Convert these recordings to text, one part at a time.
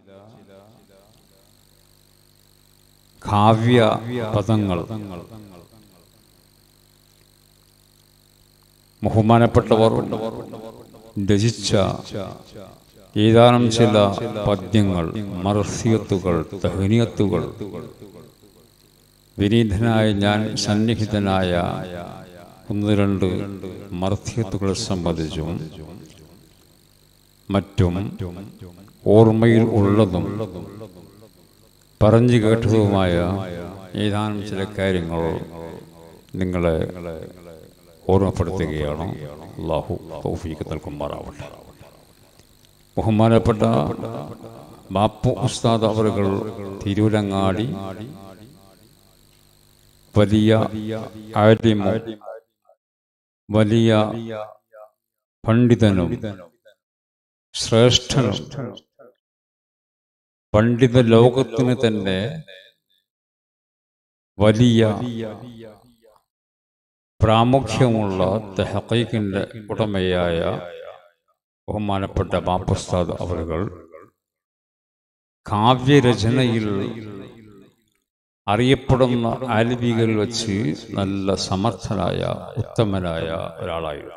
കാവ്യ പദങ്ങൾ ബഹുമാനപ്പെട്ടവർ രചിച്ച ഏതാനും ചില പദ്യങ്ങൾ മർസിയത്തുകൾ തഹനിയത്തുകൾ വിനീതനായ ഞാൻ സന്നിഹിതനായ ഒന്ന് രണ്ട് മർത്തിയത്തുകളെ സംബന്ധിച്ചും മറ്റും ഓർമ്മയിൽ ഉള്ളതും പറഞ്ഞു കേട്ടതുമായ ഏതാനും ചില കാര്യങ്ങൾ നിങ്ങളെ ഓർമ്മപ്പെടുത്തുകയാണ് അള്ളാഹു തൗഫീക്ക് നൽകുമാറാവട്ടെ ബഹുമാനപ്പെട്ട ബാപ്പു ഉസ്താദ് അവറുകൾ തിരൂരങ്ങാടി വലിയ ആലിമും വലിയ പണ്ഡിതനും ശ്രേഷ്ഠനും പണ്ഡിത ലോകത്തിന് തന്നെ വലിയ പ്രാമുഖ്യമുള്ള തെഹക്കീക്കിന്റെ ഉടമയായ ബഹുമാനപ്പെട്ട ബാപ്പുസ്താദ് അവറുകൾ കാവ്യരചനയിൽ അറിയപ്പെടുന്ന ആലിപികളിൽ വെച്ച് നല്ല സമർത്ഥനായ ഉത്തമനായ ഒരാളായിരുന്നു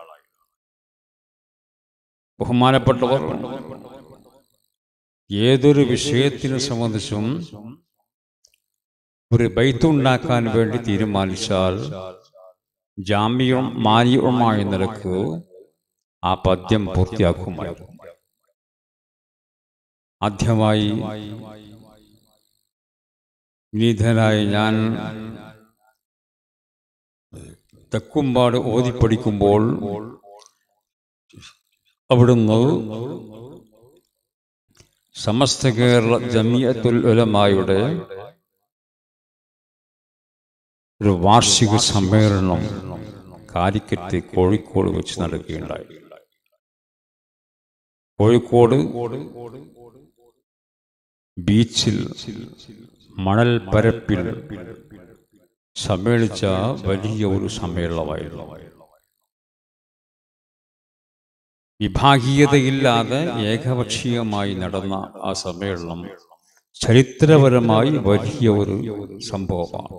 ബഹുമാനപ്പെട്ടവർ ഏതൊരു വിഷയത്തിനെ സംബന്ധിച്ചും ഒരു ബൈത്തുണ്ടാക്കാൻ വേണ്ടി തീരുമാനിച്ചാൽ ജാമ്യവും മാന്യവുമായ നിലക്ക് ആ പദ്യം പൂർത്തിയാക്കുമായിരുന്നു ആദ്യമായി വിനീതനായ ഞാൻ തെക്കുംപാട് ഓതിപ്പടിക്കുമ്പോൾ അവിടുന്ന് സമസ്ത കേരള ജമിയത്തുൽ ഉലമായുടെ ഒരു വാർഷിക സമ്മേളനം കാലിക്കറ്റ് കോഴിക്കോട് വെച്ച് നടക്കുകയുണ്ടായി കോഴിക്കോട് ബീച്ചിൽ മണൽ പരപ്പിൽ സമ്മേളിച്ച വലിയ ഒരു സമ്മേളനമായിരുന്നു വിഭാഗീയതയില്ലാതെ ഏകപക്ഷീയമായി നടന്ന ആ സമ്മേളനം ചരിത്രപരമായി വലിയ ഒരു സംഭവമാണ്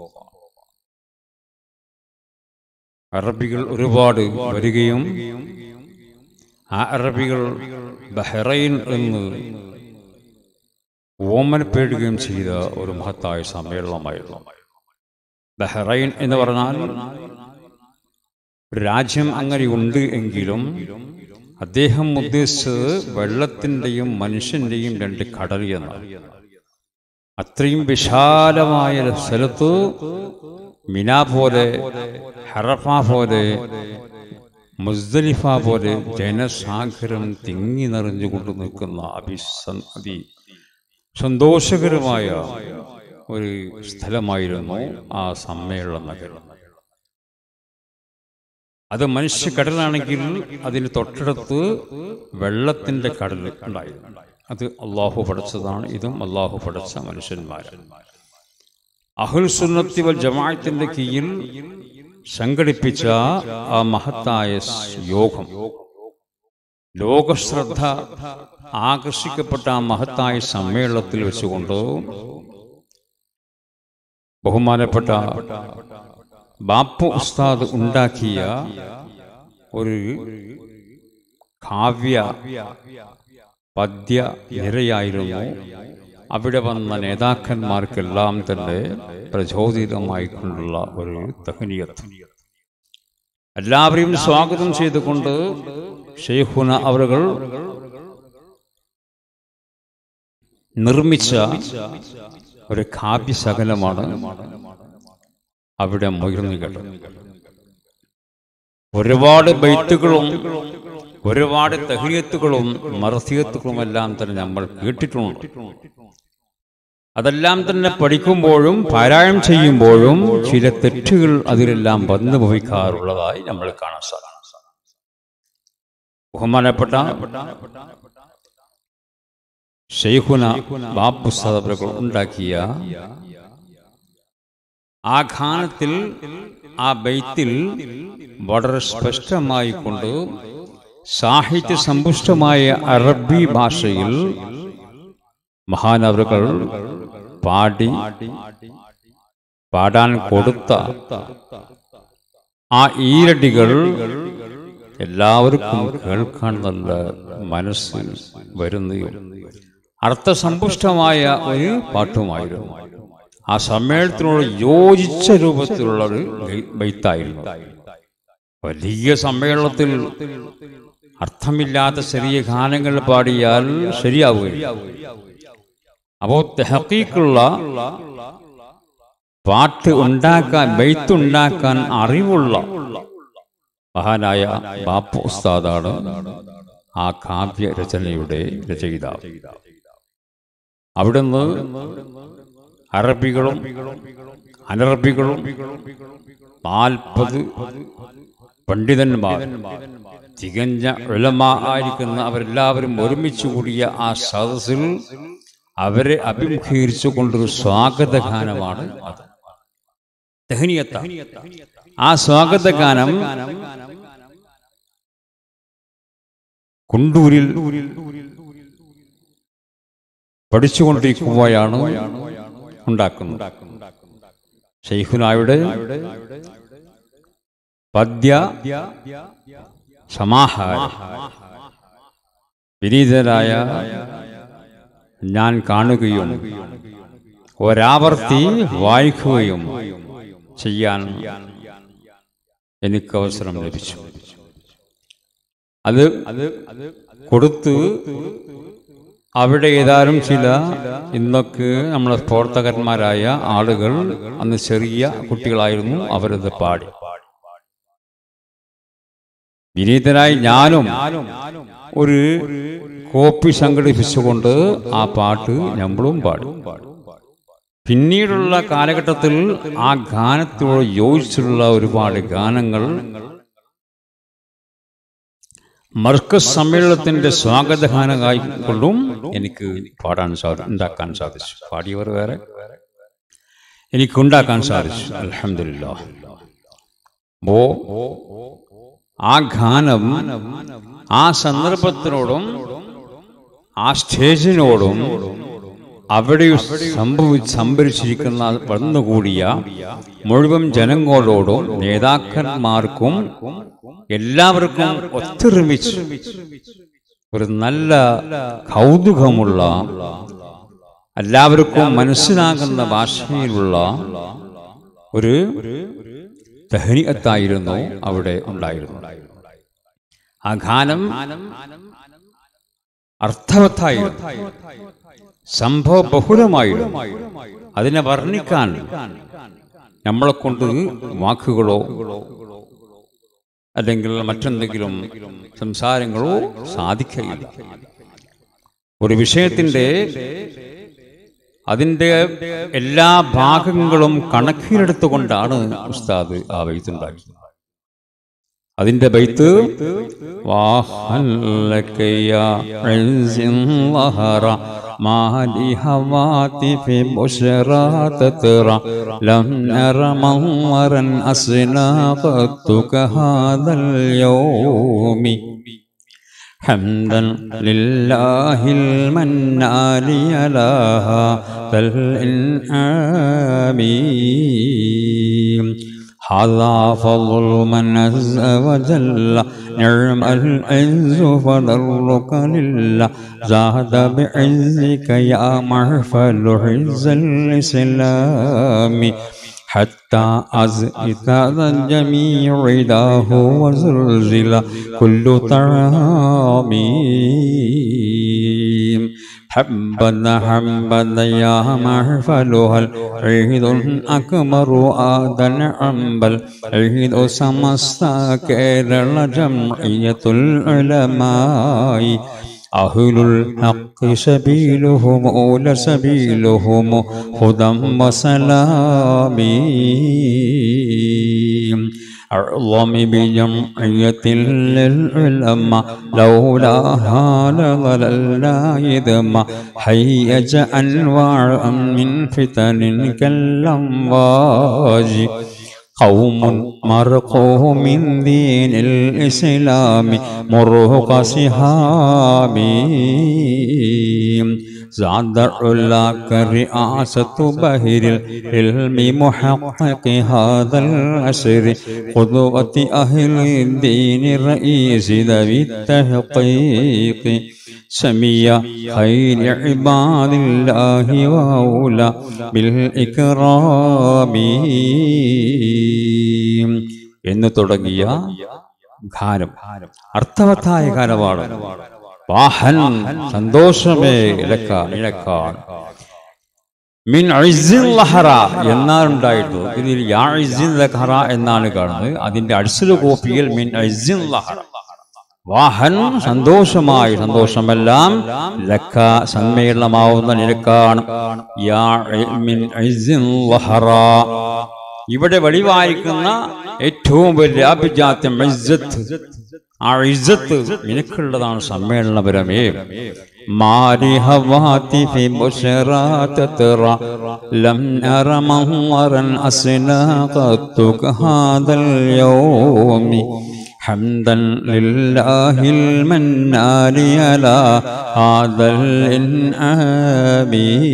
അറബികൾ ഒരുപാട് വരികയും ആ അറബികൾ ബഹ്റൈൻ എന്ന് ഓമനപ്പെടുകയും ചെയ്ത ഒരു മഹത്തായ സമ്മേളനമായിരുന്നു ബഹ്റൈൻ എന്ന് പറഞ്ഞാൽ ഒരു രാജ്യം അങ്ങനെ ഉണ്ട് എങ്കിലും അദ്ദേഹം ഉദ്ദേശിച്ചത് വെള്ളത്തിൻ്റെയും മനുഷ്യന്റെയും രണ്ട് കടൽ എന്നാണ് അത്രയും വിശാലമായ ഒരു സ്ഥലത്ത് മിന പോലെ ഹറഫ പോലെ മുസ്ദലിഫ പോലെ ജനസാഗരം തിങ്ങി നിറഞ്ഞുകൊണ്ട് നിൽക്കുന്ന അഭിസ അതി സന്തോഷകരമായ ഒരു സ്ഥലമായിരുന്നു ആ സമ്മേളന നഗരം അത് മനുഷ്യ കടലാണെങ്കിൽ അതിന് തൊട്ടടുത്ത് വെള്ളത്തിന്റെ കടൽ ഉണ്ടായിരുന്നു അത് അള്ളാഹു പഠിച്ചതാണ് ഇതും അള്ളാഹു പഠിച്ച മനുഷ്യന്മാരാണ് അഹുൽ സുന്നത്തി വൽ ജമാഅത്തിന്റെ കീഴിൽ സംഘടിപ്പിച്ച ആ മഹത്തായ യോഗം ലോകശ്രദ്ധ ആകർഷിക്കപ്പെട്ട ആ മഹത്തായ സമ്മേളനത്തിൽ വെച്ചുകൊണ്ട് ബഹുമാനപ്പെട്ട ബാപ്പു ഉസ്താദ് ഉണ്ടാക്കിയ ഒരു കാവ്യ പദ്യ നിരയായിരുന്നു അവിടെ വന്ന നേതാക്കന്മാർക്കെല്ലാം തന്നെ പ്രചോദിതമായിക്കൊണ്ടുള്ള ഒരു തഹനിയത്ത് എല്ലാവരെയും സ്വാഗതം ചെയ്തുകൊണ്ട് ഷെയ്ഖുന അവറുകൾ നിർമ്മിച്ച ഒരു കാവ്യശകലമാണ് അവിടെ മുയർന്നു കേട്ടത് ഒരുപാട് ബൈത്തുകളും ഒരുപാട് തഹ്ലിയത്തുകളും മറസിയത്തുകളും എല്ലാം തന്നെ നമ്മൾ കേട്ടിട്ടുണ്ട് അതെല്ലാം തന്നെ പഠിക്കുമ്പോഴും പാരായണം ചെയ്യുമ്പോഴും ചില തെറ്റുകൾ അതിലെല്ലാം വന്നു ഭവിക്കാറുള്ളതായി നമ്മൾ കാണാൻ സാധിക്കും ബഹുമാനപ്പെട്ട ഷെയ്ഖുന ബാബു സദബറുകൾ ഉണ്ടാക്കിയ ആ ഗാനത്തിൽ ആ ബൈത്തിൽ വളരെ സ്പഷ്ടമായി കൊണ്ട് സാഹിത്യ സമ്പുഷ്ടമായ അറബി ഭാഷയിൽ മഹാനവറുകൾ പാടി പാടാൻ കൊടുത്ത ആ ഈരടികൾ എല്ലാവർക്കും കേൾക്കാൻ നല്ല മനസ്സ് വരുന്നതും അർത്ഥസമ്പുഷ്ടമായ ഒരു പാട്ടുമായിരുന്നു ആ സമ്മേളനത്തിനോട് യോജിച്ച രൂപത്തിലുള്ള ഒരു ബൈത്തായിരുന്നു വലിയ സമ്മേളനത്തിൽ അർത്ഥമില്ലാത്ത ചെറിയ ഗാനങ്ങൾ പാടിയാൽ ശരിയാവുകയില്ല അപ്പോ തെഹക്കീക്കുള്ള പാട്ട് ഉണ്ടാക്കാൻ ബെയ്ത്തുണ്ടാക്കാൻ അറിവുള്ള മഹാനായ ബാപ്പു ഉസ്താദാണ് ആ കാവ്യ രചനയുടെ രചയിതാവ് അവിടുന്ന് അറബികളും അനറബികളും നാൽപ്പത് പണ്ഡിതന്മാർ തികഞ്ഞ ഉലമ ആയിരിക്കുന്ന അവരെല്ലാവരും ഒരുമിച്ച് കൂടിയ ആ സദസ്സിൽ അവരെ അഭിമുഖീകരിച്ചു കൊണ്ടൊരു സ്വാഗതഗാനമാണ് അത് ദഹനീയത്ത ആ സ്വാഗതഗാനം കുണ്ടൂരിൽ പഠിച്ചുകൊണ്ടിരിക്കുമ്പോഴാണ് ഉണ്ടാക്കുന്നത് ഷെയ്ഖുനായുടെ പദ്യ സമാഹാരം വിനീതരായ ഞാൻ കാണുകയും ഒരാവർത്തി വായിക്കുകയും ചെയ്യാൻ എനിക്ക് അവസരം ലഭിച്ചു അത് കൊടുത്ത് അവിടെ ഏതാനും ചില ഇന്നൊക്കെ നമ്മളെ പ്രവർത്തകന്മാരായ ആളുകൾ അന്ന് ചെറിയ കുട്ടികളായിരുന്നു അവരത് പാടി വിനീതനായി ഞാനും ഒരു കോപ്പി സംഘടിപ്പിച്ചുകൊണ്ട് ആ പാട്ട് നമ്മളും പാടി പിന്നീടുള്ള കാലഘട്ടത്തിൽ ആ ഗാനത്തോട് യോജിച്ചുള്ള ഒരുപാട് ഗാനങ്ങൾ മർക്കസ് സമ്മേളനത്തിന്റെ സ്വാഗതഗാനമായി കൊണ്ടും എനിക്ക് പാടാൻ സാധി ഉണ്ടാക്കാൻ സാധിച്ചു പാടിയവർ വേറെ എനിക്ക് ഉണ്ടാക്കാൻ സാധിച്ചു അലഹമില്ല ഓ ആ ഗാനം ആ സന്ദർഭത്തിനോടും ആ സ്റ്റേജിനോടും അവിടെ സംഭവി സംഭരിച്ചിരിക്കുന്ന വന്നുകൂടിയ മുഴുവൻ ജനങ്ങളോടും നേതാക്കന്മാർക്കും എല്ലാവർക്കും ഒത്തൊരുമിച്ച് ഒരു നല്ല കൗതുകമുള്ള എല്ലാവർക്കും മനസ്സിലാകുന്ന ഭാഷയിലുള്ള ഒരു തഹനിയത്തായിരുന്നു അവിടെ ഉണ്ടായിരുന്നു ആ ഗാനം അർത്ഥവത്തായിരുന്നു സംഭവ ബഹുലമായിരുന്നു അതിനെ വർണ്ണിക്കാൻ നമ്മളെ കൊണ്ട് വാക്കുകളോ അല്ലെങ്കിൽ മറ്റെന്തെങ്കിലും സംസാരങ്ങളോ സാധിക്കുകയില്ല ഒരു വിഷയത്തിന്റെ അതിൻ്റെ എല്ലാ ഭാഗങ്ങളും കണക്കിലെടുത്തുകൊണ്ടാണ് ഉസ്താദ് ആ ബൈത്തുണ്ടാക്കിയത് അതിന്റെ ബൈത്ത് മാലി ഹവാതിഫി ബുശ്റാ തത്ര ലം നറ മൗറൻ അസ്നാഖത്തു കഹാദൽ യൗമി حمدا لله المنان على هذا الإنعام هذا فضل من عز وجل نعم العز فضلك لله زاد بعزك يا محفل عز الإسلام حتى أزئت الجميع عداه وزلزل كل طعام حبذا حبذا يا محفلها العيد أكبر آذن أنبل عيد سمستا كيرل جمعية العلماء أهل الحق سبيلهم أولى سبيلهم هدى وسلام أعظم بجمعية للعلماء لولاها لظللنا يذما هيج أنواع من فتن كالأمواج قوم مرقوا من دين الإسلام مرهق سهام زاد علاك رئاسة بهر العلم محقق هذا العصر قدوة أهل الدين الرئيس ذوي التحقيق سمي خير عباد الله وأولى بالإكرام എന്ന് തുടങ്ങിയ ഗാനം അർത്ഥവത്തായ ഗാനമാണ് വാഹൻ സന്തോഷമേ ഇലക്ക ഇലക്കാൻ മിൻ അഴ്സിൻ ലഹറ എന്നാണ് ഉണ്ടായിട്ടുള്ളത് ഇതിൽ യാ ഇസിൻ ലഹറ എന്നാണ് കാണുന്നത് അതിന്റെ അഴ്സല് കോപ്പിയിൽ മിൻ അഴ്സിൻ ലഹറ വാഹൻ സന്തോഷമായി സന്തോഷമെല്ലാം ലക്ക സമ്മേളനമാവുന്ന നിരക്കാണ് യാ മിൻ അഴ്സിൻ ലഹറ ഇവിടെ വെളിവായിരിക്കുന്ന ഏറ്റവും വലിയ അഭിജാത്യം ഇസ്സത്ത് ആ ഇസ്സത്ത് നിനക്കുള്ളതാണ് സമ്മേളനപരമേ മാരി ഹവാതിഫി ബുശറാതത്ര ലം നറ മഹറൻ അസ്നാഖത്തുക ഹാദൽ യൗമി حمدا لله المنان على هذا الإنعام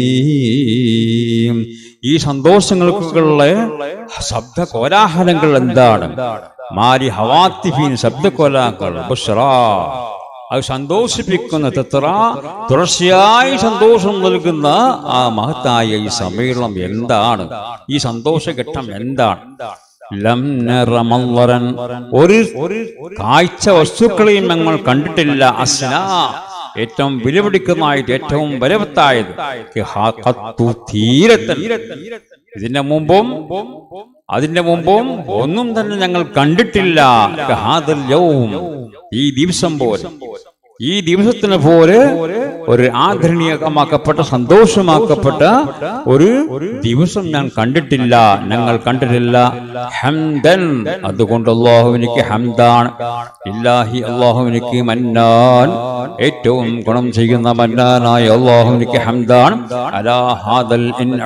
ഈ സന്തോഷങ്ങൾക്കുള്ള ശബ്ദ കോലാഹലങ്ങൾ എന്താണ് മാരി ഹവാത്തിഫീൻ ശബ്ദ കോലാഹലങ്ങൾ ബുഷ്റാ അത് സന്തോഷിപ്പിക്കുന്ന തത്ര തുടർച്ചയായി സന്തോഷം നൽകുന്ന ആ മഹത്തായ ഈ സമ്മേളനം എന്താണ് ഈ സന്തോഷഘട്ടം എന്താണ് ലം നറ മല്ലറൻ ഒരു കാഴ്ച വസ്തുക്കളെയും ഞങ്ങൾ കണ്ടിട്ടില്ല അസ്ന ഏറ്റവും വിലപിടിക്കുന്നതായിട്ട് ഏറ്റവും ബലവത്തായത് ഖത്തു തീരത്തൻ ഇതിന്റെ മുമ്പും അതിന്റെ മുമ്പും ഒന്നും തന്നെ ഞങ്ങൾ കണ്ടിട്ടില്ല ഹാദൽ യൗം. ഈ ദിവസം പോലെ ഈ ദിവസത്തിന് പോലെ ഒരു ആദരണീയമാക്കപ്പെട്ട സന്തോഷമാക്കപ്പെട്ട ഒരു ദിവസം ഞാൻ കണ്ടിട്ടില്ല ഞങ്ങൾ കണ്ടിട്ടില്ല ഹംദൻ അതുകൊണ്ട് അള്ളാഹുവിനിക്ക് ഹംദാണ് ഇല്ലാഹി അള്ളാഹുവിനിക്ക് മന്നാൻ ഏറ്റവും ഗുണം ചെയ്യുന്ന മന്നാനായ അള്ളാഹുവിനിക്ക് ഹംദാൻ അലാ ഹാദൽ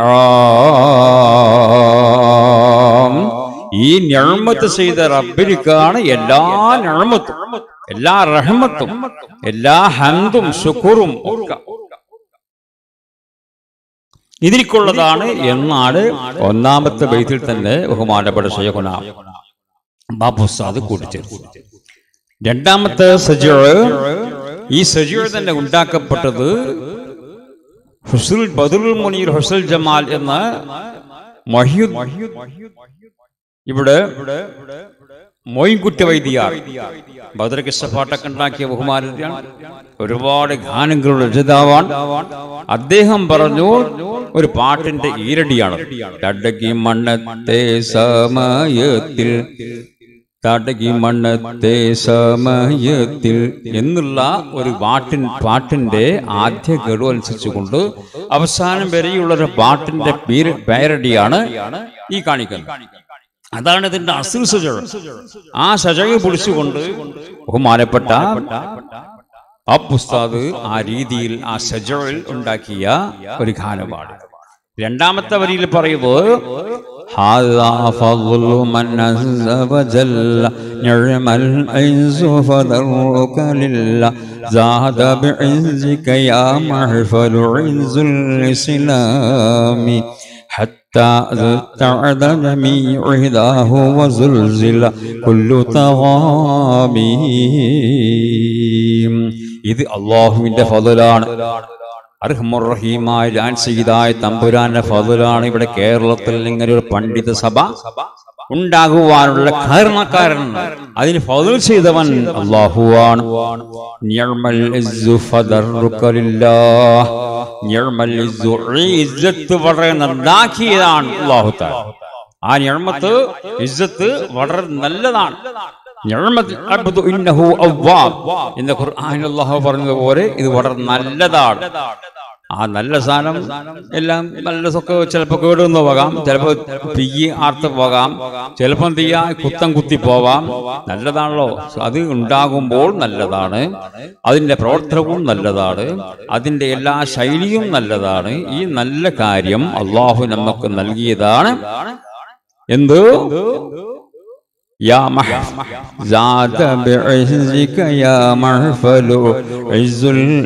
ഇൻആം ഈ ഞഴമത്ത് ചെയ്ത റബ്ബിനിക്കാണ് എല്ലാ ഞഴമത്തും എല്ലാ റഹ്മത്തും എല്ലാ ഹന്തും ശുക്റും ഒക്കെ ഇതിൽക്കുള്ളതാണ് എന്നാണ് ഒന്നാമത്തെ ബൈത്തിൽ തന്നെ ബഹുമാനപ്പെട്ട ഷെയ്ഖുന ബാബുസാദ് കൂട്ടിച്ചേർത്തു രണ്ടാമത്തെ സജീർ ഈ സജീർ തന്നെ ഉണ്ടാക്കപ്പെട്ടത് ഹുസുൽ ബദുൽ മുനീർ ഹുസൽ ജമാൽ എന്ന മൊഹ്യുദ് ഇവിടെ മൊയ്ൻകുട്ടി വൈദ്യാർ ബദർകിസ്സപ്പാട്ടൊക്കെ ഉണ്ടാക്കിയ ബഹുമാനാണ് ഒരുപാട് ഗാനങ്ങളുടെ രചിതാവാണ് അദ്ദേഹം പറഞ്ഞു ഒരു പാട്ടിന്റെ ഈരടിയാണ് തടകി മണ്ണത്തെ സമയത്തിൽ തടകി മണ്ണത്തെ സമയത്തിൽ എന്നുള്ള ഒരു പാട്ടിൻ പാട്ടിന്റെ ആദ്യ ഗഡു അനുസരിച്ചുകൊണ്ട് അവസാനം വരെയുള്ള ഒരു പാട്ടിന്റെ പേര് പേരടിയാണ് ഈ കാണിക്കുന്നത് അതാണ് ഇതിന്റെ അസിൽ സജ ആ സജയെ പൊളിച്ചുകൊണ്ട് ബഹുമാനപ്പെട്ട ആ പുസ്താദ് ആ രീതിയിൽ ആ സജയിൽ ഉണ്ടാക്കിയ ഒരു ഗാനമാണ് രണ്ടാമത്തെ വരിയിൽ പറയുന്നത് هذا فضل من عز وجل نعم العز فذرك لله زاد بعزك يا محفل عز الإسلام حتى ذتعد جميع هداه وزلزل كل تغامي ഇത് അള്ളാഹുവിന്റെ ഫضലാണ് അർഹമുറഹീമായ ജാൻ സീതായ തമ്പുരാന്റെ ഫضലാണ് ഇവിടെ കേരളത്തിൽ ഇങ്ങനെ ഒരു പണ്ഡിത സഭ ഉണ്ടാകുവാനുള്ള കാരണക്കാരൻ അതിന് ഫضൽ ചെയ്തവൻ അള്ളാഹുവാണ് നിഅ്മൽ ഇസ്സു ഫദറുക ലില്ലാഹ്. നിഅ്മൽ ഇസ്സു ഈ ഇസ്സത്ത് വളരെ നന്നാക്കിയതാണ് അള്ളാഹു തആല ആ ഞഴമത്ത് ഇസ്സത്ത് വളരെ നല്ലതാണ് ഞഴമത്ത് അബ്ദു ഇന്നഹു അവ്വാബ് എന്ന ഖുർആനിൽ അല്ലാഹു പറഞ്ഞതുപോലെ ഇത് വളരെ നല്ലതാണ് ആ നല്ല സാധനം എല്ലാം നല്ല സൊക്കെ ചിലപ്പോൾ കേടുവന്ന് പോകാം ചിലപ്പോൾ തീയ് ആർത്ത് പോകാം ചിലപ്പം തീയ കുത്തം കുത്തി പോവാം നല്ലതാണല്ലോ അത് ഉണ്ടാകുമ്പോൾ നല്ലതാണ് അതിന്റെ പ്രവർത്തനവും നല്ലതാണ് അതിന്റെ എല്ലാ ശൈലിയും നല്ലതാണ് ഈ നല്ല കാര്യം അള്ളാഹു നമുക്ക് നൽകിയതാണ് എന്ത് يا مح زاد بعزك يا محفل عز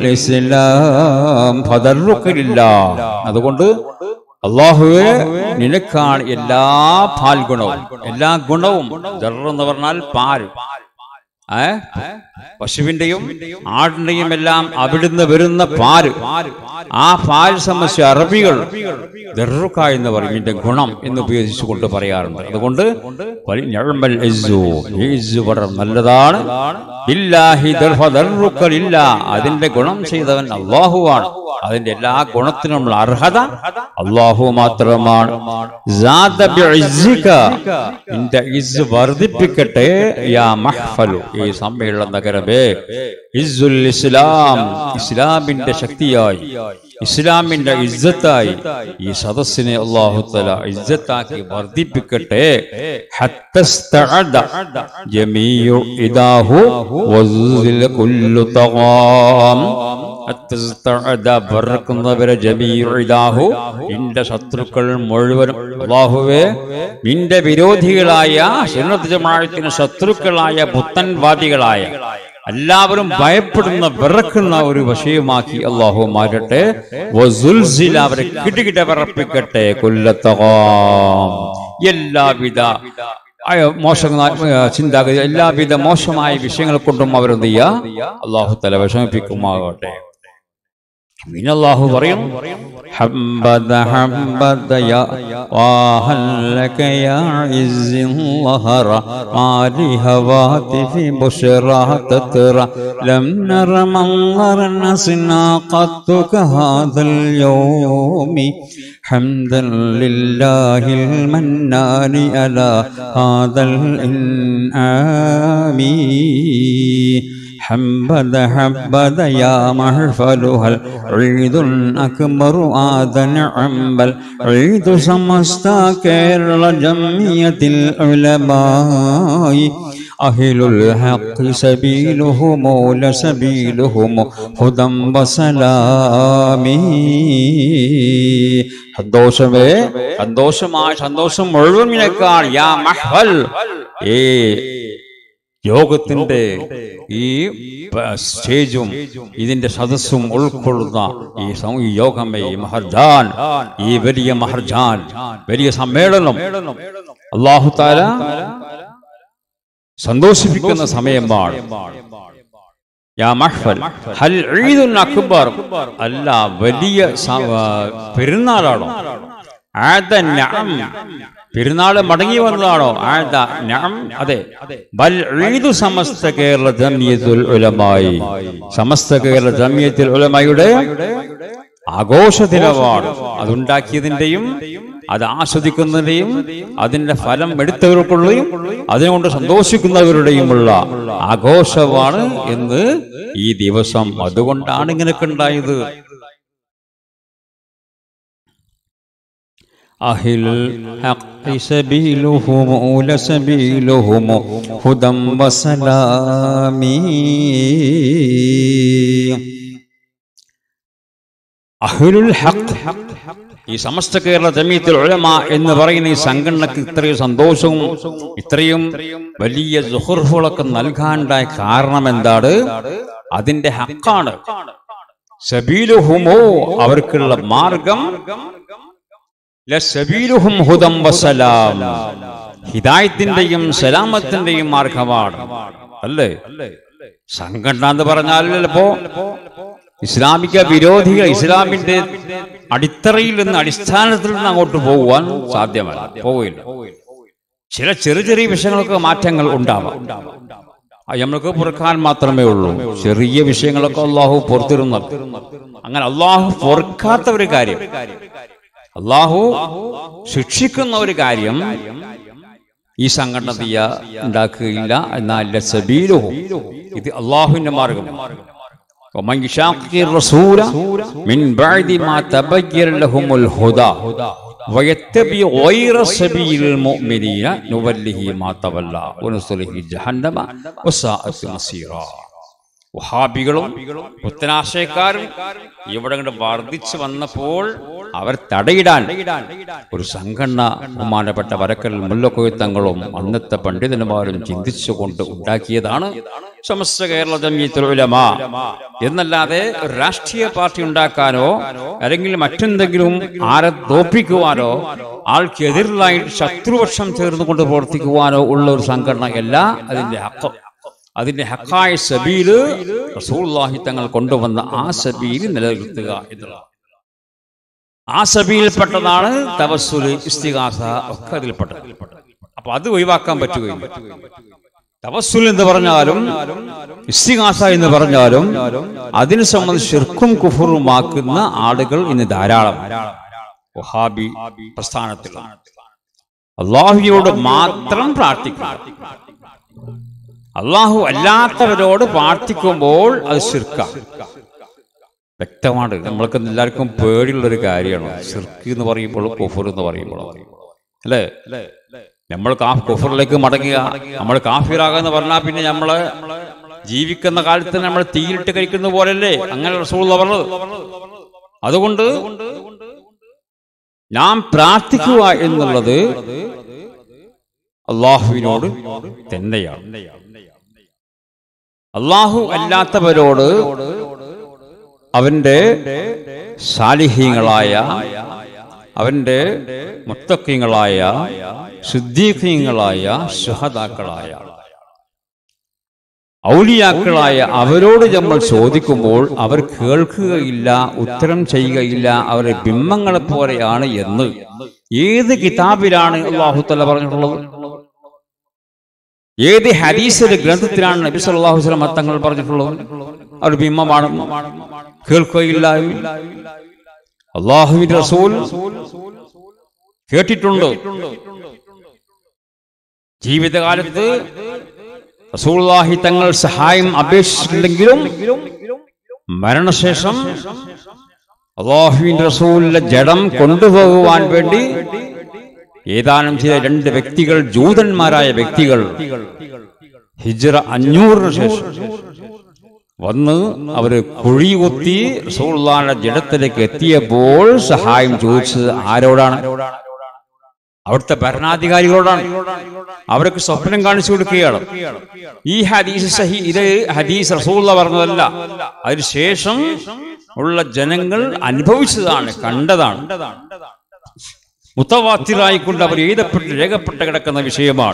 الإسلام فضرك لله അതുകൊണ്ട് അള്ളാഹുവെ നിനക്കാണ് എല്ലാ പാൽ ഗുണവും എല്ലാ ഗുണവും ജർ എന്ന് പറഞ്ഞാൽ പാൽ ഏ പശുവിന്റെയും ആടിന്റെയും എല്ലാം അവിടുന്ന് വരുന്ന പാല് ആ പാൽ സംബന്ധിച്ച് അറബികൾ ദർറുക്ക എന്ന് പറയും ഇതിന്റെ ഗുണം എന്ന് ഉപയോഗിച്ചുകൊണ്ട് പറയാറുണ്ട് അതുകൊണ്ട് വലി- ഞഴമ്പൽ ഇസ്സു. ഈ ഇസ്സു വളരെ നല്ലതാണ് ഇല്ലാഹി ദർഫ ദർറുക്കൽ ഇല്ല അതിന്റെ ഗുണം ചെയ്തവൻ അള്ളാഹുവാണ് അതിന്റെ എല്ലാ ഗുണത്തിനുമുള്ള അർഹത അള്ളാഹു മാത്രമാണ് സാദ ബിഇസ്സിക. നിന്റെ ഇസ് വർദ്ധിപ്പിക്കട്ടെ യാ മഹ്ഫലു ഈ സമ്മേളന നഗരമേ ഇസ്സുൽ ഇസ്ലാം ഇസ്ലാമിന്റെ ശക്തിയായി ഇസ്ലാമിന്റെ ഇസ്സത്തായി ഈ സദസ്സിനെ അള്ളാഹു തല ഇസ്സത്താക്കി വർദ്ധിപ്പിക്കട്ടെ ഹത്തസ്തഅദ ജമീഉ ഇദാഹു വസുസില കുല്ലു തഗാം ഹത്തസ്തഅദ ബറക്കുന്നവരെ ജമീഉ ഇദാഹു നിന്റെ ശത്രുക്കൾ മുഴുവനും അള്ളാഹുവേ നിന്റെ വിരോധികളായ സുന്നത്ത് ജമാഅത്തിന് ശത്രുക്കളായ പുത്തൻവാദികളായ എല്ലാവരും ഭയപ്പെടുന്ന വിറക്കുന്ന ഒരു വിഷയമാക്കി അള്ളാഹു മാറ്റട്ടെ വസുൽസിൽ അവരെ കിടുകിട വിറപ്പിക്കട്ടെ കൊല്ലത്തകാം എല്ലാവിധ ആയ മോശം ചിന്താഗതി എല്ലാവിധ മോശമായ വിഷയങ്ങൾ കൊണ്ടും അവരെന്ത് ചെയ്യുക അള്ളാഹു തല വിഷമിപ്പിക്കുമാകട്ടെ പിന്നെ അള്ളാഹു പറയും حبذ حبذ يا وهلك يا عز ظهر ما لي هواتف بشرى تترى لم نر منظر نسنا قط كهذا اليوم حمدا لله المنان على هذا الإنعام حبذ حبذ يا محفلها العيد الأكبر آذن عمبل عيد سمستا كيرل جمية العلماء أهل الحق سبيلهم لسبيلهم هدى وسلام സന്തോഷമേ സന്തോഷമായ സന്തോഷം മുഴുവൻ നിനക്കാണ് യാ മഹ്വൽ ഏ യോഗത്തിന്റെ ഈ പ- സ്റ്റേജും ഇതിന്റെ സദസ്സും ഉൾക്കൊള്ളുന്ന ഈ സം- ഈ യോഗമേ ഈ മഹർജാൻ ഈ വലിയ മഹർജാൻ വലിയ സമ്മേളനം അള്ളാഹു താല സന്തോഷിപ്പിക്കുന്ന സമയമാണ് യാ മഹ്ഫൽ ഹൽ ഈദുൻ അക്ബർ അല്ല വലിയ സ- ആ, പെരുന്നാളാണോ ആദ നഅം പെരുന്നാള് മടങ്ങി വന്നതാണോ ആദ നഅം അതെ ബൽ ഈദു സമസ്ത കേരള ജമിയത്തുൽ ഉലമായി സമസ്ത കേരള ജമിയത്തുൽ ഉലമയുടെ ആഘോഷ ദിനമാണ് അതുണ്ടാക്കിയതിന്റെയും അത് ആസ്വദിക്കുന്നതിന്റെയും അതിന്റെ ഫലം എടുത്തവർക്കുള്ളയും അതിനുകൊണ്ട് സന്തോഷിക്കുന്നവരുടെയുമുള്ള ആഘോഷമാണ് എന്ന് ഈ ദിവസം അതുകൊണ്ടാണ് ഇങ്ങനെയൊക്കെ ഉണ്ടായത് أهل الحق سبيلهم لسبيلهم هدى وسلام അഹ്ലുൽ ഹഖ് ഈ സമസ്ത കേരള ജമീയത്തുൽ ഉലമ എന്ന് പറയുന്ന ഈ സംഘടനക്ക് ഇത്രയും സന്തോഷവും ഇത്രയും വലിയ സുഹൃഫുകളൊക്കെ നൽകാനുണ്ടായ കാരണം എന്താണ് അതിന്റെ ഹക്കാണ് സബീലുഹുമോ അവർക്കുള്ള മാർഗം ലസബീലുഹും ഹുദം വസലാം ഹിദായത്തിന്റെയും സലാമത്തിന്റെയും മാർഗമാണ് അല്ലേ സംഘടന എന്ന് പറഞ്ഞാൽ ചിലപ്പോ ഇസ്ലാമിക വിരോധികൾ ഇസ്ലാമിന്റെ അടിത്തറയിൽ നിന്ന് അടിസ്ഥാനത്തിൽ നിന്ന് അങ്ങോട്ട് പോകുവാൻ സാധ്യമല്ല പോവില്ല ചില ചെറിയ ചെറിയ വിഷയങ്ങളൊക്കെ മാറ്റങ്ങൾ ഉണ്ടാവാം അത് നമ്മൾക്ക് പൊറുക്കാൻ മാത്രമേ ഉള്ളൂ ചെറിയ വിഷയങ്ങളൊക്കെ അള്ളാഹു പൊറത്തിരുന്നു അങ്ങനെ അള്ളാഹു പൊറുക്കാത്ത ഒരു കാര്യം അള്ളാഹു ശിക്ഷിക്കുന്ന ഒരു കാര്യം ഈ സംഘടന തീയ ഉണ്ടാക്കുകയില്ല എന്നാൽ സബീലുഹു ഇത് അള്ളാഹുവിന്റെ മാർഗം ومن يشاقق الرسول من بعد ما تبين لهم الهدى ويتبع غير سبيل المؤمنين نوله ما تولى ونصله جهنم وساءت مصيرا വഹാബികളും പുത്തനാശയക്കാരും ഇവിടെ അങ്ങോട്ട് വർദ്ധിച്ചു വന്നപ്പോൾ അവർ തടയിടാൻ ഒരു സംഘടന ബഹുമാനപ്പെട്ട വരക്കൽ മുല്ലക്കൊയ്ത്തങ്ങളും അന്നത്തെ പണ്ഡിതന്മാരും ചിന്തിച്ചുകൊണ്ട് ഉണ്ടാക്കിയതാണ് സമസ്ത കേരള ജമീയത്തുൽ ഉലമ എന്നല്ലാതെ ഒരു രാഷ്ട്രീയ പാർട്ടി ഉണ്ടാക്കാനോ അല്ലെങ്കിൽ മറ്റെന്തെങ്കിലും ആരെ തോപ്പിക്കുവാനോ ആൾക്കെതിരിലായിട്ട് ശത്രുപക്ഷം ചേർന്നുകൊണ്ട് പ്രവർത്തിക്കുവാനോ ഉള്ള ഒരു സംഘടനയല്ല അതിന്റെ ഹക്കം അതിന്റെ ഹക്കായ സബീല് റസൂലുള്ളാഹി തങ്ങൾ കൊണ്ടുവന്ന ആ സബീൽ നിലനിർത്തുക എന്നുള്ളത് ആ സബീലിൽപ്പെട്ടതാണ് തവസ്സുല് ഇസ്തിഹാസ ഒക്കെ അതിൽപ്പെട്ടത് അപ്പൊ അത് ഒഴിവാക്കാൻ പറ്റുകയില്ല തവസ്സുൽ എന്ന് പറഞ്ഞാലും ഇസ്തിഹാസ എന്ന് പറഞ്ഞാലും അതിനെ സംബന്ധിച്ച് ശിർക്കും കുഫറുമാക്കുന്ന ആളുകൾ ഇന്ന് ധാരാളം വഹാബി പ്രസ്ഥാനത്തിലാണ് അള്ളാഹുവിനോട് മാത്രം പ്രാർത്ഥിക്കുക അള്ളാഹു അല്ലാത്തവരോട് പ്രാർത്ഥിക്കുമ്പോൾ അത് ശിർക്ക വ്യക്തമാണ് നമ്മൾക്ക് എല്ലാവർക്കും പേടിയുള്ള ഒരു കാര്യമാണ് ശിർക്ക് എന്ന് പറയുമ്പോൾ കുഫർ എന്ന് പറയുമ്പോൾ അല്ലേ നമ്മൾ കാ കുഫറിലേക്ക് മടങ്ങുക നമ്മൾ കാഫിറാകുക പറഞ്ഞാൽ പിന്നെ നമ്മള് ജീവിക്കുന്ന കാലത്ത് നമ്മൾ തീയിലിട്ട് കഴിക്കുന്ന പോലല്ലേ അങ്ങനെ റസൂൾ പറഞ്ഞത് അതുകൊണ്ട് നാം പ്രാർത്ഥിക്കുക എന്നുള്ളത് അള്ളാഹുവിനോട് തന്നെയാണ് അള്ളാഹു അല്ലാത്തവരോട് അവന്റെ സാലിഹ്യങ്ങളായ അവന്റെ മുത്തക്കിങ്ങളായ ശുദ്ധീഖ്യങ്ങളായ ശുഹതാക്കളായ ഔലിയാക്കളായ അവരോട് നമ്മൾ ചോദിക്കുമ്പോൾ അവർ കേൾക്കുകയില്ല ഉത്തരം ചെയ്യുകയില്ല അവരുടെ ബിംബങ്ങളെ പോലെയാണ് എന്ന് ഏത് കിതാബിലാണ് അള്ളാഹുത്തല്ല പറഞ്ഞിട്ടുള്ളത് ഏത് ഹദീസിന്റെ ഗ്രന്ഥത്തിലാണ് നബി സല്ലല്ലാഹു അലൈഹി വസല്ലം തങ്ങൾ പറഞ്ഞിട്ടുള്ളത് അവർ ബിംബമാണെന്ന് കേൾക്കുകയില്ല അള്ളാഹുവിന്റെ റസൂൽ കേട്ടിട്ടുണ്ട് ജീവിതകാലത്ത് റസൂലുള്ളാഹി തങ്ങൾ സഹായം അപേക്ഷിച്ചിട്ടുണ്ടെങ്കിലും മരണശേഷം അള്ളാഹുവിന്റെ റസൂലിന്റെ ജഡം കൊണ്ടുപോകുവാൻ വേണ്ടി ഏതാനും ചില രണ്ട് വ്യക്തികൾ ജൂതന്മാരായ വ്യക്തികൾ ഹിജ്റ അഞ്ഞൂറിന് ശേഷം വന്ന് അവര് കുഴികുത്തി റസൂലുള്ളാഹിന്റെ ജഡത്തിലേക്ക് എത്തിയപ്പോൾ സഹായം ചോദിച്ചത് ആരോടാണ് അവിടുത്തെ ഭരണാധികാരികളോടാണ് അവർക്ക് സ്വപ്നം കാണിച്ചു കൊടുക്കുകയാണ് ഈ ഹദീസ് സഹി ഇത് ഹദീസ് റസൂള്ള പറഞ്ഞതല്ല അതിനുശേഷം ഉള്ള ജനങ്ങൾ അനുഭവിച്ചതാണ് കണ്ടതാണ് മുത്തവാത്തിലായിക്കൊണ്ട് അവർ എഴുതപ്പെട്ട് രേഖപ്പെട്ട് കിടക്കുന്ന വിഷയമാണ്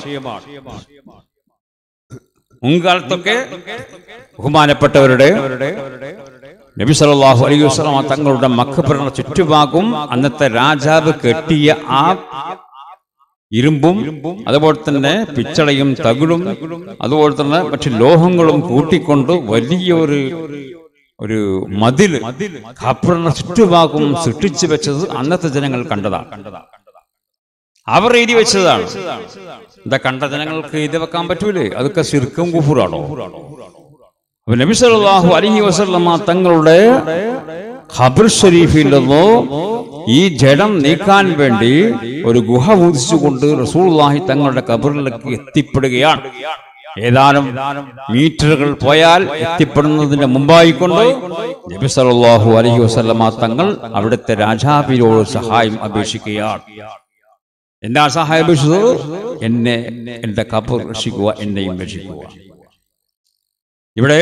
മുൻകാലത്തൊക്കെ ബഹുമാനപ്പെട്ടവരുടെ നബി സല്ലല്ലാഹു അലൈഹി വസല്ലമ തങ്ങളുടെ മക്കപ്പുറ ചുറ്റുഭാഗവും അന്നത്തെ രാജാവ് കെട്ടിയ ആ ഇരുമ്പും അതുപോലെ തന്നെ പിച്ചളയും തകിടും അതുപോലെ തന്നെ മറ്റു ലോഹങ്ങളും കൂട്ടിക്കൊണ്ട് വലിയൊരു ഒരു മതില് ഖബറിന്റെ ചുറ്റുഭാഗവും സൃഷ്ടിച്ചു വെച്ചത് അന്നത്തെ ജനങ്ങൾ കണ്ടതാണ് അവർ എഴുതി വെച്ചതാണ് എന്താ കണ്ട ജനങ്ങൾക്ക് എഴുതി വെക്കാൻ പറ്റൂലേ അതൊക്കെ ശിർക്കും കുഫുറാണോ അപ്പൊ നബി സല്ലല്ലാഹു അലൈഹി വസല്ലമ തങ്ങളുടെ ഖബർ ഷരീഫിൽ നിന്നോ ഈ ജഡം നീക്കാൻ വേണ്ടി ഒരു ഗുഹ ഊതിച്ചുകൊണ്ട് റസൂലുള്ളാഹി തങ്ങളുടെ ഖബറിലേക്ക് എത്തിപ്പെടുകയാണ് ഏതാനും മീറ്ററുകൾ പോയാൽ എത്തിപ്പെടുന്നതിന് മുമ്പായിക്കൊണ്ട് നബി സല്ലല്ലാഹു അലൈഹി വസല്ലമ തങ്ങൾ അവിടുത്തെ രാജാവിനോട് സഹായം അപേക്ഷിക്കുകയാണ് എന്താ സഹായം അപേക്ഷിച്ചത് എന്നെ എന്റെ ഖബർ രക്ഷിക്കുക എന്നെയും രക്ഷിക്കുക ഇവിടെ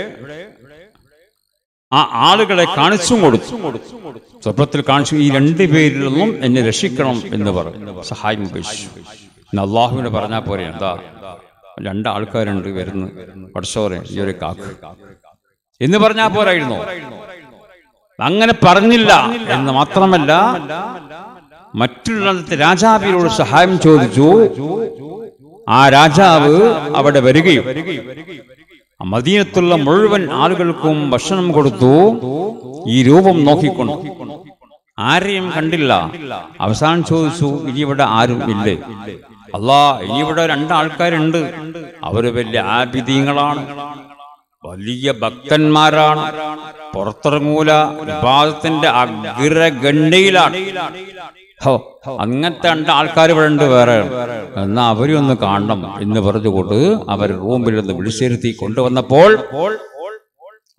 ആ ആളുകളെ കാണിച്ചും കൊടുത്തു സ്വപ്നത്തിൽ കാണിച്ചു ഈ രണ്ടു പേരിൽ നിന്നും എന്നെ രക്ഷിക്കണം എന്ന് പറഞ്ഞു സഹായം ഉപേക്ഷിച്ചു ഇന്ന് അള്ളാഹുവിനെ പറഞ്ഞാൽ പോരെ എന്താ രണ്ട് ആൾക്കാരുണ്ട് വരുന്നു പടച്ചോറെ ഈ ഒരു കാക്ക് എന്ന് പറഞ്ഞാൽ പോരായിരുന്നോ അങ്ങനെ പറഞ്ഞില്ല എന്ന് മാത്രമല്ല മറ്റുള്ള രാജാവിനോട് സഹായം ചോദിച്ചു ആ രാജാവ് അവിടെ വരികയും മദീനത്തുള്ള മുഴുവൻ ആളുകൾക്കും ഭക്ഷണം കൊടുത്തു ഈ രൂപം നോക്കിക്കൊണ്ട് ആരെയും കണ്ടില്ല അവസാനം ചോദിച്ചു ഇനി ഇവിടെ ആരും ഇല്ലേ അല്ലാ ഇനി ഇവിടെ രണ്ടാൾക്കാരുണ്ട് അവര് വലിയ ആബിദീങ്ങളാണ് വലിയ ഭക്തന്മാരാണ് പുറത്തിറങ്ങൂല വിവാദത്തിന്റെ അഗ്രഗണ്യയിലാണ് ഹോ അങ്ങനത്തെ രണ്ട് ആൾക്കാർ ഇവിടെ ഉണ്ട് വേറെ എന്നാ അവരെ ഒന്ന് കാണണം എന്ന് പറഞ്ഞുകൊണ്ട് അവർ റൂമിൽ നിന്ന് വിളിച്ചിരുത്തി കൊണ്ടുവന്നപ്പോൾ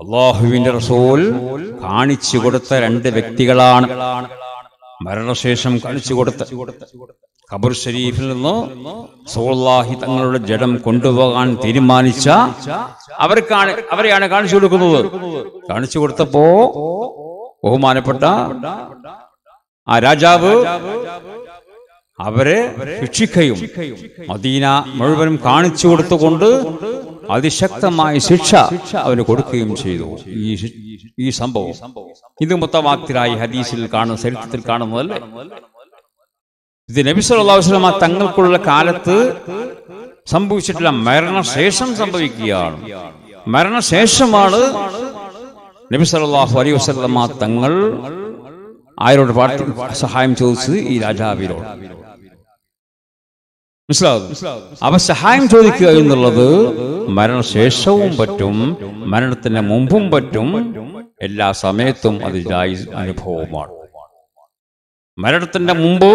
അള്ളാഹുവിന്റെ റസൂൽ കാണിച്ചു കൊടുത്ത രണ്ട് വ്യക്തികളാണ് മരണശേഷം കാണിച്ചു കൊടുത്ത ഖബർ ഷരീഫിൽ നിന്ന് സോളാഹി തങ്ങളുടെ ജഡം കൊണ്ടുപോകാൻ തീരുമാനിച്ച അവർക്കാണ് അവരെയാണ് കാണിച്ചു കൊടുക്കുന്നത് കാണിച്ചു കൊടുത്തപ്പോ ബഹുമാനപ്പെട്ട ആ രാജാവ് അവരെ ശിക്ഷിക്കുകയും മദീന മുഴുവനും കാണിച്ചു കൊടുത്തുകൊണ്ട് അതിശക്തമായ ശിക്ഷ അവന് കൊടുക്കുകയും ചെയ്തു ഈ ശി- ഈ സംഭവം ഇത് മുത്തവാക്തിരായി ഹദീസിൽ കാണുന്ന ചരിത്രത്തിൽ കാണുന്നതല്ലേ ഇത് നബി സല്ലല്ലാഹു അലൈഹി വസല്ലമ തങ്ങൾക്കുള്ള കാലത്ത് സംഭവിച്ചിട്ടില്ല മരണശേഷം സംഭവിക്കുകയാണ് മരണശേഷമാണ് നബി സല്ലല്ലാഹു അലൈഹി വസല്ലമ തങ്ങൾ ആരോട് പാർട്ടി സഹായം ചോദിച്ചത് ഈ രാജാവിനോട് മനസ്സിലാവും അവ സഹായം ചോദിക്കുക എന്നുള്ളത് മരണശേഷവും പറ്റും മരണത്തിന് മുമ്പും പറ്റും എല്ലാ സമയത്തും അത് ജായിസ് അനുഭവമാണ് മരണത്തിന്റെ മുമ്പ്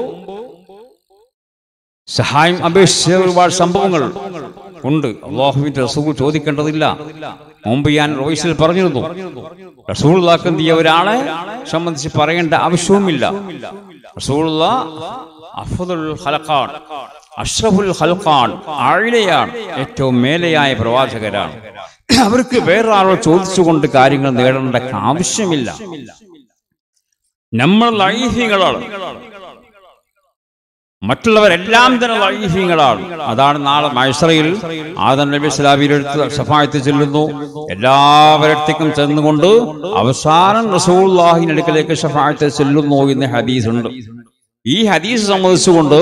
സഹായം അപേക്ഷിച്ച ഒരുപാട് സംഭവങ്ങൾ ഉണ്ട് അള്ളാഹുവിന്റെ റസൂൽ ചോദിക്കേണ്ടതില്ല മുമ്പ് ഞാൻ റോയ്സിൽ പറഞ്ഞിരുന്നു റസൂൾക്കെന്തിയ ഒരാളെ സംബന്ധിച്ച് പറയേണ്ട ആവശ്യവുമില്ല റസൂള്ള അഫ്ദുൽ ഖലഖാൻ അഷ്റഫുൽ ഖൽഖാൻ ആഴിലയാണ് ഏറ്റവും മേലെയായ പ്രവാചകരാണ് അവർക്ക് വേറെ ആളോട് ചോദിച്ചുകൊണ്ട് കാര്യങ്ങൾ നേടേണ്ട ആവശ്യമില്ല നമ്മൾ ലൈഹികളാണ് മറ്റുള്ളവരെല്ലാം തന്നെ ലൈഹിങ്ങളാണ് അതാണ് നാളെ മൈസറയിൽ ആദം നബി സ്ലാബിയിലെടുത്ത് സഫായത്ത് ചെല്ലുന്നു എല്ലാവരടുത്തേക്കും ചെന്നുകൊണ്ട് അവസാനം റസൂള്ളാഹിന്റെ അടുക്കലേക്ക് ഷഫായത്ത് ചെല്ലുന്നു എന്ന ഹദീസ് ഉണ്ട് ഈ ഹദീസ് സംബന്ധിച്ചുകൊണ്ട്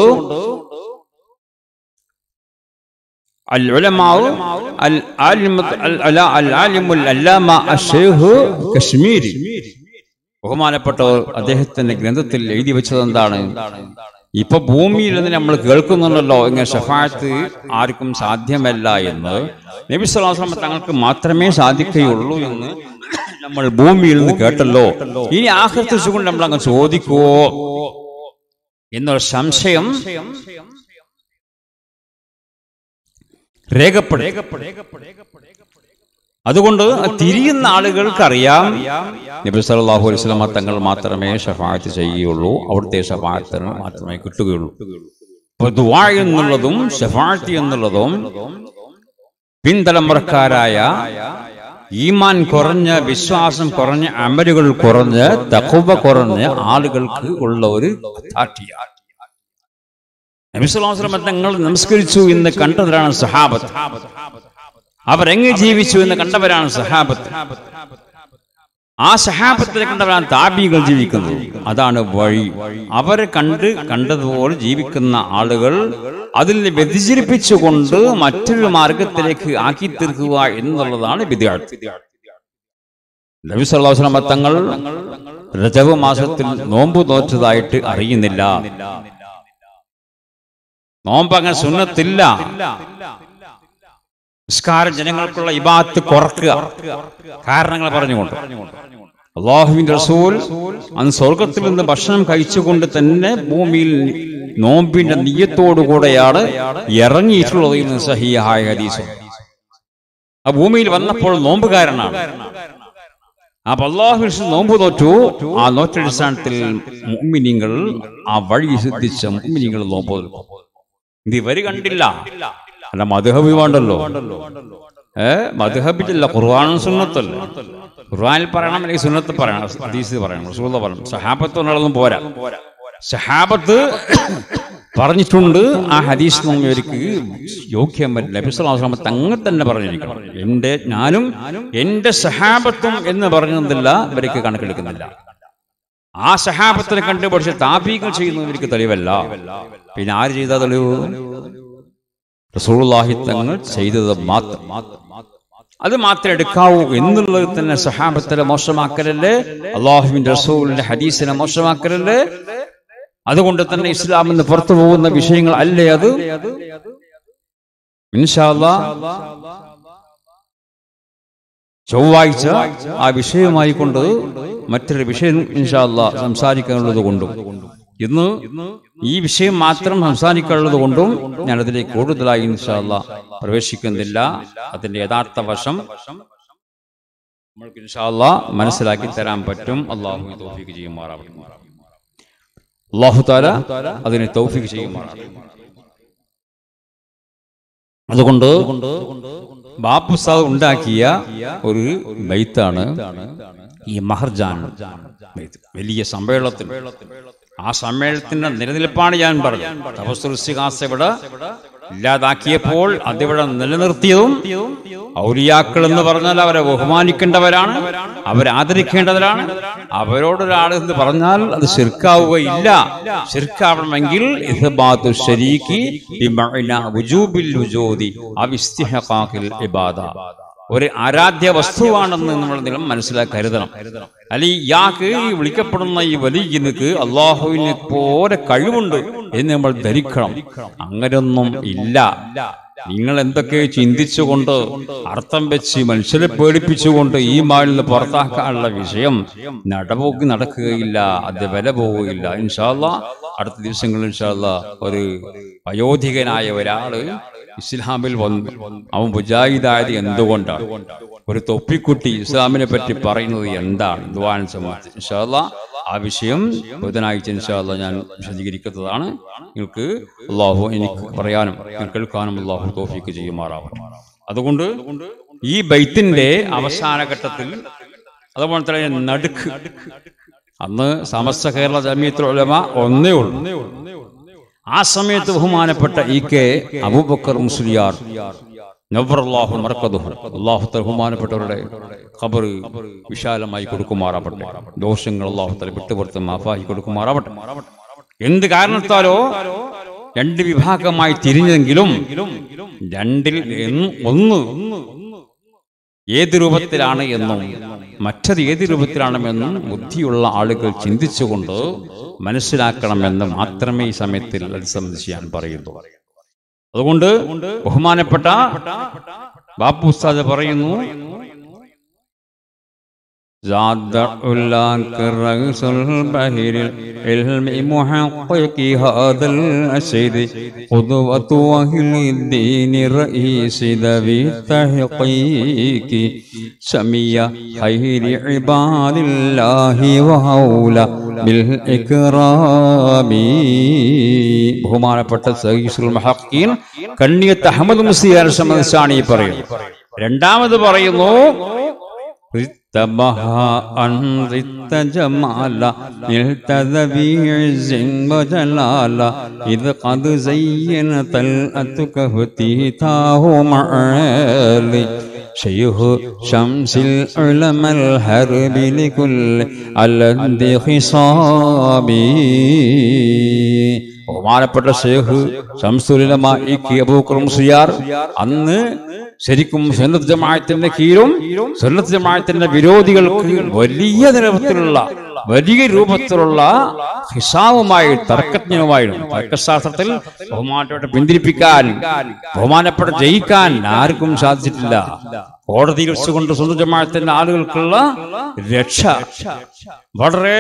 العلماء العالم العالم العلامة الشيخ കശ്മീരി ബഹുമാനപ്പെട്ടവർ അദ്ദേഹത്തിന്റെ ഗ്രന്ഥത്തിൽ എഴുതി വെച്ചത് എന്താണ് ഇപ്പൊ ഭൂമിയിൽ നിന്ന് നമ്മൾ കേൾക്കുന്നുണ്ടല്ലോ ഇങ്ങനെ ഷഫായത്ത് ആർക്കും സാധ്യമല്ല എന്ന് നബി സ്വലാസ്ലമ തങ്ങൾക്ക് മാത്രമേ സാധിക്കുകയുള്ളൂ എന്ന് നമ്മൾ ഭൂമിയിൽ നിന്ന് കേട്ടല്ലോ ഇനി ആഹൃത്തിച്ചുകൊണ്ട് നമ്മൾ അങ്ങ് ചോദിക്കുവോ എന്നൊരു സംശയം അതുകൊണ്ട് അതുകൊണ്ട് തിരിയുന്ന ആളുകൾക്കറിയാം നബി സല്ലല്ലാഹു അലൈഹി വസല്ലമ തങ്ങൾ മാത്രമേ ഷഫാഅത്ത് ചെയ്യുകയുള്ളൂ അവിടുത്തെ ഷഫാഅത്തിന് മാത്രമേ കിട്ടുകയുള്ളൂ അപ്പൊ ദുആ എന്നുള്ളതും ഷഫാഅത്ത് എന്നുള്ളതും പിൻതലമുറക്കാരായ ഈമാൻ കുറഞ്ഞ വിശ്വാസം കുറഞ്ഞ അമലുകൾ കുറഞ്ഞ് തഖവ കുറഞ്ഞ ആളുകൾക്ക് ഉള്ള ഒരു താട്ടിയാണ് നബിസ്വലാസ്ലമ തങ്ങൾ നമസ്കരിച്ചു എന്ന് കണ്ടവരാണ് സഹാബത്ത് അവരെങ്ങ് ജീവിച്ചു എന്ന് കണ്ടവരാണ് സഹാബത്ത് ആ സഹാബത്തിനെ കണ്ടവരാണ് താബികൾ ജീവിക്കുന്നത് അതാണ് വഴി അവരെ കണ്ട് കണ്ടതുപോലെ ജീവിക്കുന്ന ആളുകൾ അതിൽ വ്യതിചരിപ്പിച്ചുകൊണ്ട് മറ്റൊരു മാർഗത്തിലേക്ക് ആക്കി തീർക്കുക എന്നുള്ളതാണ് വിദ്യാർത്ഥി നബി സല്ലാസ്ലമ തങ്ങൾ രജവ മാസത്തിൽ നോമ്പ് നോറ്റതായിട്ട് അറിയുന്നില്ല നോമ്പ് അങ്ങനെ സുന്നത്തില്ല നിസ്കാരം ജനങ്ങൾക്കുള്ള ഇബാത്ത് കുറക്കുക കാരണങ്ങൾ പറഞ്ഞുകൊണ്ട് അള്ളാഹുവിന്റെ റസൂൽ അന്ന് സ്വർഗത്തിൽ നിന്ന് ഭക്ഷണം കഴിച്ചുകൊണ്ട് തന്നെ ഭൂമിയിൽ നോമ്പിന്റെ നീയത്തോടുകൂടെയാണ് ഇറങ്ങിയിട്ടുള്ളത് എന്ന് സഹിയായ ഹദീസ് ആ ഭൂമിയിൽ വന്നപ്പോൾ നോമ്പുകാരനാണ് അപ്പൊ അള്ളാഹു നോമ്പ് നോറ്റു ആ നോറ്റടിസ്ഥാനത്തിൽ മുമ്മിനിങ്ങൾ ആ വഴി സിദ്ധിച്ച മുമ്മിനിങ്ങൾ നോമ്പ് ഇത് ഇവര് കണ്ടില്ല അല്ല മധുഹബി വേണ്ടല്ലോ ഏ മധുഹബില്ല ഖുർആാനും സുന്നത്തല്ല ഖുർആാനിൽ പറയണം അല്ലെങ്കിൽ സുന്നത്ത് പറയണം ഹദീസ് പറയണം റസൂല പറയണം സഹാബത്ത് എന്നുള്ളതും പോരാ സഹാബത്ത് പറഞ്ഞിട്ടുണ്ട് ആ ഹദീസ് നമ്മൾ ഇവർക്ക് യോഗ്യമല്ല നബിസ്ലാമ തങ്ങൾ തന്നെ പറഞ്ഞിരിക്കണം എന്റെ ഞാനും എന്റെ സഹാബത്തും എന്ന് പറഞ്ഞതില്ല ഇവർക്ക് കണക്കെടുക്കുന്നില്ല ആ സഹാബത്തിനെ കണ്ട് പക്ഷെ താപീകൾ ചെയ്യുന്നത് ഇവർക്ക് തെളിവല്ല പിന്നെ ആര് ചെയ്ത തെളിവ് റസൂളുള്ളാഹി തങ്ങൾ ചെയ്തത് മാത്രം അത് മാത്രമേ എടുക്കാവൂ എന്നുള്ളത് തന്നെ സഹാബത്തിനെ മോശമാക്കലല്ലേ അള്ളാഹുവിന്റെ റസൂലിന്റെ ഹദീസിനെ മോശമാക്കലല്ലേ അതുകൊണ്ട് തന്നെ ഇസ്ലാമിൽ നിന്ന് പുറത്തു പോകുന്ന വിഷയങ്ങൾ അല്ലേ അത് ഇൻഷാല്ലാ ചൊവ്വാഴ്ച ആ വിഷയമായി കൊണ്ട് മറ്റൊരു വിഷയം ഇൻഷാല്ല സംസാരിക്കാനുള്ളത് കൊണ്ടും ഇന്ന് ഈ വിഷയം മാത്രം സംസാരിക്കാനുള്ളത് കൊണ്ടും ഞാൻ അതിലേക്ക് കൂടുതലായി ഇൻഷാല്ല പ്രവേശിക്കുന്നില്ല അതിന്റെ യഥാർത്ഥ വശം നമ്മൾക്ക് ഇൻഷാല്ലാ മനസ്സിലാക്കി തരാൻ പറ്റും അള്ളാഹു തൗഫീക്ക് ചെയ്യുമാറാവട്ടെ അള്ളാഹു താല അതിന് തൗഫീക്ക് ചെയ്യുമാറാവട്ടെ അതുകൊണ്ട് ബാപ്പുസാദ് ഉണ്ടാക്കിയ ഒരു ബൈത്താണ് ഈ മഹർജാൻ ബൈത്ത്. വലിയ സമ്മേളനത്തിൽ ആ സമ്മേളനത്തിന്റെ നിലനിൽപ്പാണ് ഞാൻ പറഞ്ഞത് തപസ്സുൽസിഹാസ് ഇവിടെ ഇല്ലാതാക്കിയപ്പോൾ അതിവിടെ നിലനിർത്തിയതും ഔലിയാക്കൾ എന്ന് പറഞ്ഞാൽ അവരെ ബഹുമാനിക്കേണ്ടവരാണ് അവരെ ആദരിക്കേണ്ടവരാണ് അവരോടൊരാൾ എന്ന് പറഞ്ഞാൽ അത് ശിർക്കാവുകയില്ല ശിർക്കാവണമെങ്കിൽ ഇഹ്ബാത്തു ശരീക്കി ബിമഅന വുജൂബിൽ വുജൂദി അവിസ്തിഹഖാഖിൽ ഇബാദ ഒരു ആരാധ്യ വസ്തുവാണെന്ന് നമ്മൾ നിലം മനസ്സിലാക്കി കരുതണം അല്ലെ ഇയാൾക്ക് ഈ വിളിക്കപ്പെടുന്ന ഈ വലിയനക്ക് അള്ളാഹുവിനെ പോലെ കഴിവുണ്ട് എന്ന് നമ്മൾ ധരിക്കണം അങ്ങനൊന്നും ഇല്ല നിങ്ങൾ എന്തൊക്കെ ചിന്തിച്ചുകൊണ്ട് അർത്ഥം വെച്ച് മനുഷ്യരെ പേടിപ്പിച്ചുകൊണ്ട് ഈ മാലിൽ നിന്ന് പുറത്താക്കാനുള്ള വിഷയം നടപോക്ക് നടക്കുകയില്ല അത് വില പോവുകയില്ല ഇൻഷാല്ല അടുത്ത ദിവസങ്ങളിൽ ഇൻഷാല്ല ഒരു വയോധികനായ ഒരാള് ഇസ്ലാമിൽ വന്നു അവൻ മുജാഹിദായത് എന്തുകൊണ്ടാണ് ഒരു തൊപ്പിക്കുട്ടി ഇസ്ലാമിനെ പറ്റി പറയുന്നത് എന്താണ് ദ്വാൻ സംബന്ധിച്ച് ഇൻഷാല്ല ആ വിഷയം ബുധനാഴ്ച ഇൻഷാല്ല ഞാൻ വിശദീകരിക്കുന്നതാണ് നിങ്ങൾക്ക് അള്ളാഹു എനിക്ക് പറയാനും നിങ്ങൾക്ക് കേൾക്കാനും അള്ളാഹു തോഫിക്ക് ചെയ്യുമാറാവണം അതുകൊണ്ട് ഈ ബൈത്തിന്റെ അവസാന ഘട്ടത്തിൽ അതുപോലെ തന്നെ നടുക്ക് അന്ന് സമസ്ത കേരള ജമീയത്തുൽ ഉലമ ഒന്നേ ഉള്ളൂ ആ സമയത്ത് ബഹുമാനപ്പെട്ട ഇ കെ അബൂബക്കർ മുസ്ലിയാർ നവറല്ലാഹു മറക്കതുഹു അള്ളാഹു ബഹുമാനപ്പെട്ടവരുടെ ഖബർ വിശാലമായി കൊടുക്കുമാറാവട്ടെ ദോഷങ്ങൾ അള്ളാഹു തല വിട്ടുപുറത്ത് മാഫായി കൊടുക്കുമാറാവട്ടെ എന്ത് കാരണത്താലോ രണ്ട് വിഭാഗമായി തിരിഞ്ഞെങ്കിലും രണ്ടിൽ എന്ന് ഒന്ന് ഏത് രൂപത്തിലാണ് എന്നും മറ്റത് ഏത് രൂപത്തിലാണെന്നും ബുദ്ധിയുള്ള ആളുകൾ ചിന്തിച്ചുകൊണ്ട് മനസ്സിലാക്കണമെന്ന് മാത്രമേ ഈ സമയത്തിൽ അത് സംബന്ധിച്ച് ഞാൻ പറയുന്നു അതുകൊണ്ട് ബഹുമാനപ്പെട്ട ബാപ്പു ഉസ്താദ് പറയുന്നു زاد علاك رأس البهر العلم محقق هذا الأسد قدوة أهل الدين رئيس ذوي التحقيق سمي خير عباد الله وهول بالإكرام ബഹുമാനപ്പെട്ട സഹീസുൽ മഹക്കീൻ കണ്ണിയത്ത് അഹമ്മദ് മുസ്ലിയാരെ സംബന്ധിച്ചാണ് ഈ പറയുന്നത് രണ്ടാമത് പറയുന്നു ഋത്തബഹാ അൻ ഋത്ത ജമാല نلت ذبي عز وجلال إذ قد زين طلعتك افتتاه معالي شيخ شمس العلماء الحرب لكل الأند خصامي ബഹുമാനപ്പെട്ട ഷേഖ് ശംസുലമ ഇ കെ അബൂക്കർ മുസ്ലിയാർ അന്ന് ശരിക്കും സുന്നത്ത് ജമാഅത്തിന്റെ കീഴും സുന്നത്ത് ജമാഅത്തിന്റെ വിരോധികൾക്ക് വലിയ നിരവത്തിലുള്ള വലിയ രൂപത്തിലുള്ള ഹിസാവുമായി തർക്കജ്ഞനുമായിരുന്നു തർക്കശാസ്ത്രത്തിൽ ബഹുമാനപ്പെട്ട പിന്തിരിപ്പിക്കാൻ ബഹുമാനപ്പെട്ട ജയിക്കാൻ ആർക്കും സാധിച്ചിട്ടില്ല കോടതിയിൽ വെച്ചുകൊണ്ട് സുന്നത്ത് ജമാഅത്തിന്റെ ആളുകൾക്കുള്ള രക്ഷ വളരെ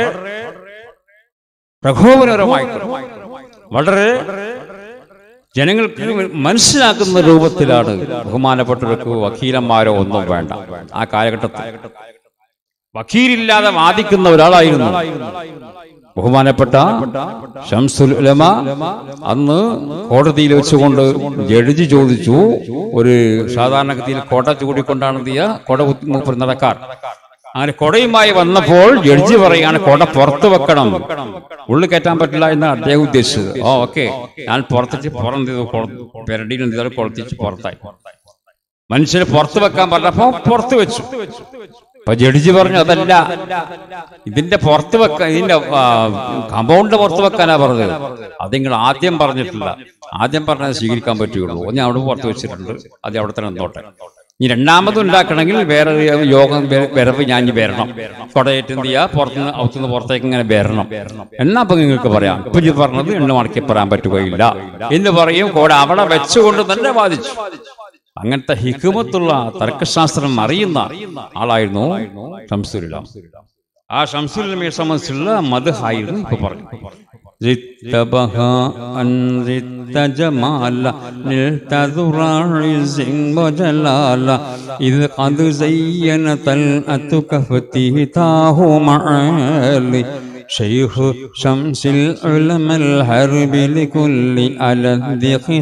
പ്രകോപനപരമായിട്ട് വളരെ ജനങ്ങൾക്ക് മനസ്സിലാക്കുന്ന രൂപത്തിലാണ് ബഹുമാനപ്പെട്ടവർക്ക് വക്കീലന്മാരോ ഒന്നും വേണ്ട ആ കാലഘട്ടത്തിൽ വക്കീലില്ലാതെ വാദിക്കുന്ന ഒരാളായിരുന്നു ബഹുമാനപ്പെട്ട ഷംസുൽ ഉലമ അന്ന് കോടതിയിൽ വെച്ചുകൊണ്ട് ജഡ്ജി ചോദിച്ചു ഒരു സാധാരണഗതിയിൽ കോട ചൂടിക്കൊണ്ടാണ് എന്ത് ചെയ്യുക കൊട കുത്തി മൂപ്പർ നടക്കാർ അങ്ങനെ കൊടയുമായി വന്നപ്പോൾ ജഡ്ജി പറയാണ് കൊട പുറത്ത് വെക്കണം ഉള്ളിൽ കയറ്റാൻ പറ്റില്ല എന്നാണ് അദ്ദേഹം ഉദ്ദേശിച്ചത് ഓ ഓക്കെ ഞാൻ പുറത്തിച്ച് പുറം പെരടിയിൽ എന്ത് ചെയ്താലും കൊളത്തിച്ച് പുറത്തായി മനുഷ്യന് പുറത്ത് വെക്കാൻ പറഞ്ഞപ്പോ പുറത്ത് വെച്ചു അപ്പൊ ജഡ്ജി പറഞ്ഞു അതല്ല ഇതിന്റെ പുറത്ത് വെക്കാൻ ഇതിന്റെ കമ്പൗണ്ട് പുറത്ത് വെക്കാനാ പറഞ്ഞത് അത് നിങ്ങൾ ആദ്യം പറഞ്ഞിട്ടില്ല ആദ്യം പറഞ്ഞത് സ്വീകരിക്കാൻ പറ്റുകയുള്ളൂ ഞാൻ അവിടെ പുറത്ത് വെച്ചിട്ടുണ്ട് അത് അവിടെ തന്നെ നിന്നോട്ടെ ഇനി രണ്ടാമത് ഉണ്ടാക്കണമെങ്കിൽ വേറെ ഒരു യോഗം വെ- വരവ് ഞാൻ ഇനി വരണം കൊടയേറ്റ് എന്ത് ചെയ്യുക പുറത്തുനിന്ന് അകത്തുനിന്ന് പുറത്തേക്ക് ഇങ്ങനെ വരണം എന്നാ അപ്പൊ നിങ്ങൾക്ക് പറയാം ഇപ്പൊ ഇത് പറഞ്ഞത് എണ്ണ മടക്കി പറയാൻ പറ്റുകയില്ല എന്ന് പറയും കോട അവിടെ വെച്ചുകൊണ്ട് തന്നെ വാദിച്ചു അങ്ങനത്തെ ഹിക്കുമത്തുള്ള തർക്കശാസ്ത്രം അറിയുന്ന ആളായിരുന്നു ഷംസുല്ല ആ ഷംസുല്ലമയെ സംബന്ധിച്ചുള്ള മതഹായിരുന്നു ഇപ്പൊ പറഞ്ഞു زدت بهاء زدت جمالا نلت ذرى عز وجلالا إذ قد زينت الأتك فتيتاه معالي شيخ شمس العلماء الحرب لكل ألذ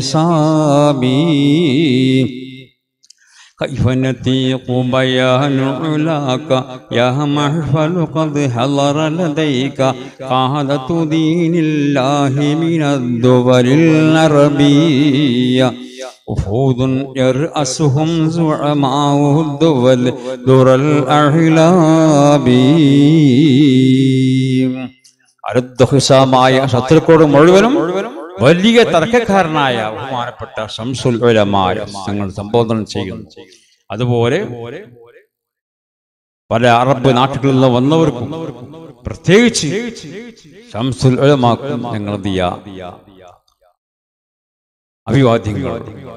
خصابي كيف نتيق بيان علاك يا محفل قد حضر لديك قادة دين الله من الدول العربية وفود يرأسهم زعماء الدول در الأعلام അരുദ്ധഹിസാമായ ശത്രുക്കളോട് മുഴുവനും വലിയ തർക്കക്കാരനായ ബഹുമാനപ്പെട്ട ശംസുൽ ഉലമായ ഞങ്ങൾ സംബോധന ചെയ്യുന്നു അതുപോലെ പല അറബ് നാട്ടുകളിൽ നിന്ന് വന്നവർക്കും പ്രത്യേകിച്ച് ശംസുൽ ഉലമാക്കും ഞങ്ങൾ എന്ത് ചെയ്യാ അഭിവാദ്യങ്ങൾ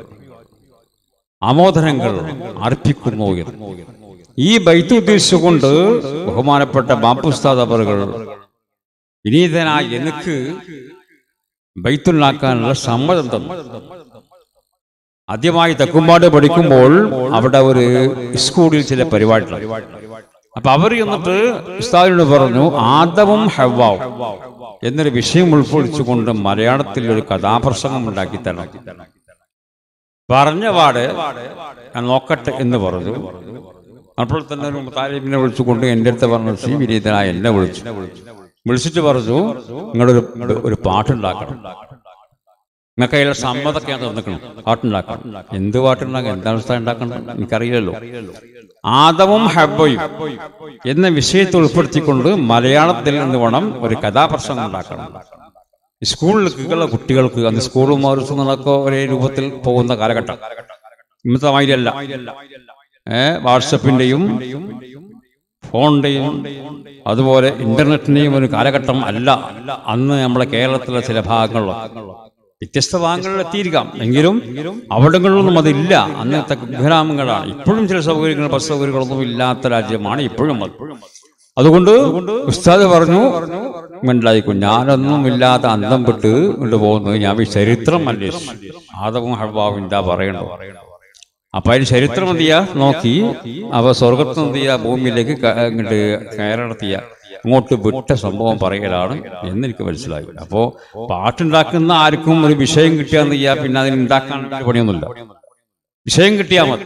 ആമോദനങ്ങൾ അർപ്പിക്കുന്നു എന്ന്. ഈ ബൈത്ത് ഉദ്ദേശിച്ചുകൊണ്ട് ബഹുമാനപ്പെട്ട ബാപ്പുസ്താദ് അവറുകൾ വിനീതനായ എനിക്ക് ബൈത്തുണ്ടാക്കാനുള്ള സമ്മതം തന്നു ആദ്യമായി തെക്കുംപാട് പഠിക്കുമ്പോൾ അവിടെ ഒരു സ്കൂളിൽ ചില പരിപാടികൾ അപ്പൊ അവർ എന്നിട്ട് ഉസ്താദിനോട് പറഞ്ഞു ആദവും ഹവാവും എന്നൊരു വിഷയം ഉൾക്കൊള്ളിച്ചുകൊണ്ട് മലയാളത്തിൽ ഒരു കഥാപ്രസംഗം ഉണ്ടാക്കി തരണം പറഞ്ഞ പാട് ഞാൻ നോക്കട്ടെ എന്ന് പറഞ്ഞു അപ്പോൾ തന്നെ ഒരു താലിബിനെ വിളിച്ചുകൊണ്ട് എൻ്റെ അടുത്ത് പറഞ്ഞു സി വിനീതനായ എന്നെ വിളിച്ചു വിളിച്ചിട്ട് പറഞ്ഞു നിങ്ങളൊരു ഒരു പാട്ടുണ്ടാക്കണം നിങ്ങൾക്ക് അതിലെ സമ്മതൊക്കെ ഞാൻ തന്നിക്കണം പാട്ടുണ്ടാക്കണം എന്ത് പാട്ടുണ്ടാക്കണം എന്താണ് ഉസ്താദ് ഉണ്ടാക്കണം എനിക്കറിയില്ലല്ലോ ആദവും ഹബ്ബയും എന്ന വിഷയത്തെ ഉൾപ്പെടുത്തിക്കൊണ്ട് മലയാളത്തിൽ നിന്ന് വേണം ഒരു കഥാപ്രസംഗം ഉണ്ടാക്കണം സ്കൂളിലേക്കുള്ള കുട്ടികൾക്ക് അന്ന് സ്കൂളും മറുസുന്നതൊക്കെ ഒരേ രൂപത്തിൽ പോകുന്ന കാലഘട്ടം ഇന്നത്തെ മാതിരിയല്ല ഏ വാട്സപ്പിന്റെയും ഫോണിന്റെയും അതുപോലെ ഇന്റർനെറ്റിന്റെയും ഒരു കാലഘട്ടം അല്ല അന്ന് നമ്മളെ കേരളത്തിലെ ചില ഭാഗങ്ങളിലൊക്കെ വ്യത്യസ്ത ഭാഗങ്ങളിൽ എത്തിയിരിക്കാം എങ്കിലും അവിടങ്ങളിലൊന്നും അതില്ല അന്നത്തെ ഗ്രാമങ്ങളാണ് ഇപ്പോഴും ചില സൗകര്യങ്ങൾ ബസ് സൗകര്യങ്ങളൊന്നും ഇല്ലാത്ത രാജ്യമാണ് ഇപ്പോഴും അത് അതുകൊണ്ട് ഉസ്താദ് പറഞ്ഞു മനസ്സിലായിക്കും ഞാനൊന്നും ഇല്ലാത്ത അന്തം വിട്ട് കൊണ്ടുപോകുന്നത് ഞാൻ ഈ ചരിത്രം അന്വേഷിച്ചു ആദവും ഹവാവും എന്താ പറയണോ അപ്പൊ അതിന് ചരിത്രം എന്ത് ചെയ്യാ നോക്കി അവ സ്വർഗത്ത് എന്ത് ചെയ്യാ ഭൂമിയിലേക്ക് ക- ഇങ്ങോട്ട് കയറടത്തിയ അങ്ങോട്ട് വിട്ട സംഭവം പറയലാണ് എന്ന് എനിക്ക് മനസ്സിലായി അപ്പോ പാട്ടുണ്ടാക്കുന്ന ആർക്കും ഒരു വിഷയം കിട്ടിയാന്ന് ചെയ്യാ പിന്നെ അതിന് ഉണ്ടാക്കാൻ പണിയൊന്നുമില്ല വിഷയം കിട്ടിയാ മതി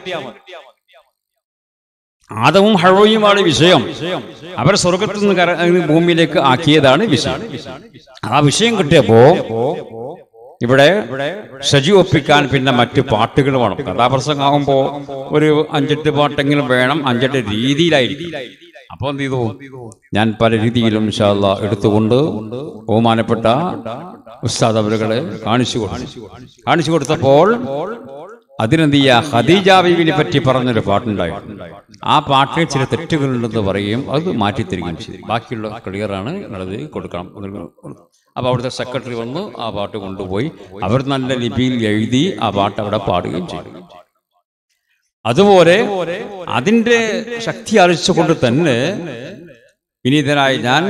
ആദവും ഹഴവയുമാണ് വിഷയം അവരെ സ്വർഗത്തിൽ നിന്ന് കര ഭൂമിയിലേക്ക് ആക്കിയതാണ് വിഷയം ആ വിഷയം കിട്ടിയപ്പോ ഇവിടെ സജി ഒപ്പിക്കാൻ പിന്നെ മറ്റു പാട്ടുകൾ വേണം കഥാപ്രസംഗമാകുമ്പോ ഒരു അഞ്ചെട്ട് പാട്ടെങ്കിലും വേണം അഞ്ചെട്ട് രീതിയിലായിരിക്കും അപ്പൊ എന്ത് ചെയ്തു ഞാൻ പല രീതിയിലും ഇൻഷാല്ല എടുത്തുകൊണ്ട് ബഹുമാനപ്പെട്ട ഉസ്താദ് അവരുകളെ കാണിച്ചു കൊടുത്തു കാണിച്ചു കൊടുത്തപ്പോൾ അതിനെന്ത് ചെയ്യാ ഖദീജ ബീവിനെ പറ്റി പറഞ്ഞൊരു പാട്ടുണ്ടായി ആ പാട്ടിൽ ചില തെറ്റുകളുണ്ടെന്ന് പറയുകയും അത് മാറ്റിത്തരികയും ചെയ്തു ബാക്കിയുള്ള ക്ലിയറാണ് നിങ്ങളത് കൊടുക്കണം അപ്പൊ അവിടുത്തെ സെക്രട്ടറി വന്ന് ആ പാട്ട് കൊണ്ടുപോയി അവർ നല്ല ലിപിയിൽ എഴുതി ആ പാട്ട് അവിടെ പാടുകയും ചെയ്തു അതുപോലെ അതിന്റെ ശക്തി അറിയിച്ചുകൊണ്ട് തന്നെ വിനീതനായി ഞാൻ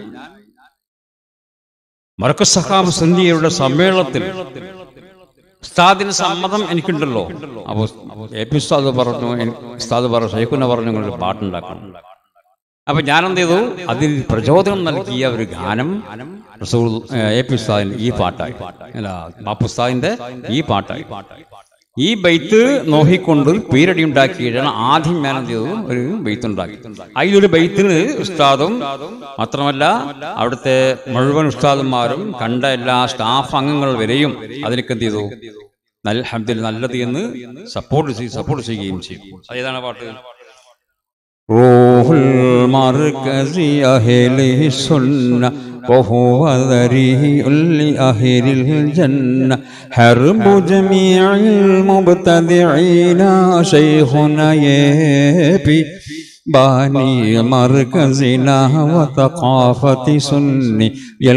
മറക്കസ് സഹാബ് സന്ധ്യയുടെ സമ്മേളനത്തിൽ ഉസ്താദിന് സമ്മതം എനിക്കുണ്ടല്ലോ അപ്പൊ എ പി ഉസ്താദ് പറഞ്ഞു എനി- ഉസ്താദ് പറഞ്ഞു ഷെയ്ഖുന പറഞ്ഞു നിങ്ങൾ പാട്ടുണ്ടാക്കണം അപ്പൊ ഞാൻ എന്ത് ചെയ്തു അതിൽ പ്രചോദനം നൽകിയ ഒരു ഗാനം റസൂൽ ഏ, എ പി ഉസ്താദിന് ഈ പാട്ടായി അല്ല ബാപ്പു ഉസ്താദിന്റെ ഈ പാട്ടായി ഈ ബൈത്ത് നോക്കിക്കൊണ്ട് പേരടി ഉണ്ടാക്കിയിട്ടാണ് ആദ്യം ഞാൻ എന്ത് ചെയ്തു ഒരു ബൈത്ത് ഉണ്ടാക്കി അതിലൊരു ബൈത്തിന് ഉസ്താദും മാത്രമല്ല അവിടുത്തെ മുഴുവൻ ഉസ്താദന്മാരും കണ്ട എല്ലാ സ്റ്റാഫ് അംഗങ്ങൾ വരെയും അതിനൊക്കെ എന്ത് ചെയ്തു നല്ല ഹംദിൽ നല്ലത് എന്ന് സപ്പോർട്ട് ചെയ്ത് സപ്പോർട്ട് ചെയ്യുകയും ചെയ്തു അതേതാണ് പാട്ട് روح المركز أهل السنة وهو ذريع لأهل الجنة حرب جميع المبتدعين شيخنا يبي باني مركزنا وثقافة سني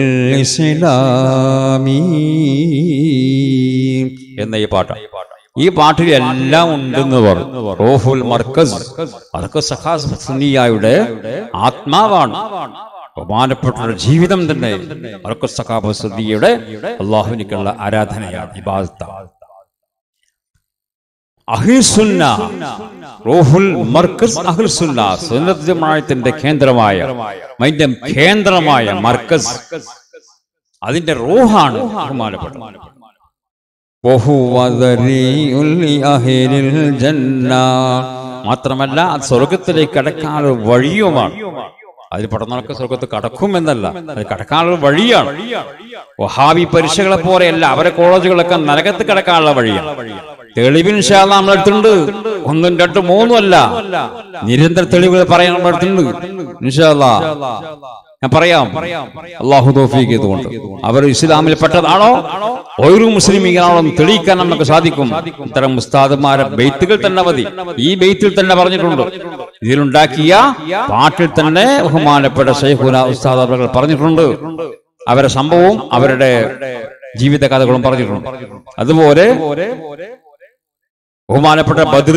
الإسلامي എന്ന ഈ പാട്ട് ഈ പാട്ടിൽ എല്ലാം ഉണ്ടെന്ന് പറഞ്ഞു റോഹുൽ മർക്കസ് മർക്കസ് സഖാസ് സുന്നിയായുടെ ആത്മാവാണ് ബഹുമാനപ്പെട്ട ജീവിതം തന്നെ മർക്കസ് സഖാബ് സദിയുടെ അള്ളാഹുവിനിക്കുള്ള ആരാധനയാണ് ഇബാദത്താണ് അഹിൽസുന്ന റൂഹുൽ മർക്കസ് അഹിൽസുന്ന സുന്നത്ത് ജമാഅത്തിന്റെ കേന്ദ്രമായ അതിന്റെ കേന്ദ്രമായ മർക്കസ് അതിന്റെ റൂഹാണ് ബഹുമാനപ്പെട്ടത് وهو ذريع لأهل الجنة. മാത്രമല്ല അത് സ്വർഗത്തിലേക്ക് കടക്കാനുള്ള വഴിയുമാണ് അതിൽ പഠനമൊക്കെ സ്വർഗത്ത് കടക്കുമെന്നല്ല അത് കടക്കാനുള്ള വഴിയാണ് വഹാബി പരീക്ഷകളെ പോലെയല്ല അവരെ കോളേജുകളൊക്കെ നരകത്ത് കടക്കാനുള്ള വഴിയാണ് തെളിവിന് ശാല നമ്മൾ എടുത്തിട്ടുണ്ട് ഒന്നും രണ്ടും മൂന്നും അല്ല നിരന്തര തെളിവുകൾ പറയാൻ നമ്മൾ എടുത്തിട്ടുണ്ട് ഇൻഷാല്ലാ ഞാൻ പറയാം അള്ളാഹു തോഫീക്ക് ചെയ്തുകൊണ്ട് അവർ ഇസ്ലാമിൽ പെട്ടതാണോ ഒരു മുസ്ലിമീങ്ങളാണോ എന്ന് തെളിയിക്കാൻ നമുക്ക് സാധിക്കും ഇത്തരം ഉസ്താദന്മാരെ ബെയ്ത്തുകൾ തന്നെ മതി ഈ ബെയ്ത്തിൽ തന്നെ പറഞ്ഞിട്ടുണ്ട് ഇതിലുണ്ടാക്കിയ പാട്ടിൽ തന്നെ ബഹുമാനപ്പെട്ട ഷെയ്ഖുന ഉസ്താദ് അവർ പറഞ്ഞിട്ടുണ്ട് അവരുടെ സംഭവവും അവരുടെ ജീവിത കഥകളും പറഞ്ഞിട്ടുണ്ട് അതുപോലെ ബഹുമാനപ്പെട്ട ബദർ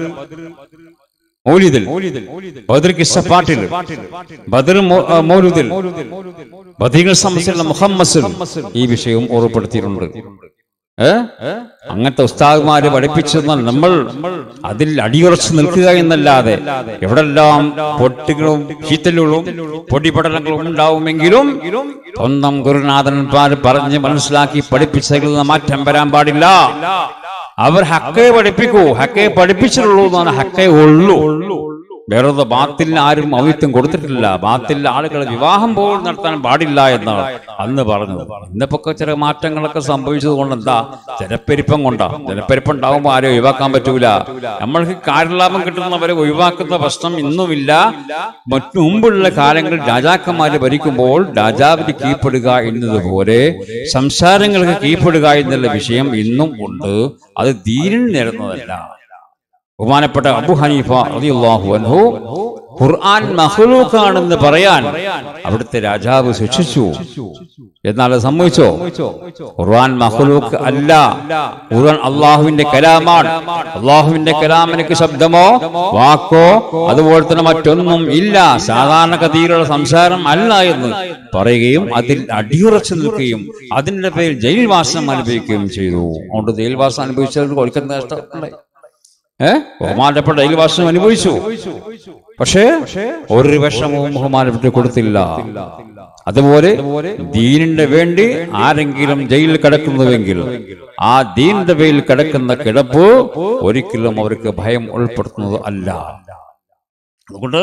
മൗലിദിൽ ബദർ കിസ്സ പാട്ടിൽ ബദർ മൗ- ആ, മൗലിദിൽ ബദീങ്ങൾ സംബന്ധിച്ചുള്ള മുഹമ്മസിൽ ഈ വിഷയവും ഓർമ്മപ്പെടുത്തിയിട്ടുണ്ട് ഏ അങ്ങനത്തെ ഉസ്താദ്മാര് പഠിപ്പിച്ചെന്നാൽ നമ്മൾ അതിൽ അടിയുറച്ചു നിൽക്കുക എന്നല്ലാതെ എവിടെല്ലാം പൊട്ടികളും ചീത്തലുകളും പൊടിപടലങ്ങളും ഉണ്ടാവുമെങ്കിലും സ്വന്തം ഗുരുനാഥന്മാർ പറഞ്ഞ് മനസ്സിലാക്കി പഠിപ്പിച്ചതിൽ നിന്ന് മാറ്റം വരാൻ പാടില്ല അവർ ഹക്കയെ പഠിപ്പിക്കൂ ഹക്കയെ പഠിപ്പിച്ചിട്ടുള്ളൂ എന്നാണ് ഹക്കയെ ഉള്ളൂ വേറെ ബാത്തിൽ ആരും ഔന്നിത്യം കൊടുത്തിട്ടില്ല ബാത്തിൽ ആളുകളെ വിവാഹം പോലും നടത്താൻ പാടില്ല എന്നാണ് അന്ന് പറഞ്ഞത് ഇന്നിപ്പോ ഒക്കെ ചില മാറ്റങ്ങളൊക്കെ സംഭവിച്ചത് കൊണ്ട് എന്താ ജനപ്പെരുപ്പം കൊണ്ടാ ജനപ്പെരുപ്പം ഉണ്ടാകുമ്പോൾ ആരും ഒഴിവാക്കാൻ പറ്റൂല നമ്മൾക്ക് കാര്യലാഭം കിട്ടുന്നവരെ ഒഴിവാക്കുന്ന പ്രശ്നം ഇന്നുമില്ല മറ്റു മുമ്പുള്ള കാലങ്ങളിൽ രാജാക്കന്മാര് ഭരിക്കുമ്പോൾ രാജാവിന് കീഴ്പ്പെടുക എന്നതുപോലെ സംസാരങ്ങൾക്ക് കീഴ്പ്പെടുക എന്നുള്ള വിഷയം ഇന്നും ഉണ്ട് അത് ദീനിൽ നേരുന്നതല്ല ബഹുമാനപ്പെട്ട അബു ഹനീഫ റളിയല്ലാഹു അൻഹു ഖുർആൻ മഖ്ലൂഖാണെന്ന് പറയാൻ അവിടുത്തെ രാജാവ് ശിക്ഷിച്ചു എന്നാൽ അത് സമ്മതിച്ചോ ഖുർആൻ മഖ്ലൂഖ് അല്ല ഖുർആൻ അള്ളാഹുവിന്റെ കലാമാണ് അള്ളാഹുവിന്റെ കലാമിനക്ക് ശബ്ദമോ വാക്കോ അതുപോലെ തന്നെ മറ്റൊന്നും ഇല്ല സാധാരണഗതിയിലുള്ള സംസാരം അല്ല എന്ന് പറയുകയും അതിൽ അടിയുറച്ചു നിൽക്കുകയും അതിന്റെ പേരിൽ ജയിൽവാസം അനുഭവിക്കുകയും ചെയ്തു അതുകൊണ്ട് ജയിൽവാസം അനുഭവിച്ചവർക്ക് കൊടുക്കുന്ന നഷ്ടമുണ്ടായി ഏഹ് ബഹുമാനപ്പെട്ട അയൽവാസം അനുഭവിച്ചു പക്ഷേ ഒരു വിഷമവും ബഹുമാനപ്പെട്ട് കൊടുത്തില്ല അതുപോലെ ദീനിന്റെ വേണ്ടി ആരെങ്കിലും ജയിലിൽ കിടക്കുന്നുവെങ്കിൽ ആ ദീനിന്റെ പേരിൽ കിടക്കുന്ന കിടപ്പ് ഒരിക്കലും അവർക്ക് ഭയം ഉൾപ്പെടുത്തുന്നത് അല്ല അതുകൊണ്ട്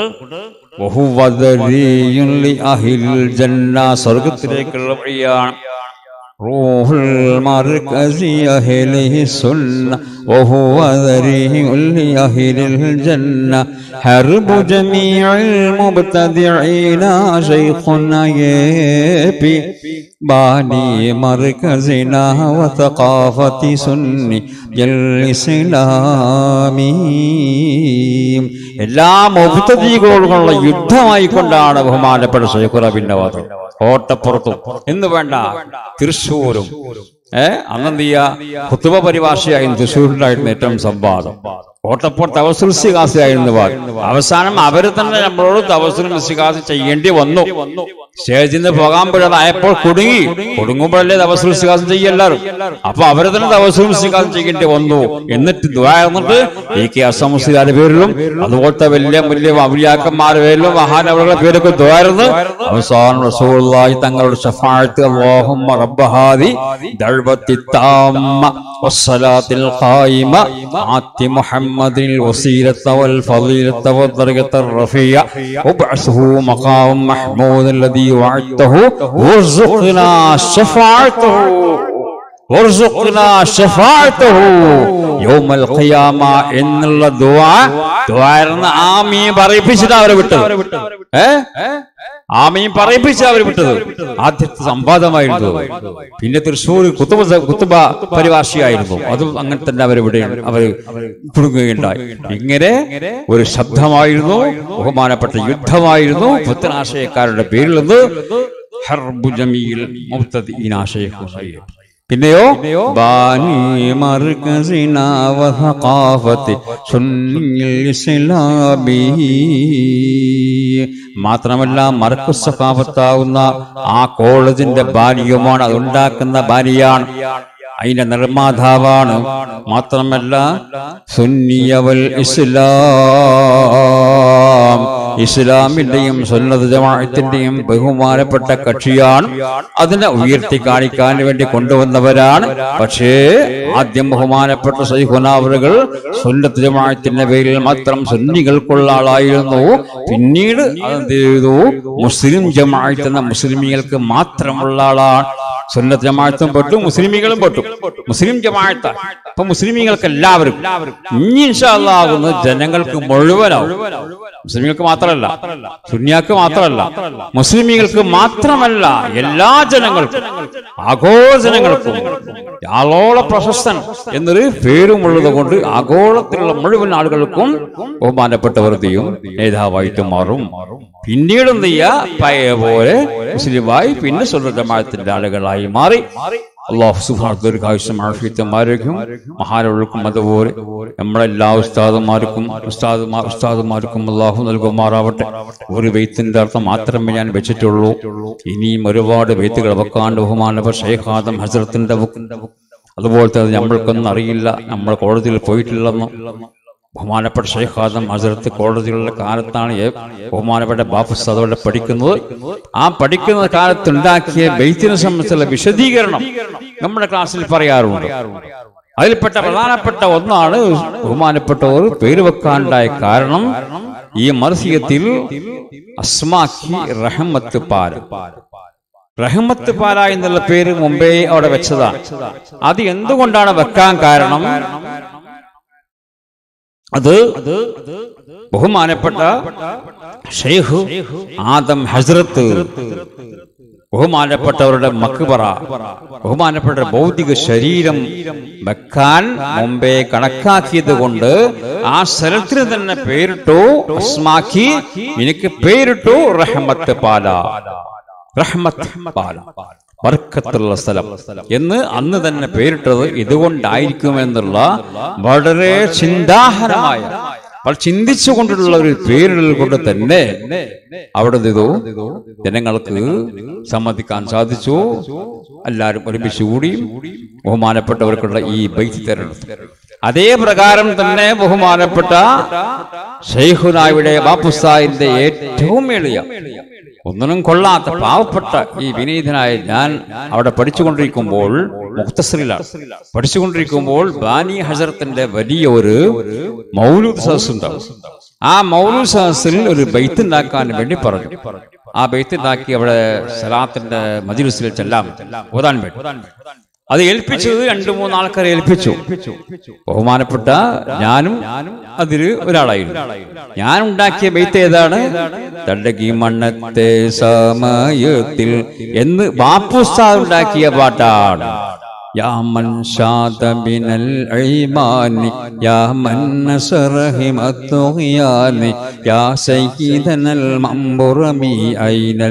ബഹുവദരീയുൻ ലി അഹിൽ ജന്ന സ്വർഗത്തിലേക്കുള്ള വഴിയാണ് روح المركز أهله السنة وهو ذريع لأهل الجنة حرب جميع المبتدعين شيخنا يبي باني مركزنا وثقافة سني الإسلامي എല്ലാ മുബ്തദീകളോടുമുള്ള യുദ്ധമായിക്കൊണ്ടാണ് ബഹുമാനപ്പെട്ട ഷെയ്ഖുറബിന്റെ വാദം കോട്ടപ്പുറത്തും എന്ന് വേണ്ട തൃശ്ശൂരും ഏ അന്നെന്ത് ചെയ്യാ കുത്തുബ പരിഭാഷയായിരുന്നു തൃശ്ശൂരിലായിരുന്നു ഏറ്റവും സംവാദം കോട്ടപ്പുറത്ത് തവസുൽ സിഹാസിയായിരുന്നു വാദം അവസാനം അവര് തന്നെ നമ്മളോട് തവസുൽ സിഹാസ് ചെയ്യേണ്ടി വന്നു സ്റ്റേജിൽ നിന്ന് പോകാൻ പറ്റാതായപ്പോൾ കുടുങ്ങി കുടുങ്ങുമ്പോഴല്ലേ തവസുൽ സിഹാസം ചെയ്യല്ലാരും അപ്പൊ അവര് തന്നെ തവസുൽ സിഹാസം ചെയ്യേണ്ടി വന്നു എന്നിട്ട് ദ്വാർന്നിട്ട് എ കെ അസമുസ്ലിയുടെ പേരിലും അതുപോലത്തെ വലിയ വലിയ അവലിയാക്കന്മാരുടെ പേരിലും മഹാനവരുടെ പേരൊക്കെ ദ്വാർന്ന് അവസാനം റസൂലുള്ളാഹി തങ്ങളുടെ ഷഫാഅത്ത് അല്ലാഹുമ്മ റബ്ബഹാദി ദഅവത്തി താമ്മ വസ്സലാത്തിൽ ഖായിമ ആത്തി മുഹമ്മദിൽ വസീലത വൽ ഫളീലത വദ്ദറജത الرفيع وابعثه مقام محمود الذي وعدته وارزقنا شفاعته وارزقنا شفاعته يوم القيامة എന്നുള്ള ദുആ ദുആർന്ന് ആമീൻ പറയിപ്പിച്ചിട്ട് അവരെ വിട്ടത് ഏ ആമീൻ പറയിപ്പിച്ച് അവരെ വിട്ടത് ആദ്യത്തെ സംവാദമായിരുന്നു പിന്നെ തൃശ്ശൂർ കുത്തുബ കുത്തുബ പരിഭാഷയായിരുന്നു അതും അങ്ങനെ തന്നെ അവർ ഇവിടെ അവർ കുടുങ്ങുകയുണ്ടായി ഇങ്ങനെ ഒരു ശബ്ദമായിരുന്നു ബഹുമാനപ്പെട്ട യുദ്ധമായിരുന്നു പുത്തനാശയക്കാരുടെ പേരിൽ നിന്ന് ഹർബു ജമീൽ മുബ്തദീൻ ആശയക്കുമായി പിന്നെയോ ബാനി മർകസിന വഹഖാഫത്തി സുന്നിൽ ഇസ്ലാമി മാത്രമല്ല മർക്കസ് സഖാഫത്താവുന്ന ആ കോളേജിന്റെ ബാലിയുമാണ് അത് ഉണ്ടാക്കുന്ന ബാലിയാണ് അതിന്റെ നിർമ്മാതാവാണ് മാത്രമല്ല സുന്നിയവൽ ഇസ്ലാം ഇസ്ലാമിന്റെയും സുന്നത ജമാഅത്തിന്റെയും ബഹുമാനപ്പെട്ട കക്ഷിയാണ് അതിനെ ഉയർത്തി കാണിക്കാൻ വേണ്ടി കൊണ്ടുവന്നവരാണ് പക്ഷേ ആദ്യം ബഹുമാനപ്പെട്ട സൈഹുനാവറുകൾ സുന്നത്ത് ജമാഅത്തിന്റെ പേരിൽ മാത്രം സുന്നികൾക്കുള്ള ആളായിരുന്നു പിന്നീട് അതെന്ത് ചെയ്തു മുസ്ലിം ജമാഅത്ത് എന്ന മുസ്ലിമികൾക്ക് മാത്രമുള്ള ആളാണ് സുന്നത്ത് ജമാഅത്തും പെട്ടു മുസ്ലിമികളും പെട്ടു മുസ്ലിം ജമാഅത്ത് അപ്പൊ മുസ്ലിമികൾക്ക് എല്ലാവരും ഇനി ഇൻഷാല്ലാകുന്നത് ജനങ്ങൾക്ക് മുഴുവനാവും മുസ്ലിമികൾക്ക് മാത്രമല്ല സുന്നിയാക്ക് മാത്രമല്ല മുസ്ലിമികൾക്ക് മാത്രമല്ല എല്ലാ ജനങ്ങൾക്കും ആഗോള ജനങ്ങൾക്കും ആഗോള പ്രശസ്തൻ എന്നൊരു പേരുമുള്ളത് കൊണ്ട് ആഗോളത്തിലുള്ള മുഴുവൻ ആളുകൾക്കും ബഹുമാനപ്പെട്ടവർത്തിയും നേതാവായിട്ട് മാറും പിന്നീട് എന്ത് ചെയ്യാ പഴയ പോലെ മുസ്ലിമായി പിന്നെ സ്വന്തമായത്തിന്റെ ആളുകളായി മാറി അള്ളാഹു സുഹാർദ്ദീർഘായുഷം ആഫിയത്തും ആരോഗ്യം മഹാനവൾക്കും അതുപോലെ നമ്മളെല്ലാ ഉസ്താദുമാർക്കും ഉസ്താദുമാർ ഉസ്താദുമാർക്കും അള്ളാഹു നൽകുമാറാവട്ടെ ഒരു വെയ്ത്തിന്റെ അർത്ഥം മാത്രമേ ഞാൻ വെച്ചിട്ടുള്ളൂ ഇനിയും ഒരുപാട് വെയ്ത്തുകൾ വെക്കാണ്ട് ബഹുമാനപ്പെട്ട ഷെയ്ഖാദം ഹസരത്തിന്റെ അതുപോലത്തെ അത് നമ്മൾക്കൊന്നും അറിയില്ല നമ്മൾ കോടതിയിൽ പോയിട്ടില്ലെന്നും ബഹുമാനപ്പെട്ട ഷെയ്ഖാദം ഹസരത്ത് കോടതികളുടെ കാലത്താണ് ഏ- ബഹുമാനപ്പെട്ട ബാഫസ് അതോടെ പഠിക്കുന്നത് ആ പഠിക്കുന്ന കാലത്ത് ഉണ്ടാക്കിയ ബെയ്ത്തിനെ സംബന്ധിച്ചുള്ള വിശദീകരണം നമ്മുടെ ക്ലാസ്സിൽ പറയാറുണ്ട് അതിൽപ്പെട്ട പ്രധാനപ്പെട്ട ഒന്നാണ് ബഹുമാനപ്പെട്ടവർ പേര് വെക്കാനുണ്ടായ കാരണം ഈ മർസിയത്തിൽ അസ്മാക്കി റഹമത്ത് പാല റഹമത്ത് പാല എന്നുള്ള പേര് മുമ്പേ അവിടെ വെച്ചതാണ് അത് എന്തുകൊണ്ടാണ് വെക്കാൻ കാരണം അത് ബഹുമാനപ്പെട്ട ഷെയ്ഖ് ആദം ഹസ്രത്ത് ബഹുമാനപ്പെട്ടവരുടെ മക്ബറ ബഹുമാനപ്പെട്ട ഭൗതിക ശരീരം വെക്കാൻ മുമ്പേ കണക്കാക്കിയത് കൊണ്ട് ആ സ്ഥലത്തിന് തന്നെ പേരിട്ടു അസ്മാക്കി എനിക്ക് പേരിട്ടു റഹമത്ത് പാല റഹ്മത്ത് പാല ബർക്കത്തുള്ള സ്ഥലം എന്ന് അന്ന് തന്നെ പേരിട്ടത് ഇതുകൊണ്ടായിരിക്കുമെന്നുള്ള വളരെ ചിന്താഹരമായ വളരെ ചിന്തിച്ചുകൊണ്ടുള്ള ഒരു പേരിടൽ കൊണ്ട് തന്നെ അവിടെ എന്ത് ചെയ്തു ജനങ്ങൾക്ക് സമ്മതിക്കാൻ സാധിച്ചു എല്ലാവരും ഒരുമിച്ച് കൂടി ബഹുമാനപ്പെട്ടവർക്കുള്ള ഈ ബൈത്ത് തെരഞ്ഞെടുത്തു അതേ പ്രകാരം തന്നെ ബഹുമാനപ്പെട്ട ഷെയ്ഖുനായുടെ ബാപ്പുസാഹിന്റെ ഏറ്റവും എളിയ ഒന്നിനും കൊള്ളാത്ത പാവപ്പെട്ട ഈ വിനീതനായ ഞാൻ അവിടെ പഠിച്ചുകൊണ്ടിരിക്കുമ്പോൾ മുക്തസറിലാണ് പഠിച്ചുകൊണ്ടിരിക്കുമ്പോൾ ബാനി ഹസരത്തിന്റെ വലിയ ഒരു മൗലൂദ് സദസ് ഉണ്ടാവും ആ മൗലൂദ് സദസ്സിൽ ഒരു ബൈത്ത് ഉണ്ടാക്കാൻ വേണ്ടി പറഞ്ഞു ആ ബൈത്ത് ഉണ്ടാക്കി അവിടെ സലാത്തിന്റെ മജിലിസിൽ ചെല്ലാം ഓതാൻ വേണ്ടി അത് ഏൽപ്പിച്ചത് രണ്ടു മൂന്ന് ആൾക്കാരെ ഏൽപ്പിച്ചു ബഹുമാനപ്പെട്ട ഞാനും അതിൽ ഒരാളായിരുന്നു ഞാൻ ഉണ്ടാക്കിയ ബെയ്ത്ത് ഏതാണ് തണ്ടകി മണ്ണത്തെ സമയത്തിൽ എന്ന് ബാപ്പുസ്താദ് ഉണ്ടാക്കിയ പാട്ടാണ് يا من شاد من العيمان يا من نصر هم الطغيان يا سيدنا المنبرمي أين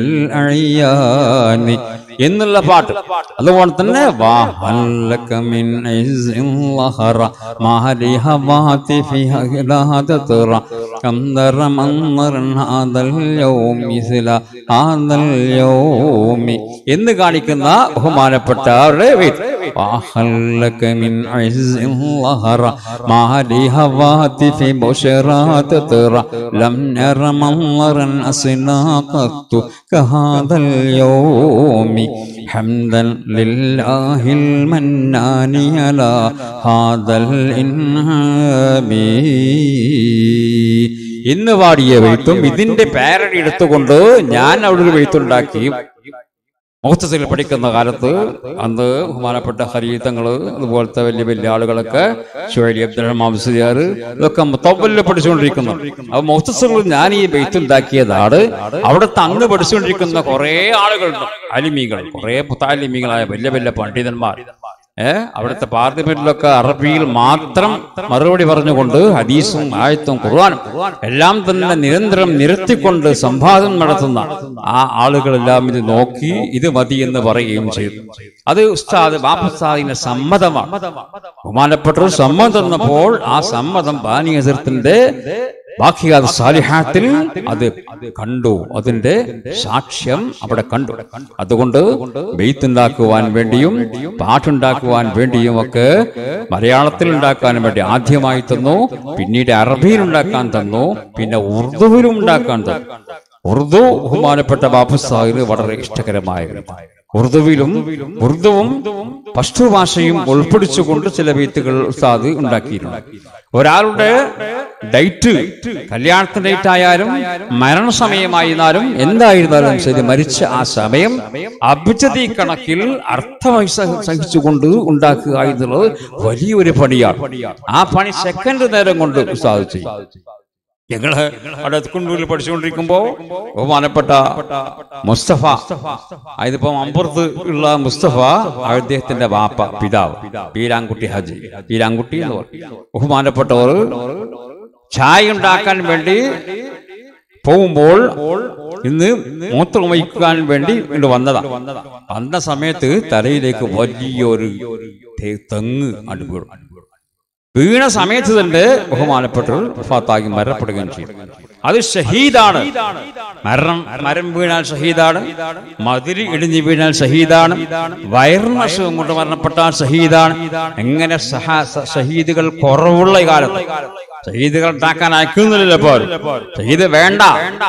الأعيان എന്നുള്ള പാട്ട് അതുപോലെ തന്നെ വാഹല്ലക മിൻ ഇസ്സിൻ ലഹറ മാലി ഹവാതി ഫി ഹലാദതുറ കംദറ മന്നറൻ ഹാദൽ യൗമി സില ഹാദൽ യൗമി എന്ന് കാണിക്കുന്ന ബഹുമാനപ്പെട്ടവരുടെ വേദി വാഹല്ലക മിൻ ഇസ്സിൻ ലഹറ മാലി ഹവാതി ഫി ബുശറാത തുറ ലം നറ മന്നറൻ അസ്നാഖത്തു കഹാദൽ യൗമി حمدا لله المنان على هذا الإنعام ഇന്ന് പാടിയ വെയ്ത്തും ഇതിന്റെ പാരഡി എടുത്തുകൊണ്ട് ഞാൻ അവിടെ ഒരു വെയ്ത്തുണ്ടാക്കി മുഹത്തസിൽ പഠിക്കുന്ന കാലത്ത് അന്ന് ബഹുമാനപ്പെട്ട ഹരീതങ്ങള് അതുപോലത്തെ വലിയ വലിയ ആളുകളൊക്കെ ഷുഹൈലി അബ്ദുൽ മാംസിയാർ ഇതൊക്കെ മുത്തവല്ല് പഠിച്ചുകൊണ്ടിരിക്കുന്നു അപ്പൊ മുഹത്തസിൽ ഞാൻ ഈ ബെയ്ത്ത് ഉണ്ടാക്കിയതാണ് അവിടുത്തെ അങ്ങ് പഠിച്ചുകൊണ്ടിരിക്കുന്ന കുറെ ആളുകളുണ്ട് അലിമികൾ കുറെ പുത്താലിമികളായ വലിയ വലിയ പണ്ഡിതന്മാർ ഏ അവിടുത്തെ പാർലമെന്റിലൊക്കെ അറബിയിൽ മാത്രം മറുപടി പറഞ്ഞുകൊണ്ട് ഹദീസും ആയത്തും ഖുർആനും എല്ലാം തന്നെ നിരന്തരം നിരത്തിക്കൊണ്ട് സംവാദം നടത്തുന്ന ആ ആളുകളെല്ലാം ഇത് നോക്കി ഇത് മതി എന്ന് പറയുകയും ചെയ്തു അത് ഉസ്താദ് ബാപ്പുസ്താദിന്റെ സമ്മതമാണ് ബഹുമാനപ്പെട്ട സമ്മതം തന്നപ്പോൾ ആ സമ്മതം ബാനിയസത്തിന്റെ ബാക്കിയാത് സാലിഹാത്തിൽ അത് കണ്ടു അതിന്റെ സാക്ഷ്യം അവിടെ കണ്ടു അതുകൊണ്ട് ബെയ്ത്തുണ്ടാക്കുവാൻ വേണ്ടിയും പാട്ടുണ്ടാക്കുവാൻ വേണ്ടിയും ഒക്കെ മലയാളത്തിൽ ഉണ്ടാക്കാൻ വേണ്ടി ആദ്യമായി തന്നു പിന്നീട് അറബിയിൽ ഉണ്ടാക്കാൻ തന്നു പിന്നെ ഉറുദുവിലും ഉണ്ടാക്കാൻ തന്നു ഉറുദു ബഹുമാനപ്പെട്ട ബാബു സാഹിബ് വളരെ ഇഷ്ടകരമായ ഗ്രന്ഥം. ഉറുദുവിലും ഉറുദുവും പഷ്തു ഭാഷയും ഉൾപ്പെടുത്തിക്കൊണ്ട് ചില ബീത്തുകൾ ഉസ്താദ് ഉണ്ടാക്കിയിട്ടുണ്ട് ഒരാളുടെ ഡേറ്റ് കല്യാണത്തിന്റെ ഡേറ്റ് ആയാലും മരണസമയമായിരുന്നാലും എന്തായിരുന്നാലും ശരി മരിച്ച ആ സമയം അഭിജതി കണക്കിൽ അർത്ഥമായി സഹ- സഹിച്ചുകൊണ്ട് ഉണ്ടാക്കുക എന്നുള്ളത് വലിയൊരു പണിയാണ് ആ പണി സെക്കൻഡ് നേരം കൊണ്ട് ഉസ്താദ് ചെയ്യും ഞങ്ങള് അവിടെ കുണ്ടൂരിൽ പഠിച്ചുകൊണ്ടിരിക്കുമ്പോ ബഹുമാനപ്പെട്ട മുസ്തഫ അതിപ്പോ അമ്പുറത്ത് ഉള്ള മുസ്തഫ അദ്ദേഹത്തിന്റെ വാപ്പ പിതാവ് പീരാൻകുട്ടി ഹജി പീരാൻകുട്ടി എന്ന് പറയും ബഹുമാനപ്പെട്ടവർ ചായ ഉണ്ടാക്കാൻ വേണ്ടി പോകുമ്പോൾ ഇന്ന് മൂത്രം വഹിക്കാൻ വേണ്ടി ഇങ്ങോട്ട് വന്നതാ വന്ന സമയത്ത് തലയിലേക്ക് വലിയൊരു തേ- തെങ്ങ് അടുപ്പ് വീണ സമയത്ത് തന്നെ ബഹുമാനപ്പെട്ടവർ ഫാത്താക്കി മരണപ്പെടുകയും ചെയ്തു അത് ഷഹീദാണ് മരണം മരം വീണാൽ ഷഹീദാണ് മതിരി ഇടിഞ്ഞു വീണാൽ ഷഹീദാണ് വയറിന് അസുഖം കൊണ്ട് മരണപ്പെട്ടാൽ ഷഹീദാണ് എങ്ങനെ സഹ- സ- ഷഹീദുകൾ കുറവുള്ള ഈ കാലത്ത് ഷഹീദുകൾ ഉണ്ടാക്കാൻ അയക്കുന്നില്ലല്ലോ ഇപ്പോൾ ഷഹീദ് വേണ്ട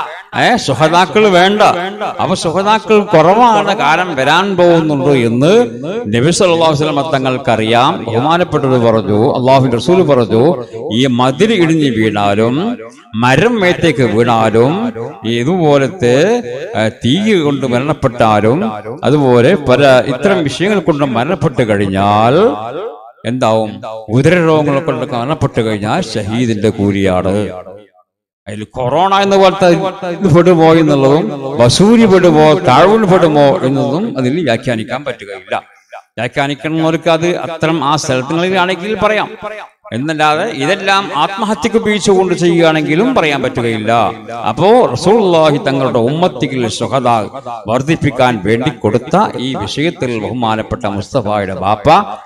ഏ സുഹതാക്കൾ വേണ്ട അപ്പൊ സുഹതാക്കൾ കുറവാണ് കാലം വരാൻ പോകുന്നുണ്ട് എന്ന് നബി സല്ലല്ലാഹു അലൈഹി വസല്ലം തങ്ങൾക്കറിയാം ബഹുമാനപ്പെട്ടത് പറഞ്ഞു അള്ളാഹു റസൂൽ പറഞ്ഞു ഈ മതിൽ ഇടിഞ്ഞ് വീണാലും മരം മേത്തേക്ക് വീണാലും ഇതുപോലത്തെ ആ, തീ കൊണ്ട് മരണപ്പെട്ടാലും അതുപോലെ പല ഇത്തരം വിഷയങ്ങൾ കൊണ്ട് മരണപ്പെട്ട് കഴിഞ്ഞാൽ എന്താവും ഉദരരോഗങ്ങൾ കൊണ്ട് മരണപ്പെട്ട് കഴിഞ്ഞാൽ ഷഹീദിന്റെ കൂലിയാണ് അതിൽ കൊറോണ എന്ന പോലത്തെ ഇത് പെടുമോ എന്നുള്ളതും വസൂരി പെടുമോ താഴ്വൽ പെടുമോ എന്നതും അതിൽ വ്യാഖ്യാനിക്കാൻ പറ്റുകയില്ല വ്യാഖ്യാനിക്കുന്നവർക്ക് അത് അത്തരം ആ സ്ഥലങ്ങളിലാണെങ്കിൽ പറയാം എന്നല്ലാതെ ഇതെല്ലാം ആത്മഹത്യക്ക് ഉപയോഗിച്ചുകൊണ്ട് ചെയ്യുകയാണെങ്കിലും പറയാൻ പറ്റുകയില്ല അപ്പോ റസൂലുള്ളാഹി തങ്ങളുടെ ഉമ്മത്തികൾ സുഹദ വർദ്ധിപ്പിക്കാൻ വേണ്ടി കൊടുത്ത ഈ വിഷയത്തിൽ ബഹുമാനപ്പെട്ട മുസ്തഫായുടെ ബാപ്പ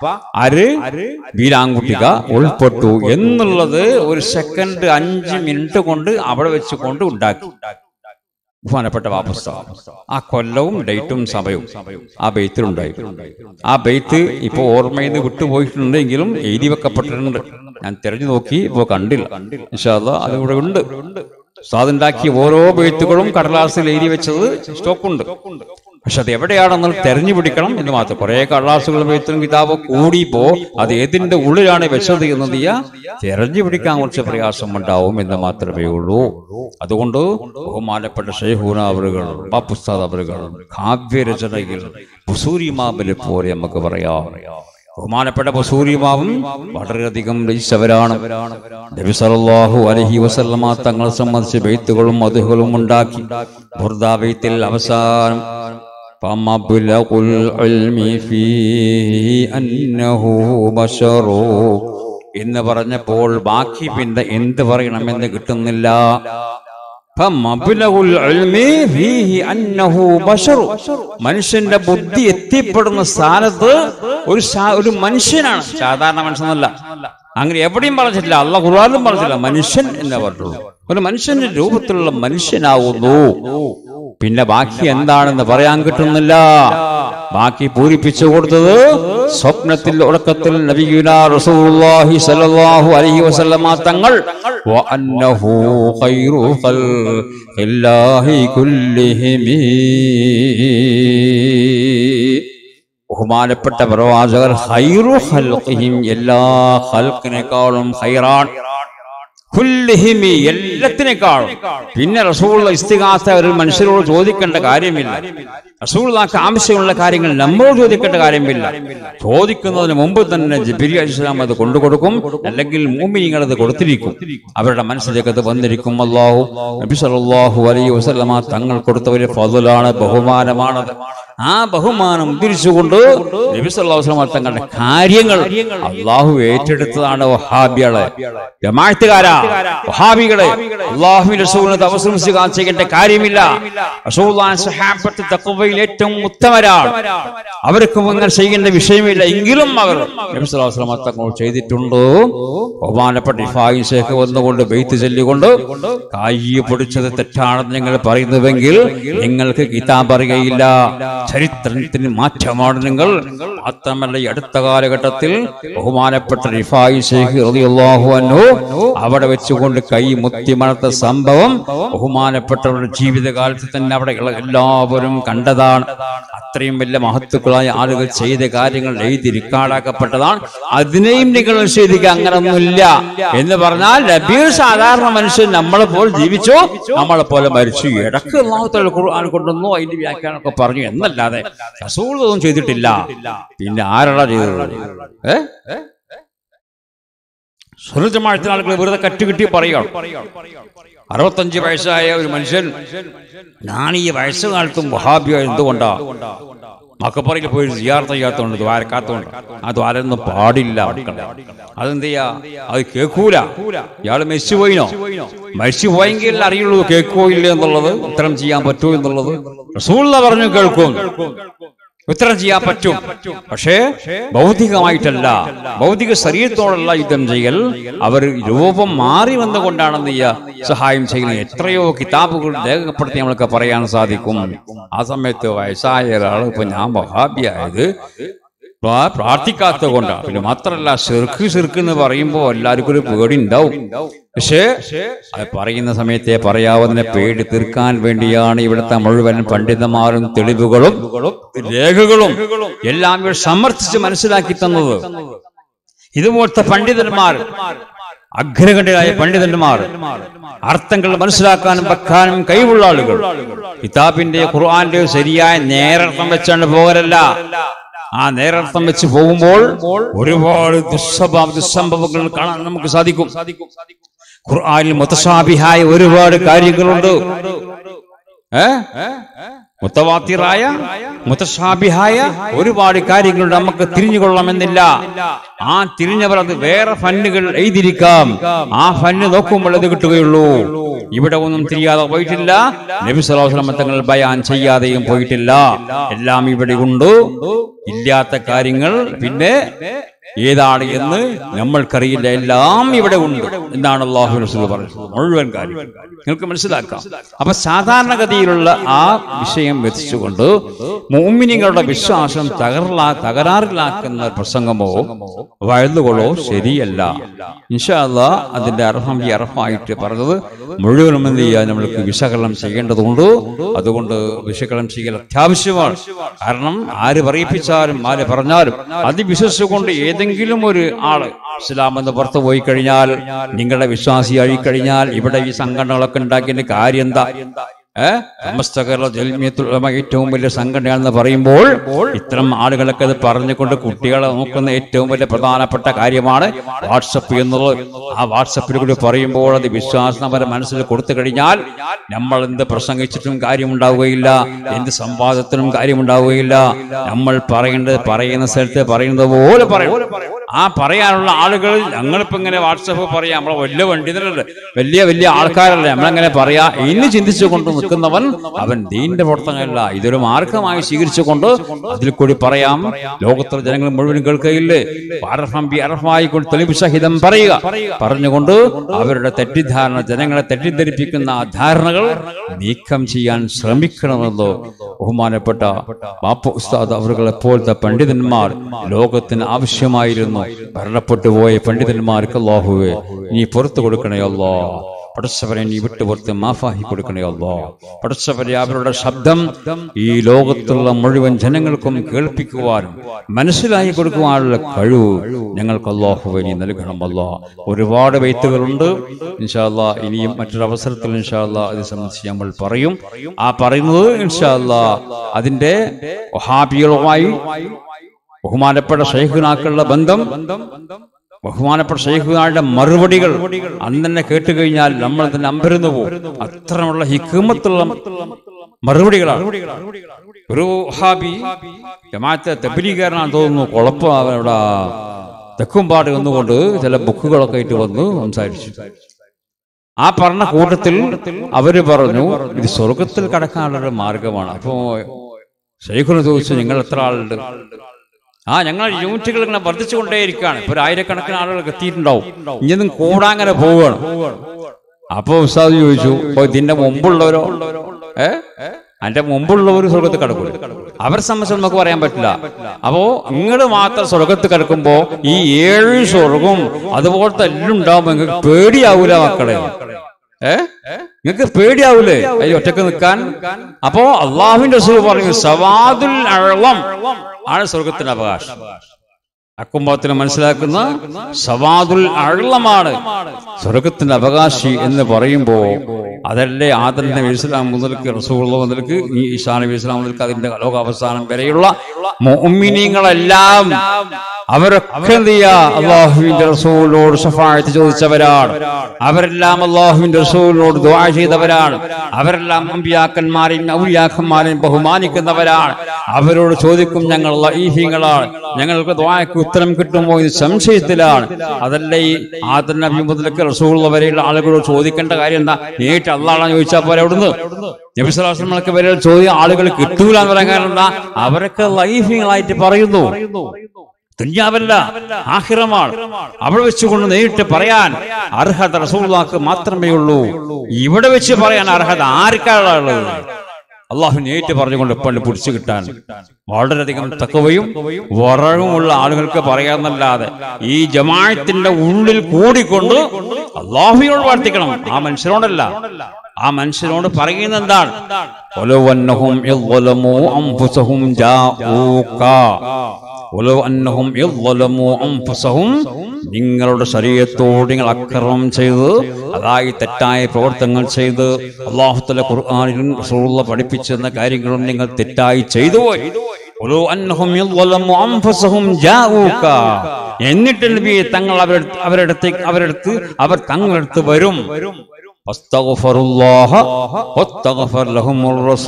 ആര് വീരാങ്കുട്ടിക ഉൾപ്പെട്ടു എന്നുള്ളത് ഒരു സെക്കൻഡ് അഞ്ച് മിനിറ്റ് കൊണ്ട് അവിടെ വെച്ചുകൊണ്ട് ഉണ്ടാക്കി ബഹുമാനപ്പെട്ട വാപ്പസ്ത ആ കൊല്ലവും ഡേറ്റും സമയവും ആ ബെയ്ത്തിലുണ്ടായി ആ ബെയ്ത്ത് ഇപ്പൊ ഓർമ്മയിൽ നിന്ന് വിട്ടുപോയിട്ടുണ്ടെങ്കിലും എഴുതി വെക്കപ്പെട്ടിട്ടുണ്ട് ഞാൻ തിരഞ്ഞു നോക്കി ഇപ്പോ കണ്ടില്ല ഇൻഷാല്ല അത് ഇവിടെ ഉണ്ട് സാദുണ്ടാക്കിയ ഓരോ ബെയ്ത്തുകളും കടലാസിൽ എഴുതി വെച്ചത് സ്റ്റോക്കുണ്ട് പക്ഷെ അത് എവിടെയാണെന്ന് തെരഞ്ഞു പിടിക്കണം എന്ന് മാത്രം കുറെ കടലാസുകൾ ബെയ്ത്തും കിതാബ് കൂടിയപ്പോ അത് ഏതിന്റെ ഉള്ളിലാണ് വെച്ചത് എന്നത് തെരഞ്ഞു പിടിക്കാൻ കുറച്ച് പ്രയാസം ഉണ്ടാവും എന്ന് മാത്രമേ ഉള്ളൂ അതുകൊണ്ട് ബഹുമാനപ്പെട്ട ഷെയ്ഹൂന അവറുകൾ ബാപ്പുസ്താദ് അവറുകൾ കാവ്യരചനയിൽ ബുസൂരിമാബിലെ പോലെ നമുക്ക് പറയാം ബഹുമാനപ്പെട്ട ബസൂരിമാവും വളരെയധികം രചിച്ചവരാണ് നബി സല്ലല്ലാഹു അലൈഹി വസല്ലമ തങ്ങളെ സംബന്ധിച്ച് ബെയ്ത്തുകളും മധുകളും ഉണ്ടാക്കി ബുർദ ബെയ്ത്തിൽ അവസാനം فمبلغ العلم فيه أنه بشر എന്ന് പറഞ്ഞപ്പോൾ ബാക്കി പിന്നെ എന്ത് പറയണമെന്ന് കിട്ടുന്നില്ല فمبلغ العلم فيه أنه بشر. മനുഷ്യന്റെ ബുദ്ധി എത്തിപ്പെടുന്ന സ്ഥാനത്ത് ഒരു സാ- ഒരു മനുഷ്യനാണ് സാധാരണ മനുഷ്യനല്ല അങ്ങനെ എവിടെയും പറഞ്ഞിട്ടില്ല അല്ല ഖുർആാനും പറഞ്ഞിട്ടില്ല മനുഷ്യൻ എന്ന് പറഞ്ഞുള്ളൂ ഒരു മനുഷ്യന്റെ രൂപത്തിലുള്ള മനുഷ്യനാവുന്നു പിന്നെ ബാക്കി എന്താണെന്ന് പറയാൻ കിട്ടുന്നില്ല ബാക്കി പൂരിപ്പിച്ചു കൊടുത്തത് സ്വപ്നത്തിൽ ഉറക്കത്തിൽ നബിയുന റസൂലുള്ളാഹി സ്വല്ലല്ലാഹു അലൈഹി വസല്ലമ തങ്ങൾ വഅന്നഹു ഖൈറു ഖൽഖില്ലാഹി കുല്ലിഹിമി ബഹുമാനപ്പെട്ട പ്രവാചകർ ഖൈറു ഖൽഖിഹിം എല്ലാ ഖൽഖിനേക്കാളും ഖൈറാൻ കുല്ലിഹിമി എല്ലാത്തിനേക്കാളും പിന്നെ റസൂള്ള ഇസ്തിഹാസ ഒരു മനുഷ്യരോട് ചോദിക്കേണ്ട കാര്യമില്ല റസൂള്ളാക്ക് ആവശ്യമുള്ള കാര്യങ്ങൾ നമ്മോട് ചോദിക്കേണ്ട കാര്യമില്ല ചോദിക്കുന്നതിന് മുമ്പ് തന്നെ ജിബിരി അലിസ്ലാം അത് കൊണ്ടുകൊടുക്കും അല്ലെങ്കിൽ മൂമിനിങ്ങൾ അത് കൊടുത്തിരിക്കും അവരുടെ മനസ്സിലേക്ക് അത് വന്നിരിക്കും അള്ളാഹു നബി സല്ലല്ലാഹു അലൈഹി വസല്ലമ തങ്ങൾ കൊടുത്ത ഒരു ഫضലാണ് ബഹുമാനമാണത് ആ ബഹുമാനം ഉദ്ധരിച്ചുകൊണ്ട് നബി സല്ലല്ലാഹു അലൈഹി വസല്ലം തങ്ങളുടെ കാര്യങ്ങൾ അള്ളാഹു ഏറ്റെടുത്തതാണ് വഹാബികളെ ജമാഅത്തുകാരാ വഹാബികളെ അള്ളാഹുവിന്റെ റസൂലിനെ തവസ്സം ചെയ്യേണ്ട കാര്യമില്ല റസൂലുള്ളാഹി സ്വഹാബത്ത് തഖ്വയിൽ ഏറ്റവും ഉത്തമരാണ് അവർക്കും അങ്ങനെ ചെയ്യേണ്ട വിഷയമില്ല എങ്കിലും അവർ നബി സല്ലല്ലാഹു അലൈഹി വസല്ലം തങ്ങൾ ചെയ്തിട്ടുണ്ട് ബഹുമാനപ്പെട്ട ഇഫായി ശേഖ് വന്നുകൊണ്ട് ബെയ്ത്ത് ചൊല്ലിക്കൊണ്ട് കായി പൊടിച്ചത് തെറ്റാണെന്ന് നിങ്ങൾ പറയുന്നുവെങ്കിൽ നിങ്ങൾക്ക് കിതാബ് അറിയയില്ല ചരിത്രത്തിന് മാറ്റമാണ് നിങ്ങൾ മാത്രമല്ല ഈ അടുത്ത കാലഘട്ടത്തിൽ ബഹുമാനപ്പെട്ട റിഫായി ശേഖ് റളിയല്ലാഹു അൻഹു അവിടെ വെച്ചുകൊണ്ട് കൈ മുത്തിമണത്ത സംഭവം ബഹുമാനപ്പെട്ടവരുടെ ജീവിതകാലത്ത് തന്നെ അവിടെ ഉള്ള എല്ലാവരും കണ്ടതാണ് അത്രയും വലിയ മഹത്തുക്കളായ ആളുകൾ ചെയ്ത കാര്യങ്ങൾ എഴുതി റിക്കാർഡാക്കപ്പെട്ടതാണ് അതിനെയും നിങ്ങൾ നിഷേധിക്കുക അങ്ങനൊന്നുമില്ല എന്ന് പറഞ്ഞാൽ നബീർ സാധാരണ മനുഷ്യൻ നമ്മളെ പോലെ ജീവിച്ചു നമ്മളെ പോലെ മരിച്ചു ഇടക്ക് അള്ളാഹുത്തല ഖുർആൻ കൊണ്ടുവന്നു അതിന്റെ വ്യാഖ്യാനമൊക്കെ പറഞ്ഞു എന്നല്ലാതെ റസൂൽ ഒന്നും ചെയ്തിട്ടില്ല പിന്നെ ആരാടാ ചെയ്തത് ഏ സുരജമാഴത്തിന് ആളുകൾ വെറുതെ കറ്റുകിട്ടി പറയുകയാണ് അറുപത്തഞ്ച് വയസ്സായ ഒരു മനുഷ്യൻ ഞാൻ ഈ വയസ്സുകാലത്തും വഹാബിയ എന്തുകൊണ്ടാ മക്കപ്പറയിൽ പോയി സിയാർത്ത ചെയ്യാത്തതുകൊണ്ട് ദ്വാരക്കാത്തതുകൊണ്ട് ആ ദ്വാരൊന്നും പാടില്ല മക്കളെ അതെന്ത് ചെയ്യാ അത് കേൾക്കൂല ഇയാള് മെസ്സി പോയിനോ മെസ്സി പോയെങ്കിൽ അറിയുള്ളൂ കേൾക്കോ ഇല്ല എന്നുള്ളത് ഉത്തരം ചെയ്യാൻ പറ്റൂ എന്നുള്ളത് റസൂള്ള പറഞ്ഞു കേൾക്കും ഉത്തരം ചെയ്യാൻ പറ്റും പക്ഷേ ഭൗതികമായിട്ടല്ല ഭൗതിക ശരീരത്തോടുള്ള യുദ്ധം ചെയ്യൽ അവർ രൂപം മാറി വന്നുകൊണ്ടാണെന്ന് ഈ സഹായം ചെയ്യുന്നത് എത്രയോ കിതാബുകൾ രേഖപ്പെടുത്തി നമ്മൾക്ക് പറയാൻ സാധിക്കും ആ സമയത്ത് വയസ്സായ ഒരാൾ ഇപ്പൊ ഞാൻ വഹാബിയായത് പ്രാ- പ്രാർത്ഥിക്കാത്തത് കൊണ്ടാണ് പിന്നെ മാത്രല്ല ചെറുക്ക് ചെറുക്ക് എന്ന് പറയുമ്പോൾ എല്ലാവർക്കും ഒരു പേടി ഉണ്ടാവും പക്ഷേ അത് പറയുന്ന സമയത്തെ പറയാവുന്ന പേടി തീർക്കാൻ വേണ്ടിയാണ് ഇവിടുത്തെ മുഴുവൻ പണ്ഡിതന്മാരും തെളിവുകളും രേഖകളും എല്ലാം ഇവർ സമർത്ഥിച്ച് മനസ്സിലാക്കി തന്നത് ഇതുപോലത്തെ പണ്ഡിതന്മാർ അഗ്രഗണ്യരായ പണ്ഡിതന്മാർ അർത്ഥങ്ങൾ മനസ്സിലാക്കാനും വെക്കാനും കഴിവുള്ള ആളുകൾ കിതാബിന്റെ ഖുർആന്റെ ശരിയായ നേരർത്ഥം വെച്ചാണ് പോകലല്ല ആ നേരർത്ഥം വെച്ച് പോകുമ്പോൾ ഒരുപാട് ദുസ്വഭാവ ദുസ്സംഭവങ്ങൾ കാണാൻ നമുക്ക് സാധിക്കും ഖുർആനിൽ മുത്തശാബിഹായ ഒരുപാട് കാര്യങ്ങളുണ്ട് ഏ മുത്തവാത്തിറായ മുത്തശാബിഹായ ഒരുപാട് കാര്യങ്ങൾ നമുക്ക് തിരിഞ്ഞുകൊള്ളണമെന്നില്ല ആ തിരിഞ്ഞവർ അത് വേറെ ഫന്നുകൾ എഴുതിയിരിക്കാം ആ ഫന്ന് നോക്കുമ്പോൾ അത് കിട്ടുകയുള്ളൂ ഇവിടെ ഒന്നും തിരിയാതെ പോയിട്ടില്ല നബി സല്ലല്ലാഹു അലൈഹി വസല്ലം തങ്ങൾ ബയാൻ ചെയ്യാതെയും പോയിട്ടില്ല എല്ലാം ഇവിടെ ഉണ്ട് ഇല്ലാത്ത കാര്യങ്ങൾ പിന്നെ ഏതാണ് എന്ന് നമ്മൾക്കറിയില്ല എല്ലാം ഇവിടെ ഉണ്ട് എന്നാണ് അള്ളാഹു റസൂൽ പറഞ്ഞത് മുഴുവൻ കാര്യം നിങ്ങൾക്ക് മനസ്സിലാക്കാം അപ്പൊ സാധാരണഗതിയിലുള്ള ആ വിഷയം വെച്ചിച്ചുകൊണ്ട് മോമിനിങ്ങളുടെ വിശ്വാസം തകർലാ തകരാറിലാക്കുന്ന പ്രസംഗമോ വഴുതുകളോ ശരിയല്ല ഇൻഷാല്ല അതിന്റെ അർഹം ഈ അർഹമായിട്ട് പറഞ്ഞത് മുഴുവനും എന്ത് ചെയ്യാൻ നമ്മൾക്ക് വിശകലനം ചെയ്യേണ്ടതുണ്ട് അതുകൊണ്ട് വിശകലനം ചെയ്യൽ അത്യാവശ്യമാണ് കാരണം ആര് പറയിപ്പിച്ചാലും ആര് പറഞ്ഞാലും അത് വിശ്വസിച്ചുകൊണ്ട് ഏതെങ്കിലും ഒരു ആള് ഇസ്ലാം എന്ന് പുറത്തു പോയി കഴിഞ്ഞാൽ നിങ്ങളുടെ വിശ്വാസി കഴിഞ്ഞാൽ ഇവിടെ ഈ സംഘടനകളൊക്കെ ഉണ്ടാക്കിയതിന്റെ കാര്യം എന്താ ഏഹ് സമസ്ത കേരള ജൽമിയത്തുൽ ഉലമ ഏറ്റവും വലിയ സംഘടനയാണെന്ന് പറയുമ്പോൾ ഇത്തരം ആളുകളൊക്കെ അത് പറഞ്ഞുകൊണ്ട് കുട്ടികളെ നോക്കുന്ന ഏറ്റവും വലിയ പ്രധാനപ്പെട്ട കാര്യമാണ് വാട്സപ്പ് എന്നുള്ളത് ആ വാട്സപ്പിൽ കൂടി പറയുമ്പോൾ അത് വിശ്വാസം അവരെ മനസ്സിൽ കൊടുത്തു കഴിഞ്ഞാൽ നമ്മൾ എന്ത് പ്രസംഗിച്ചിട്ടും കാര്യമുണ്ടാവുകയില്ല എന്ത് സംവാദത്തിനും കാര്യമുണ്ടാവുകയില്ല നമ്മൾ പറയേണ്ടത് പറയുന്ന സ്ഥലത്ത് പറയുന്നത് പോലെ പറയും ആ പറയാനുള്ള ആളുകൾ ഞങ്ങളിപ്പോ ഇങ്ങനെ വാട്സപ്പ് പറയാം നമ്മളെ വലിയ പണ്ഡിതരല്ലേ വലിയ വലിയ ആൾക്കാരല്ലേ നമ്മളെങ്ങനെ പറയാ ഇനി ചിന്തിച്ചു കൊണ്ട് നിൽക്കുന്നവൻ അവൻ ദീന്റെ പ്രവർത്തനമല്ല ഇതൊരു മാർഗമായി സ്വീകരിച്ചുകൊണ്ട് അതിൽ കൂടി പറയാം ലോകത്തിലെ ജനങ്ങൾ മുഴുവൻ കേൾക്കുകയില്ലേ അർഹം ബി അർഹമായി കൊണ്ട് തെളിവ് സഹിതം പറയുക പറഞ്ഞുകൊണ്ട് അവരുടെ തെറ്റിദ്ധാരണ ജനങ്ങളെ തെറ്റിദ്ധരിപ്പിക്കുന്ന ആ ധാരണകൾ നീക്കം ചെയ്യാൻ ശ്രമിക്കണമെന്ന് ബഹുമാനപ്പെട്ട ബാപ്പ ഉസ്താദ് അവരുകളെ പോലത്തെ പണ്ഡിതന്മാർ ലോകത്തിന് ആവശ്യമായിരുന്നു മരണപ്പെട്ടു പോയ പണ്ഡിതന്മാർക്ക് അല്ലാഹുവേ നീ പുറത്തു കൊടുക്കണേ അല്ലാ പടച്ചവരെ നീ വിട്ടുപുറത്ത് മാഫാഹി കൊടുക്കണേ അല്ലോ പടച്ചവരെ അവരുടെ ശബ്ദം ഈ ലോകത്തുള്ള മുഴുവൻ ജനങ്ങൾക്കും കേൾപ്പിക്കുവാനും മനസ്സിലാക്കി കൊടുക്കുവാനുള്ള കഴിവ് ഞങ്ങൾക്ക് അള്ളാഹുവെ നീ നൽകണം അല്ലോ ഒരുപാട് വെയ്ത്തുകളുണ്ട് ഇൻഷാല്ല ഇനിയും മറ്റൊരു അവസരത്തിൽ ഇൻഷാല്ല ഇത് സംബന്ധിച്ച് നമ്മൾ പറയും ആ പറയുന്നത് ഇൻഷാല്ല അതിന്റെ വഹാബികളുമായി ബഹുമാനപ്പെട്ട ഷെയ്ഖുനാക്കളുടെ ബന്ധം ബഹുമാനപ്പെട്ട ഷെയ്ഖുനാളുടെ മറുപടികൾ അന്ന് തന്നെ കേട്ടുകഴിഞ്ഞാൽ നമ്മൾ തന്നെ അമ്പരന്ന് പോകും അത്തരമുള്ള ഹിക്കുമത്തുള്ള മറുപടികളാണ് ഒരു ഹാബി ജമാഅത്തെ തെബിലീകാരനാണ് തോന്നുന്നു കുഴപ്പം അവിടെ തെക്കുംപാട് വന്നുകൊണ്ട് ചില ബുക്കുകളൊക്കെ ആയിട്ട് വന്ന് സംസാരിച്ചു ആ പറഞ്ഞ കൂട്ടത്തിൽ അവര് പറഞ്ഞു ഇത് സ്വർഗത്തിൽ കടക്കാനുള്ള ഒരു മാർഗമാണ് അപ്പോ ശൈഖുന് ചോദിച്ചു നിങ്ങൾ എത്ര ആളുണ്ട് ആ ഞങ്ങൾ യൂണിറ്റുകൾ ഇങ്ങനെ വർദ്ധിച്ചുകൊണ്ടേയിരിക്കുകയാണ് ഇപ്പൊ ഒരു ആയിരക്കണക്കിന് ആളുകൾ എത്തിയിട്ടുണ്ടാവും ഇനിയൊന്നും കൂടാങ്ങനെ പോവുകയാണ് അപ്പൊ ഉസ്താദ് ചോദിച്ചു "ഓ, ഇതിന്റെ മുമ്പുള്ളവരോ ഏ അതിന്റെ മുമ്പുള്ളവർ സ്വർഗത്ത് കിടക്കൂല അവരെ സംബന്ധിച്ച് നമുക്ക് പറയാൻ പറ്റില്ല അപ്പോ ഇങ്ങോട്ട് മാത്രം സ്വർഗത്ത് കിടക്കുമ്പോ ഈ ഏഴ് സ്വർഗം അതുപോലത്തെ എല്ലാം ഉണ്ടാവുമ്പോ നിങ്ങൾക്ക് പേടിയാവൂല മക്കളെ ഏ നിങ്ങൾക്ക് പേടിയാവൂലേ അതിൽ ഒറ്റക്ക് നിൽക്കാൻ അപ്പോ അള്ളാഹുവിന്റെ റസൂൽ പറഞ്ഞു സവാദുൽ അഴളം ആണ് സ്വർഗത്തിന്റെ അവകാശം അക്കുംഭത്തിന് മനസ്സിലാക്കുന്ന സവാദുൽ അഴലമാണ് സ്വർഗത്തിന്റെ അവകാശി എന്ന് പറയുമ്പോ അതല്ലേ ആദം നബി ഇസ്ലാം മുതൽക്ക് റസൂള്ള മുതൽക്ക് ഈ ഈസാ നബി ഇസ്ലാം മുതൽക്ക് അതിന്റെ ലോകാവസാനം വരെയുള്ള മോമിനിങ്ങളെല്ലാം അവരൊക്കെ എന്ത് ചെയ്യാ അള്ളാഹുവിന്റെ റസൂലിനോട് സഫായത്ത് ചോദിച്ചവരാണ് അവരെല്ലാം അള്ളാഹുവിന്റെ റസൂലിനോട് ദുആ ചെയ്തവരാണ് അവരെല്ലാം അമ്പിയാക്കന്മാരെയും ഔലിയാക്കന്മാരെയും ബഹുമാനിക്കുന്നവരാണ് അവരോട് ചോദിക്കും ഞങ്ങൾ ലഈഫീങ്ങളാണ് ഞങ്ങൾക്ക് ദ്വായക്ക് ഉത്തരം കിട്ടുമോ ഇത് സംശയത്തിലാണ് അതല്ല ഈ ആദം നബി മുതലൊക്കെ റസൂൾ വരെയുള്ള ആളുകളോട് ചോദിക്കേണ്ട കാര്യം എന്താ നേരിട്ട് അള്ളാഹാണ് ചോദിച്ചാൽ പോലെ അവിടുന്ന് നബിസ്വലാസ്ലമൊക്കെ വരെ ചോദ്യം ആളുകൾ കിട്ടൂല എന്ന് പറയാൻ കാരണം എന്താ അവരൊക്കെ ലൈഫിങ്ങളായിട്ട് പറയുന്നു ദുന്യാവല്ല ആഹിറമാണ് അവിടെ വെച്ചുകൊണ്ട് നേരിട്ട് പറയാൻ അർഹത റസൂള്ളാക്ക് മാത്രമേ ഉള്ളൂ ഇവിടെ വെച്ച് പറയാൻ അർഹത ആർക്കാണുള്ളത് അള്ളാഹു നേരിട്ട് പറഞ്ഞുകൊണ്ട് പണ്ട് പിടിച്ചു കിട്ടാൻ വളരെയധികം തക്കവയും വറവുമുള്ള ആളുകൾക്ക് പറയാന്നല്ലാതെ ഈ ജമാഅത്തിന്റെ ഉള്ളിൽ കൂടിക്കൊണ്ട് അള്ളാഹുവിനോട് പ്രാർത്ഥിക്കണം ആ മനുഷ്യനോടല്ല ആ മനുഷ്യനോട് പറയുന്ന എന്താണ് ഒലവന്നഹും ഇദ്ദലമു അൻഫുസഹും ജാഊക ഒലവ് അന്നഹും ഇദ്ദലമു അൻഫുസഹും നിങ്ങളുടെ ശരീരത്തോട് നിങ്ങൾ അക്രമം ചെയ്ത് അതായി തെറ്റായ പ്രവർത്തനങ്ങൾ ചെയ്ത് അള്ളാഹുത്തല ഖുർആാനിലും റസൂലുള്ള പഠിപ്പിച്ചെന്ന കാര്യങ്ങളും നിങ്ങൾ തെറ്റായി ചെയ്തു പോയി ഒലു അന്നഹും ഇദ്ദലമു അൻഫുസഹും ജാഊക എന്നിട്ട് നബിയെ തങ്ങൾ അവരുടെ അവരടുത്തേക്ക് അവരടുത്ത് അവർ തങ്ങളടുത്ത് വരും واستغفروا الله واستغفر لهم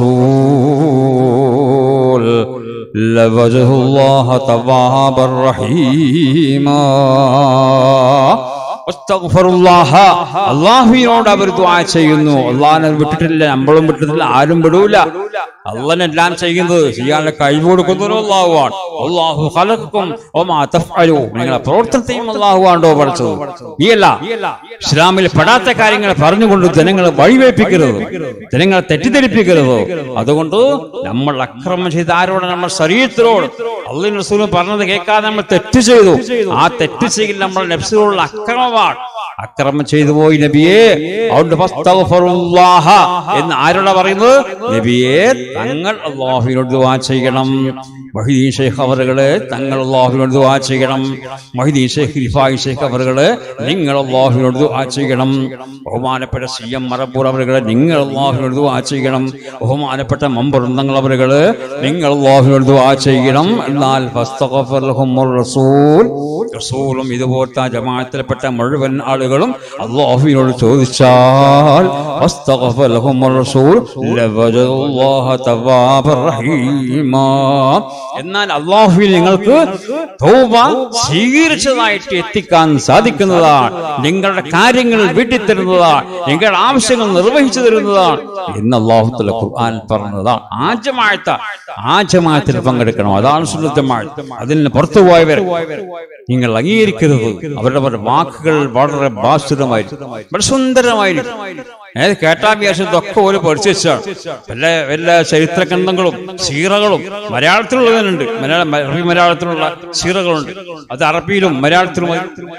الرسول لوجه الله توابا رحيما വസ്തഗ്ഫിറുല്ലാഹ. അള്ളാഹുവിനോട് അവർ ദുആ ചെയ്യുന്നു അള്ളാഹിനെ വിട്ടിട്ടില്ല നമ്മളും വിട്ടിട്ടില്ല ആരും വിടൂല അള്ളനെല്ലാം ചെയ്യുന്നത് ചെയ്യാനുള്ള കഴിവ് കൊടുക്കുന്നവരും അള്ളാഹുവാണ് അള്ളാഹു ഖലഖക്കും വമാ തഫ്അലു നിങ്ങളെ പ്രവർത്തനത്തെയും അള്ളാഹു ആണ്ടോ പഠിച്ചത് നീയല്ല ഇസ്ലാമിൽ പെടാത്ത കാര്യങ്ങൾ പറഞ്ഞുകൊണ്ട് ജനങ്ങളെ വഴിവേൽപ്പിക്കരുത് ജനങ്ങളെ തെറ്റിദ്ധരിപ്പിക്കരുത് അതുകൊണ്ട് നമ്മൾ അക്രമം ചെയ്ത ആരോട് നമ്മൾ ശരീരത്തിനോട് അള്ളി റസൂലും പറഞ്ഞത് കേൾക്കാതെ നമ്മൾ തെറ്റ് ചെയ്തു ആ തെറ്റ് ചെയ്യൽ നമ്മൾ നഫ്സിനോടുള്ള അക്രമമാണ് അക്രമം ചെയ്തു പോയി നബിയെ അതുകൊണ്ട് ഫസ്തഗ്ഫിറുല്ലാഹ എന്ന് ആരോടാ പറയുന്നത് നബിയെ തങ്ങൾ അള്ളാഹുവിനോട് ദുആ ചെയ്യണം മഹിദീൻ ഷെയ്ഖ് അവറുകള് തങ്ങൾ അള്ളാഹുവിനോട് ദുആ ചെയ്യണം മഹിദീൻ ഷെയ്ഖ് റിഫായി ഷെയ്ഖ് അവറുകള് നിങ്ങൾ അള്ളാഹുവിനോട് ദുആ ചെയ്യണം ബഹുമാനപ്പെട്ട സി എം മറപ്പൂർ അവറുകള് നിങ്ങൾ അള്ളാഹുവിനോട് ദുആ ചെയ്യണം ബഹുമാനപ്പെട്ട മമ്പുറന്തങ്ങൾ അവറുകള് നിങ്ങൾ അള്ളാഹുവിനോട് ദുആ ചെയ്യണം എന്നാൽ ഫസ്തഗ്ഫിർ ലഹുമുർ റസൂൽ റസൂലും ഇതുപോലത്തെ ആ ജമാഅത്തിൽപ്പെട്ട മുഴുവൻ ആളുകളും അള്ളാഹുവിനോട് ചോദിച്ചാൽ ഫസ്തഗ്ഫിർ ലഹുമുർ റസൂൽ ലവജദുല്ലാഹ തവ്വാബർ റഹീമാ എന്നാൽ അള്ളാഹുവിൽ നിങ്ങൾക്ക് തൗബ സ്വീകരിച്ചതായിട്ട് എത്തിക്കാൻ സാധിക്കുന്നതാണ് നിങ്ങളുടെ കാര്യങ്ങൾ വീട്ടിൽ തരുന്നതാണ് നിങ്ങളുടെ ആവശ്യങ്ങൾ നിർവഹിച്ചു തരുന്നതാണ് എന്ന് അള്ളാഹുത്തല ഖുർആൻ പറഞ്ഞതാണ് ആജമാഴത്ത ആജമാഴത്തിൽ പങ്കെടുക്കണം അതാണ് സുന്നത്തമാഴ അതിൽ നിന്ന് പുറത്തു പോയവർ നിങ്ങൾ അംഗീകരിക്കരുത് അവരുടെ അവരുടെ വാക്കുകൾ വളരെ ബാസുരമായിരിക്കും വളരെ സുന്ദരമായിരിക്കും ഏത് കേട്ടാഭ്യാസത്തൊക്കെ ഒരു പഠിച്ചു വെച്ചാണ് വല്ല വല്ല ചരിത്ര ഗ്രന്ഥങ്ങളും സീറകളും മലയാളത്തിലുള്ളതിനുണ്ട് മലയാളം അറബി മലയാളത്തിലുള്ള സീറകളുണ്ട് അത് അറബിയിലും മലയാളത്തിലും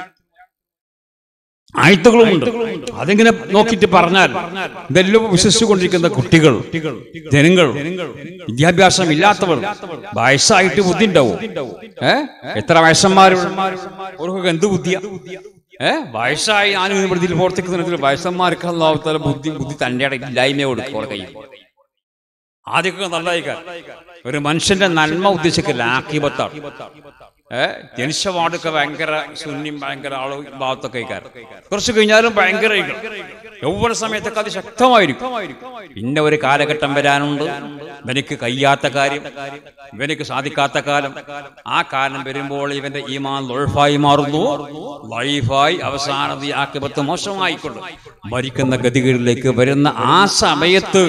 ആയത്തുകളുമുണ്ട് അതിങ്ങനെ നോക്കിയിട്ട് പറഞ്ഞാൽ ഇതെല്ലാം വിശ്വസിച്ചുകൊണ്ടിരിക്കുന്ന കുട്ടികൾ ജനങ്ങൾ വിദ്യാഭ്യാസം ഇല്ലാത്തവർ വയസ്സായിട്ട് ബുദ്ധി ഉണ്ടാവും ഏ എത്ര വയസ്സന്മാരുണ്ട് അവർക്കൊക്കെ എന്ത് ബുദ്ധിയാ ഏ വയസ്സായി ഞാൻ വൃത്തിയിൽ പ്രവർത്തിക്കുന്നുണ്ടെങ്കിൽ വയസ്സന്മാർക്ക് അള്ളാഹുത്താല ബുദ്ധി ബുദ്ധി തന്റെ ഇല്ലായ്മ കൊടുക്കും അവരുടെ കയ്യിൽ ആദ്യമൊക്കെ നല്ലതായിക്കാർ ഒരു മനുഷ്യന്റെ നന്മ ഉദ്ദേശിക്കില്ല ആക്കിബത്താണ് ഏഹ് ജനിച്ചപാടൊക്കെ ഭയങ്കര ശൂന്യം ഭയങ്കര ആള് ഭാഗത്തൊക്കെ ആയിക്കാർ കുറച്ച് കഴിഞ്ഞാലും ഭയങ്കര യൗവന സമയത്തൊക്കെ അതിശക്തമായിരിക്കും പിന്നെ ഒരു കാലഘട്ടം വരാനുണ്ട് ഇവനിക്ക് കഴിയാത്ത കാര്യം ഇവനിക്ക് സാധിക്കാത്ത കാലം ആ കാലം വരുമ്പോൾ ഇവന്റെ ഈമാൻ ലൊൾഫായി മാറുന്നു ലൈഫായി അവസാനത് ഈ ആക്കിപത്ത് മോശമായിക്കൊണ്ട് മരിക്കുന്ന ഗതികളിലേക്ക് വരുന്ന ആ സമയത്ത്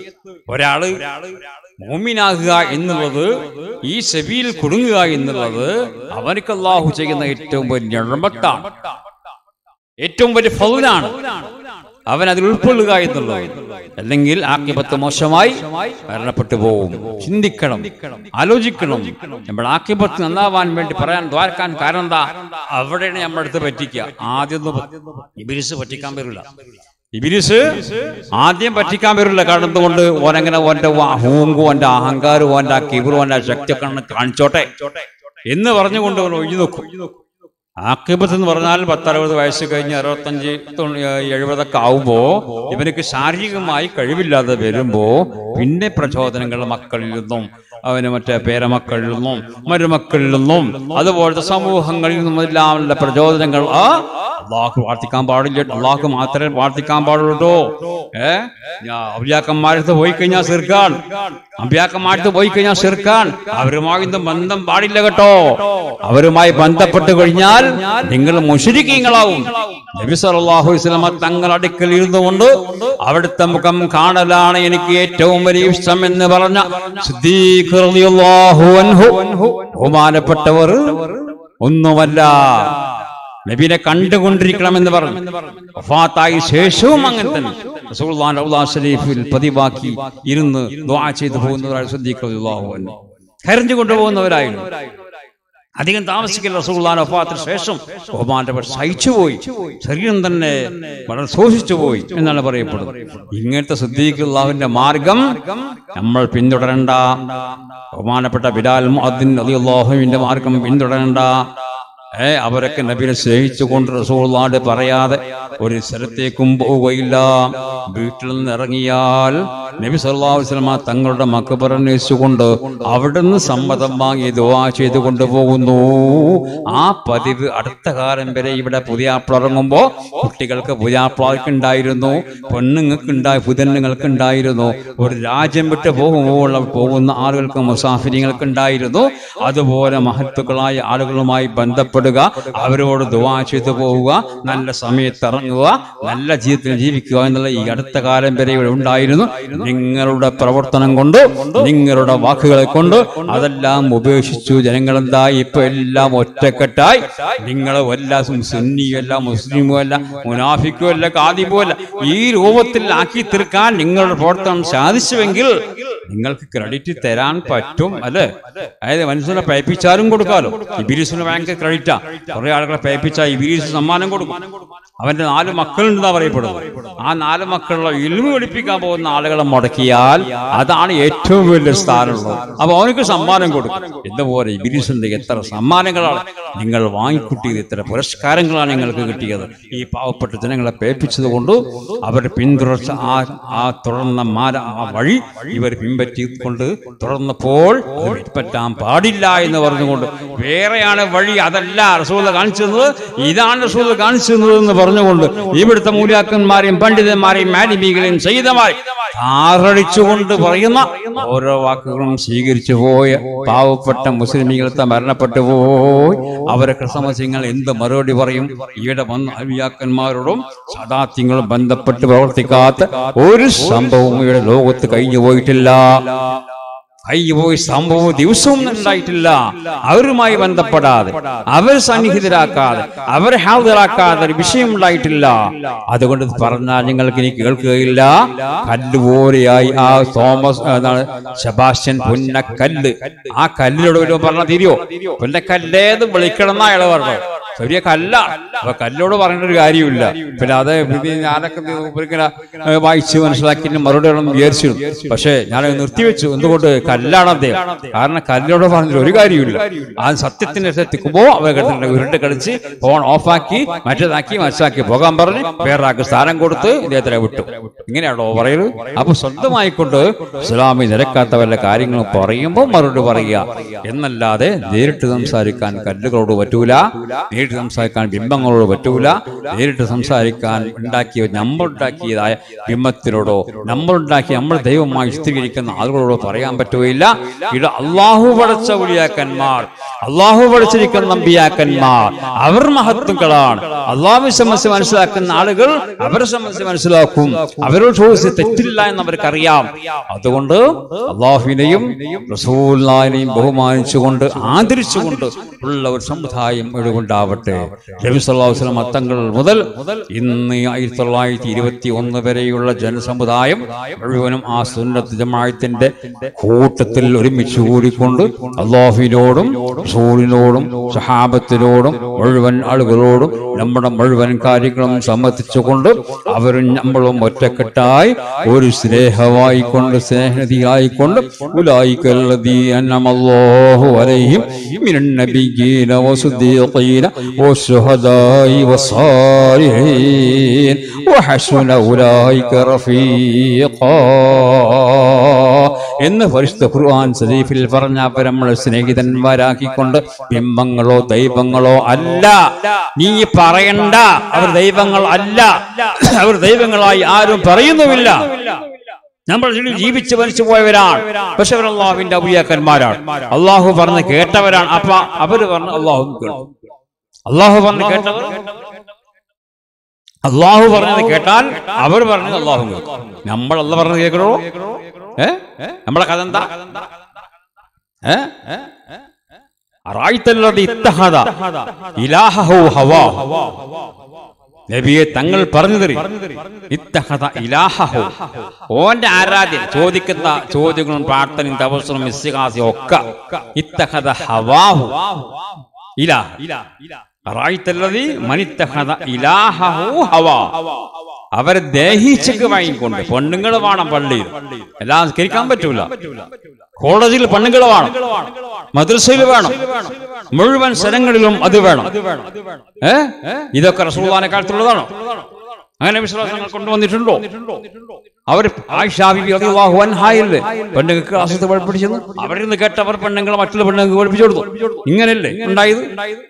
ഒരാള് മോമിനാകുക എന്നുള്ളത് ഈ സെവിയിൽ കുടുങ്ങുക എന്നുള്ളത് അവനക്ക് അള്ളാഹു ചെയ്യുന്ന ഏറ്റവും വലിയ ഞഴമ്പത്താണ് ഏറ്റവും വലിയ ഫൗലാണ് അവൻ അതിൽ ഉൾക്കൊള്ളുക എന്നുള്ളത് അല്ലെങ്കിൽ ആക്കിപത്ത് മോശമായി മരണപ്പെട്ടു പോകും ചിന്തിക്കണം ആലോചിക്കണം നമ്മൾ ആക്കിപത്ത് നന്നാവാൻ വേണ്ടി പറയാൻ ദ്വാരക്കാൻ കാരണം എന്താ അവിടെയാണ് നമ്മുടെ അടുത്ത് പറ്റിക്കുക ആദ്യം ഇബിലിസ് പറ്റിക്കാൻ വരില്ല ഇബിലിസ് ആദ്യം പറ്റിക്കാൻ വരില്ല കാരണം എന്തുകൊണ്ട് ഓനങ്ങനെ ഓന്റെ ഹൂങ്കും ഓന്റെ അഹങ്കാരവും ഓന്റെ ആ കിബിറും ഓന്റെ ശക്തിയൊക്കെ ഒന്ന് കാണിച്ചോട്ടെ എന്ന് പറഞ്ഞുകൊണ്ട് അവൻ ഒഴിഞ്ഞു നോക്കും ആക്കിബത്ത് എന്ന് പറഞ്ഞാൽ പത്തറുപത് വയസ്സ് കഴിഞ്ഞ് അറുപത്തഞ്ച് തൊണ്ണൂ- എഴുപതൊക്കെ ആവുമ്പോ ഇവനക്ക് ശാരീരികമായി കഴിവില്ലാതെ വരുമ്പോ പിന്നെ പ്രചോദനങ്ങൾ മക്കളിൽ നിന്നും അവന് മറ്റേ പേരമക്കളിൽ നിന്നും മരുമക്കളിൽ നിന്നും അതുപോലത്തെ സമൂഹങ്ങളിൽ നിന്നും എല്ലാമുള്ള പ്രചോദനങ്ങൾ ആ അള്ളാഹു പ്രാർത്ഥിക്കാൻ പാടില്ല അള്ളാഹു മാത്രമേ പ്രാർത്ഥിക്കാൻ പാടുള്ളൂ ഏ ഞാൻ ഔലിയാക്കന്മാരത്ത് പോയി കഴിഞ്ഞാൽ സിർക്കാൻ അമ്പ്യാക്കന്മാരത്ത് പോയി കഴിഞ്ഞാൽ സിർക്കാൻ അവരുമായി ഇന്ന് ബന്ധം പാടില്ല കേട്ടോ അവരുമായി ബന്ധപ്പെട്ട് കഴിഞ്ഞാൽ നിങ്ങൾ മുഷരിക്കീങ്ങളാവും നബി സല്ലല്ലാഹു അലൈഹി വസല്ലമ തങ്ങൾ അടുക്കൽ ഇരുന്നുകൊണ്ട് അവിടുത്തെ മുഖം കാണലാണ് എനിക്ക് ഏറ്റവും വലിയ ഇഷ്ടം എന്ന് പറഞ്ഞ സിദ്ദീഖ് റളിയല്ലാഹു അൻഹു ബഹുമാനപ്പെട്ടവർ ഒന്നുമല്ല നബിനെ കണ്ടുകൊണ്ടിരിക്കണമെന്ന് പറഞ്ഞു വഫാത്തായി ശേഷവും അങ്ങനെ തന്നെ റസൂലുള്ളാഹിന്റെ റൗള ഷരീഫിൽ പതിവാക്കി ഇരുന്ന് ദുആ ചെയ്തു പോകുന്നവരായി സിദ്ദീഖ് റളിയല്ലാഹു അൻഹു കരഞ്ഞു കൊണ്ടുപോകുന്നവരായിരുന്നു അധികം താമസിക്കില്ല റസൂലുള്ളാഹിന്റെ വഫാത്തിന് ശേഷം ബഹുമാനപ്പെട്ടവർ സഹിച്ചുപോയി ശരീരം തന്നെ വളരെ ശോഷിച്ചു പോയി എന്നാണ് പറയപ്പെടുന്നത് ഇങ്ങനത്തെ സിദ്ദീഖുള്ളാഹിന്റെ മാർഗം നമ്മൾ പിന്തുടരണ്ട ബഹുമാനപ്പെട്ട ബിലാൽ മുഅദ്ദിൻ റളിയല്ലാഹുവിന്റെ മാർഗം പിന്തുടരണ്ട ഏ അവരൊക്കെ നബിനെ സ്നേഹിച്ചുകൊണ്ട് റസൂള്ളാട് പറയാതെ ഒരു സ്ഥലത്തേക്കും പോവുകയില്ല വീട്ടിൽ നിന്ന് ഇറങ്ങിയാൽ നബി സല്ലല്ലാഹു അലൈഹി വസല്ലമ തങ്ങളുടെ മക്കബർ അന്വേഷിച്ചുകൊണ്ട് അവിടുന്ന് സമ്മതം വാങ്ങി ദുആ ചെയ്തു കൊണ്ടുപോകുന്നു ആ പതിവ് അടുത്ത കാലം വരെ ഇവിടെ പുതിയാപ്പിള ഇറങ്ങുമ്പോ കുട്ടികൾക്ക് പുതിയാപ്പിളക്ക് ഉണ്ടായിരുന്നു പെണ്ണുങ്ങൾക്ക് ഉണ്ടായി പുതന്നുങ്ങൾക്ക് ഉണ്ടായിരുന്നു ഒരു രാജ്യം വിട്ട് പോകുമ്പോൾ പോകുന്ന ആളുകൾക്ക് മുസാഫിരിങ്ങൾക്ക് ഉണ്ടായിരുന്നു അതുപോലെ മഹത്തുക്കളായ ആളുകളുമായി ബന്ധപ്പെടുക അവരോട് ദുവാ ചെയ്തു പോവുക നല്ല സമയത്ത് ഇറങ്ങുക നല്ല ജീവിതത്തിൽ ജീവിക്കുക എന്നുള്ള ഈ അടുത്ത കാലം വരെ ഇവിടെ ഉണ്ടായിരുന്നു നിങ്ങളുടെ പ്രവർത്തനം കൊണ്ട് നിങ്ങളുടെ വാക്കുകളെ കൊണ്ട് അതെല്ലാം ഉപേക്ഷിച്ചു ജനങ്ങളെന്താ ഇപ്പൊ എല്ലാം ഒറ്റക്കെട്ടായി നിങ്ങൾ എല്ലാ സുന്നിയും അല്ല മുസ്ലിമും അല്ല മുനാഫിക്കും അല്ല കാദിബും അല്ല ഈ രൂപത്തിൽ ആക്കി തീർക്കാൻ നിങ്ങളുടെ പ്രവർത്തനം സാധിച്ചുവെങ്കിൽ നിങ്ങൾക്ക് ക്രെഡിറ്റ് തരാൻ പറ്റും അല്ലെ അതായത് മനുഷ്യനെ പേപ്പിച്ചാലും കൊടുക്കാലോ ഇബിരിസിന് ഭയങ്കര ക്രെഡിറ്റാ കുറെ ആളുകളെ പേപ്പിച്ചാൽ ഇബിരിസ് സമ്മാനം കൊടുക്കും അവന്റെ നാല് മക്കളുണ്ടെന്നാ പറയപ്പെടുന്നത് ആ നാല് മക്കളുടെ ഇൽമു പഠിപ്പിക്കാൻ പോകുന്ന ആളുകളെ മുടക്കിയാൽ അതാണ് ഏറ്റവും വലിയ സ്ഥാനമുള്ളത് അപ്പൊ അവനക്ക് സമ്മാനം കൊടുക്കും ഇതുപോലെ ഇബിരിസിന്റെ എത്ര സമ്മാനങ്ങളാണ് നിങ്ങൾ വാങ്ങിക്കൂട്ടിയത് എത്ര പുരസ്കാരങ്ങളാണ് നിങ്ങൾക്ക് കിട്ടിയത് ഈ പാവപ്പെട്ട ജനങ്ങളെ പേപ്പിച്ചത് കൊണ്ട് അവർ പിന്തുടർച്ച ആ ആ തുടർന്ന മാല ആ വഴി ഇവർ പിൻപറ്റിക്കൊണ്ട് തുടർന്നപ്പോൾ അത് പിൻപറ്റാൻ പാടില്ല എന്ന് പറഞ്ഞുകൊണ്ട് വേറെയാണ് വഴി അതല്ല റസൂല കാണിച്ചു തന്നത് ഇതാണ് റസൂല കാണിച്ചു തന്നത് എന്ന് പറഞ്ഞുകൊണ്ട് ഇവിടുത്തെ മൂലാക്കന്മാരെയും പണ്ഡിതന്മാരെയും മാലിമീകളെയും ചെയ്തമാരെയും ആറടിച്ചുകൊണ്ട് പറയുന്ന ഓരോ വാക്കുകളും സ്വീകരിച്ചു പോയ പാവപ്പെട്ട മുസ്ലിമീകളത്തെ മരണപ്പെട്ടു പോയി അവരൊക്കെ സമസ്യങ്ങൾ എന്ത് മറുപടി പറയും ഇവിടെ വന്ന അവിയാക്കന്മാരോടും സദാത്യങ്ങളും ബന്ധപ്പെട്ട് പ്രവർത്തിക്കാത്ത ഒരു സംഭവവും ഇവിടെ ലോകത്ത് കഴിഞ്ഞു പോയിട്ടില്ല കൈപോയി സംഭവം ദിവസവും ഉണ്ടായിട്ടില്ല അവരുമായി ബന്ധപ്പെടാതെ അവർ സന്നിഹിതരാക്കാതെ അവരെ ഹാജരാക്കാതെ ഒരു വിഷയം ഉണ്ടായിട്ടില്ല അതുകൊണ്ട് ഇത് പറഞ്ഞാൽ നിങ്ങൾക്ക് ഇനി കേൾക്കുകയില്ല കല്ലുപോലെയായി ആ തോമസ് എന്താണ് സെബാസ്റ്റ്യൻ പുന്നക്കല്ല് ആ കല്ലിനോട് വല്ലതും പറഞ്ഞാൽ തിരിയോ പുന്നക്കല്ലേത് വിളിക്കണം എന്നാ അയാൾ പറഞ്ഞത് ചെറിയ കല്ല അപ്പൊ കല്ലോട് പറയേണ്ട ഒരു കാര്യമില്ല പിന്നെ അത് ഇത് ഞാനൊക്കെ ഇത് ഇങ്ങനെ ഏ, വായിച്ച് മനസ്സിലാക്കി മറുപടി വേണം വിചാരിച്ചിരുന്നു പക്ഷേ ഞാൻ നിർത്തിവെച്ചു എന്തുകൊണ്ട് കല്ലാണ് അദ്ദേഹം കാരണം കല്ലോട് പറഞ്ഞിട്ട് ഒരു കാര്യമില്ല ആ സത്യത്തിന്റെ എത്തിക്കുമ്പോ അവർ കിടന്നിട്ട് ഉരുണ്ട് കളിച്ച് ഫോൺ ഓഫാക്കി മറ്റേതാക്കി മനസ്സിലാക്കി പോകാൻ പറഞ്ഞ് വേറൊരാൾക്ക് സ്ഥാനം കൊടുത്ത് ഇദ്ദേഹത്തിനെ വിട്ടു ഇങ്ങനെയാണോ പറയല് അപ്പൊ സ്വന്തമായിക്കൊണ്ട് ഇസ്ലാമി നിരക്കാത്ത വല്ല കാര്യങ്ങളും പറയുമ്പോൾ മറുപടി പറയുക എന്നല്ലാതെ നേരിട്ട് സംസാരിക്കാൻ കല്ലുകളോട് പറ്റൂല നേരിട്ട് നേരിട്ട് സംസാരിക്കാൻ ബിംബങ്ങളോട് പറ്റൂല നേരിട്ട് സംസാരിക്കാൻ ഉണ്ടാക്കിയ നമ്മൾ ഉണ്ടാക്കിയതായ ബിംബത്തിനോടോ നമ്മൾ ഉണ്ടാക്കി നമ്മൾ ദൈവമായി ചിത്രീകരിക്കുന്ന ആളുകളോടോ പറയാൻ പറ്റുകയില്ല ഇത് അള്ളാഹു പടച്ച ഉലിയാക്കന്മാർ അള്ളാഹു പഠിച്ചിരിക്കുന്ന നമ്പിയാക്കന്മാർ അവർ മഹത്വങ്ങളാണ് അള്ളാഹു സംബന്ധിച്ച് മനസ്സിലാക്കുന്ന ആളുകൾ അവരെ സംബന്ധിച്ച് മനസ്സിലാക്കും അവരോട് ചോദിച്ച് തെറ്റില്ല എന്ന് അവർക്കറിയാം അതുകൊണ്ട് അള്ളാഹുവിനെയും റസൂലിനെയും ബഹുമാനിച്ചുകൊണ്ട് ആദരിച്ചുകൊണ്ട് ഉള്ള ഒരു സമുദായം എഴുകൊണ്ടാവട്ടെ നബി സല്ലല്ലാഹു അലൈഹി വസല്ലം തങ്ങൾ മുതൽ ഇന്ന് ആയിരത്തി തൊള്ളായിരത്തി ഇരുപത്തി ഒന്ന് വരെയുള്ള ജനസമുദായം മുഴുവനും ആ സുന്നത്ത് ജമാഅത്തിന്റെ കൂട്ടത്തിൽ ഒരുമിച്ച് കൂടിക്കൊണ്ട് അള്ളാഹുവിനോടും റസൂലിനോടും സഹാബത്തിനോടും മുഴുവൻ ആളുകളോടും നമ്മുടെ മുഴുവൻ കാര്യങ്ങളും സമ്മതിച്ചുകൊണ്ട് അവരും നമ്മളും ഒറ്റക്കെട്ടായി ഒരു സ്നേഹമായിക്കൊണ്ട് സ്നേഹനദിയായിക്കൊണ്ട് ഉലായിക്കല്ലതീ അന്നമല്ലാഹു അലൈഹിം മിനൻ നബിയ്യീന വസുദ്ദീഖീന വശുഹദായി വസാലിഹീൻ വഹസുന ഉലായിക റഫീഖാ എന്ന് പരിശുദ്ധ ഖുർആൻ സദീഫിൽ പറഞ്ഞ അവർ നമ്മളെ സ്നേഹിതന്മാരാക്കിക്കൊണ്ട് ബിംബങ്ങളോ ദൈവങ്ങളോ അല്ല നീ പറയണ്ട അവർ ദൈവങ്ങൾ അല്ല അവർ ദൈവങ്ങളായി ആരും പറയുന്നുമില്ല നമ്മൾ ഇതിൽ ജീവിച്ച് മരിച്ചു പോയവരാണ് പക്ഷെ അവർ അള്ളാഹുവിന്റെ ഔലിയാക്കന്മാരാണ് അള്ളാഹു പറഞ്ഞ് കേട്ടവരാണ് അപ്പൊ അവര് പറഞ്ഞ് അള്ളാഹു കേട്ടു അള്ളാഹു പറഞ്ഞ് കേട്ടവർ അള്ളാഹു പറഞ്ഞത് കേട്ടാൽ അവർ പറഞ്ഞത് അള്ളാഹു കേൾക്കും നമ്മൾ അല്ല പറഞ്ഞത് കേൾക്കണോ ഏ നമ്മളെ കഥ എന്താ ഏ അറായിത്തല്ലത് ഇത്തഹദ ഇലാഹു ഹവാ നബിയെ തങ്ങൾ പറഞ്ഞു തരും ഇത്തഹദ ഇലാഹു ഓന്റെ ആരാധ്യൻ ചോദിക്കുന്ന ചോദ്യങ്ങളും പ്രാർത്ഥനയും തപസ്സും ഇസ്തിഹാസയും ഒക്കെ ഇത്തഹദ ഹവാഹു ഇലാഹ അറായിത്തല്ലതി മനിത്തഹദ ഇലാഹു ഹവാ അവരെ ദേഹിച്ചക്ക് വാങ്ങിക്കൊണ്ട് പെണ്ണുങ്ങൾ വേണം പള്ളിയിൽ എല്ലാം കേൾക്കാൻ പറ്റൂല കോളേജിൽ പെണ്ണുങ്ങൾ വേണം മദ്രസയിൽ വേണം മുഴുവൻ സ്ഥലങ്ങളിലും അത് വേണം ഏ ഇതൊക്കെ റസൂള്ളാനെ കാലത്തുള്ളതാണോ അങ്ങനെ വിശ്വാസങ്ങൾ കൊണ്ടുവന്നിട്ടുണ്ടോ അവർ ആയിഷാബിഹായില്ലേ പെണ്ണുങ്ങൾക്ക് ക്ലാസ്സിൽ പഠിപ്പിച്ചെന്ന് അവരിൽ നിന്ന് കേട്ടവർ പെണ്ണുങ്ങളെ മറ്റുള്ള പെണ്ണുങ്ങൾക്ക് പഠിപ്പിച്ചു കൊടുത്തു ഇങ്ങനെയല്ലേ ഉണ്ടായത്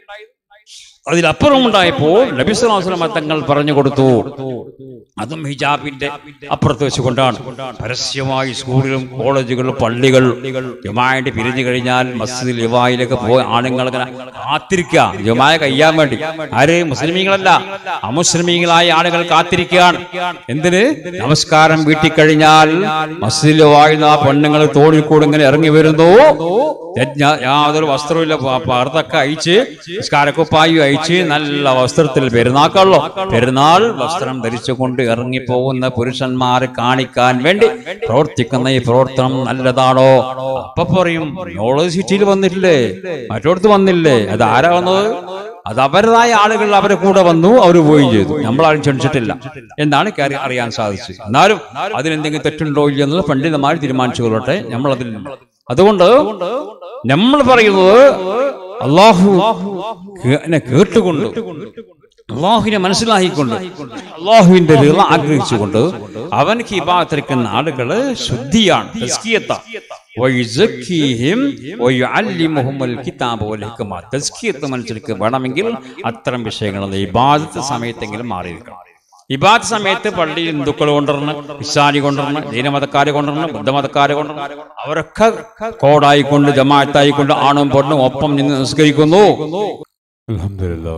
അതിലപ്പുറം ഉണ്ടായപ്പോൾ നബിസ്വലാസ്ലമ തങ്ങൾ പറഞ്ഞു കൊടുത്തു അതും ഹിജാബിന്റെ അപ്പുറത്ത് വെച്ചുകൊണ്ടാണ് പരസ്യമായി സ്കൂളിലും കോളേജുകളിലും പള്ളികൾ ജുമായിട്ട് പിരിഞ്ഞു കഴിഞ്ഞാൽ മസ്ജിദിൽ യുവായിലൊക്കെ പോയി ആണുങ്ങൾ ഇങ്ങനെ കാത്തിരിക്കുക ജുമായ കഴിയാൻ വേണ്ടി ആര് മുസ്ലിമീങ്ങളല്ല അമുസ്ലിമീങ്ങളായ ആളുകൾ കാത്തിരിക്കുകയാണ് എന്തിന് നമസ്കാരം വീട്ടിൽ കഴിഞ്ഞാൽ മസ്ജിദിൽ വായുന്ന ആ പെണ്ണുങ്ങൾ തോണിൽ കൂടെ ഇങ്ങനെ ഇറങ്ങി വരുന്നു യജ്ഞ- യാതൊരു വസ്ത്രമില്ല പ- പർദ്ദൊക്കെ അയച്ച് നിസ്കാരക്കുപ്പായും അയച്ച് നല്ല വസ്ത്രത്തിൽ പെരുന്നാക്കള്ളോ പെരുന്നാൾ വസ്ത്രം ധരിച്ചുകൊണ്ട് ഇറങ്ങി പോകുന്ന പുരുഷന്മാരെ കാണിക്കാൻ വേണ്ടി പ്രവർത്തിക്കുന്ന ഈ പ്രവർത്തനം നല്ലതാണോ അപ്പൊ പറയും നോളജ് സിറ്റിയിൽ വന്നിട്ടില്ലേ മറ്റോടത്ത് വന്നില്ലേ അത് ആരാ വന്നത് അത് അവരുടേതായ ആളുകൾ അവരെ കൂടെ വന്നു അവർ പോവുകയും ചെയ്തു നമ്മളാരും ക്ഷണിച്ചിട്ടില്ല എന്നാണ് കാര്യം അറിയാൻ സാധിച്ചത് എന്നാലും അതിനെന്തെങ്കിലും തെറ്റുണ്ടോ ഇല്ലയോ എന്നുള്ളത് പണ്ഡിതന്മാർ തീരുമാനിച്ചു കൊള്ളട്ടെ നമ്മൾ അതിൽ അതുകൊണ്ട് നമ്മൾ പറയുന്നത് അള്ളാഹു കേ- എന്നെ കേട്ടുകൊണ്ട് അള്ളാഹുവിനെ മനസ്സിലാക്കിക്കൊണ്ട് അള്ളാഹുവിന്റെ റിള ആഗ്രഹിച്ചുകൊണ്ട് അവനക്ക് ഇബാത്തിരിക്കുന്ന ആളുകള് ശുദ്ധിയാണ് തസ്കിയത്താണ്. വയുസക്കീഹിം വയുഅല്ലിമുഹുമുൽ കിതാബ വൽ ഹിക്മ. തസ്കിയത്ത് മനുഷ്യർക്ക് വേണമെങ്കിൽ അത്തരം വിഷയങ്ങൾ ഇബാദത്ത് സമയത്തെങ്കിലും മാറിയിരിക്കണം ഇബാദ് സമയത്ത് പള്ളിയിൽ ഹിന്ദുക്കൾ കൊണ്ടുവരണം ഇസ്ലാമി കൊണ്ടുവരണം ജൈനമതക്കാരെ കൊണ്ടുവരണം ബുദ്ധമതക്കാരെ കൊണ്ടുവരണം അവരൊക്കെ കോടായിക്കൊണ്ട് ജമാഅത്തായിക്കൊണ്ട് ആണും പെണ്ണും ഒപ്പം നിന്ന് നിസ്കരിക്കുന്നു അലഹമില്ല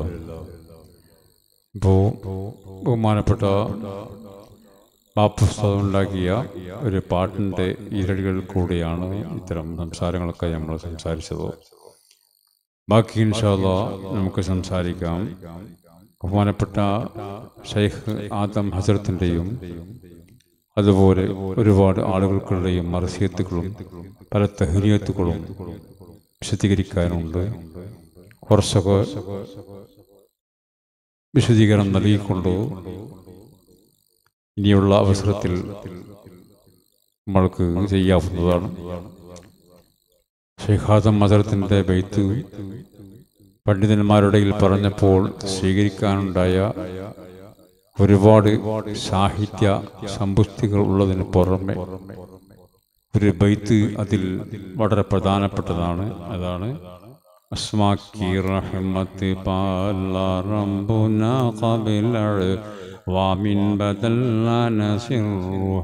ഇപ്പോൾ ബഹുമാനപ്പെട്ട ആ പുസ്തകം ഉണ്ടാക്കിയ ഒരു പാട്ടിൻ്റെ ഈരടികൾ കൂടിയാണ് ഇത്തരം സംസാരങ്ങളൊക്കെ നമ്മൾ സംസാരിച്ചത് ബാക്കി ഇൻഷാല്ല നമുക്ക് സംസാരിക്കാം ബഹുമാനപ്പെട്ട ഷെയ്ഖ് ആദം ഹസരത്തിൻ്റെയും അതുപോലെ ഒരുപാട് ആളുകൾക്കുള്ളയും മറസിയത്തുകളും പല തഹരിയത്തുകളും വിശദീകരിക്കാനുണ്ട് കുറച്ചൊക്കെ വിശദീകരണം നൽകിക്കൊണ്ട് ഇനിയുള്ള അവസരത്തിൽ നമ്മൾക്ക് ചെയ്യാവുന്നതാണ് ഷെയ്ഖാദം മദറത്തിൻ്റെ ബെയ്ത്ത് പണ്ഡിതന്മാരുടെ ഇടയിൽ പറഞ്ഞപ്പോൾ സ്വീകരിക്കാനുണ്ടായ ഒരുപാട് സാഹിത്യ സമ്പുഷ്ടികൾ ഉള്ളതിന് പുറമെ ഒരു ബൈത്ത് അതിൽ വളരെ പ്രധാനപ്പെട്ടതാണ് അതാണ് അസ്മാക്കി റഹ്മത്ത് പാല റബ്ബുന ഖബില വാമിൻ ബദല്ലന സിർറുഹ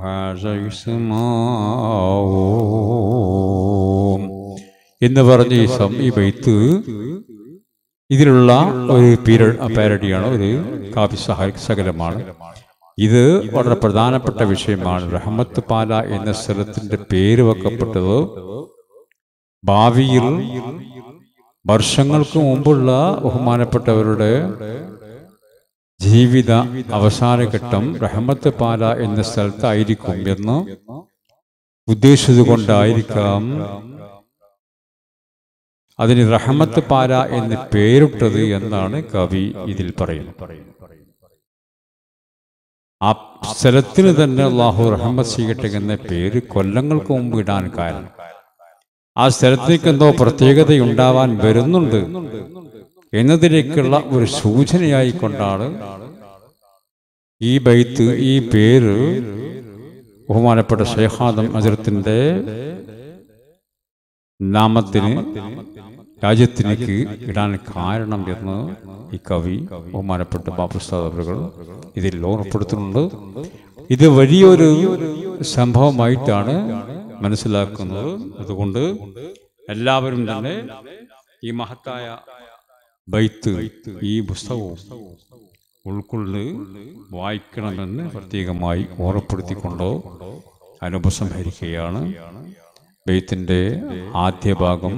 ജയ്സ്മാവും എന്ന് പറഞ്ഞ് ഈ സം ഈ ബൈത്ത് ഇതിലുള്ള ഒരു പീരീഡ് പാരഡിയാണ് ഒരു കാവ്യ സഹ സകലമാണ് ഇത് വളരെ പ്രധാനപ്പെട്ട വിഷയമാണ് റഹ്മത്ത് പാല എന്ന സ്ഥലത്തിന്റെ പേര് വെക്കപ്പെട്ടത് ഭാവിയിൽ വർഷങ്ങൾക്ക് മുമ്പുള്ള ബഹുമാനപ്പെട്ടവരുടെ ജീവിത അവസാനഘട്ടം റഹ്മത്ത് പാല എന്ന സ്ഥലത്തായിരിക്കും എന്ന് ഉദ്ദേശിച്ചുകൊണ്ടായിരിക്കാം അതിന് റഹ്മത്ത് പാല എന്ന് പേരിട്ടത് എന്നാണ് കവി ഇതിൽ പറയുന്നത് ആ സ്ഥലത്തിന് തന്നെ അള്ളാഹു റഹ്മത്ത് ചെയ്യട്ടെ എന്ന പേര് കൊല്ലങ്ങൾക്ക് മുമ്പ് ഇടാൻ കാരണം ആ സ്ഥലത്തേക്ക് എന്തോ പ്രത്യേകതയുണ്ടാവാൻ വരുന്നുണ്ട് എന്നതിലേക്കുള്ള ഒരു സൂചനയായിക്കൊണ്ടാണ് ഈ ബൈത്ത് ഈ പേര് ബഹുമാനപ്പെട്ട ഷെയ്ഖാദം അജറത്തിന്റെ നാമത്തിന് രാജ്യത്തിലേക്ക് ഇടാൻ കാരണം എന്ന് ഈ കവി ബഹുമാനപ്പെട്ട ബാബുസ്താദ് അവരുകൾ ഇതിൽ ഓർപ്പെടുത്തുന്നുണ്ട് ഇത് വലിയൊരു സംഭവമായിട്ടാണ് മനസ്സിലാക്കുന്നത് അതുകൊണ്ട് എല്ലാവരും തന്നെ ഈ മഹത്തായ ബൈത്ത് ഈ പുസ്തകവും ഉൾക്കൊണ്ട് വായിക്കണമെന്ന് പ്രത്യേകമായി ഓർപ്പെടുത്തിക്കൊണ്ട് അനുപസംഹരിക്കുകയാണ് ബെയ്ത്തിന്റെ ആദ്യ ഭാഗം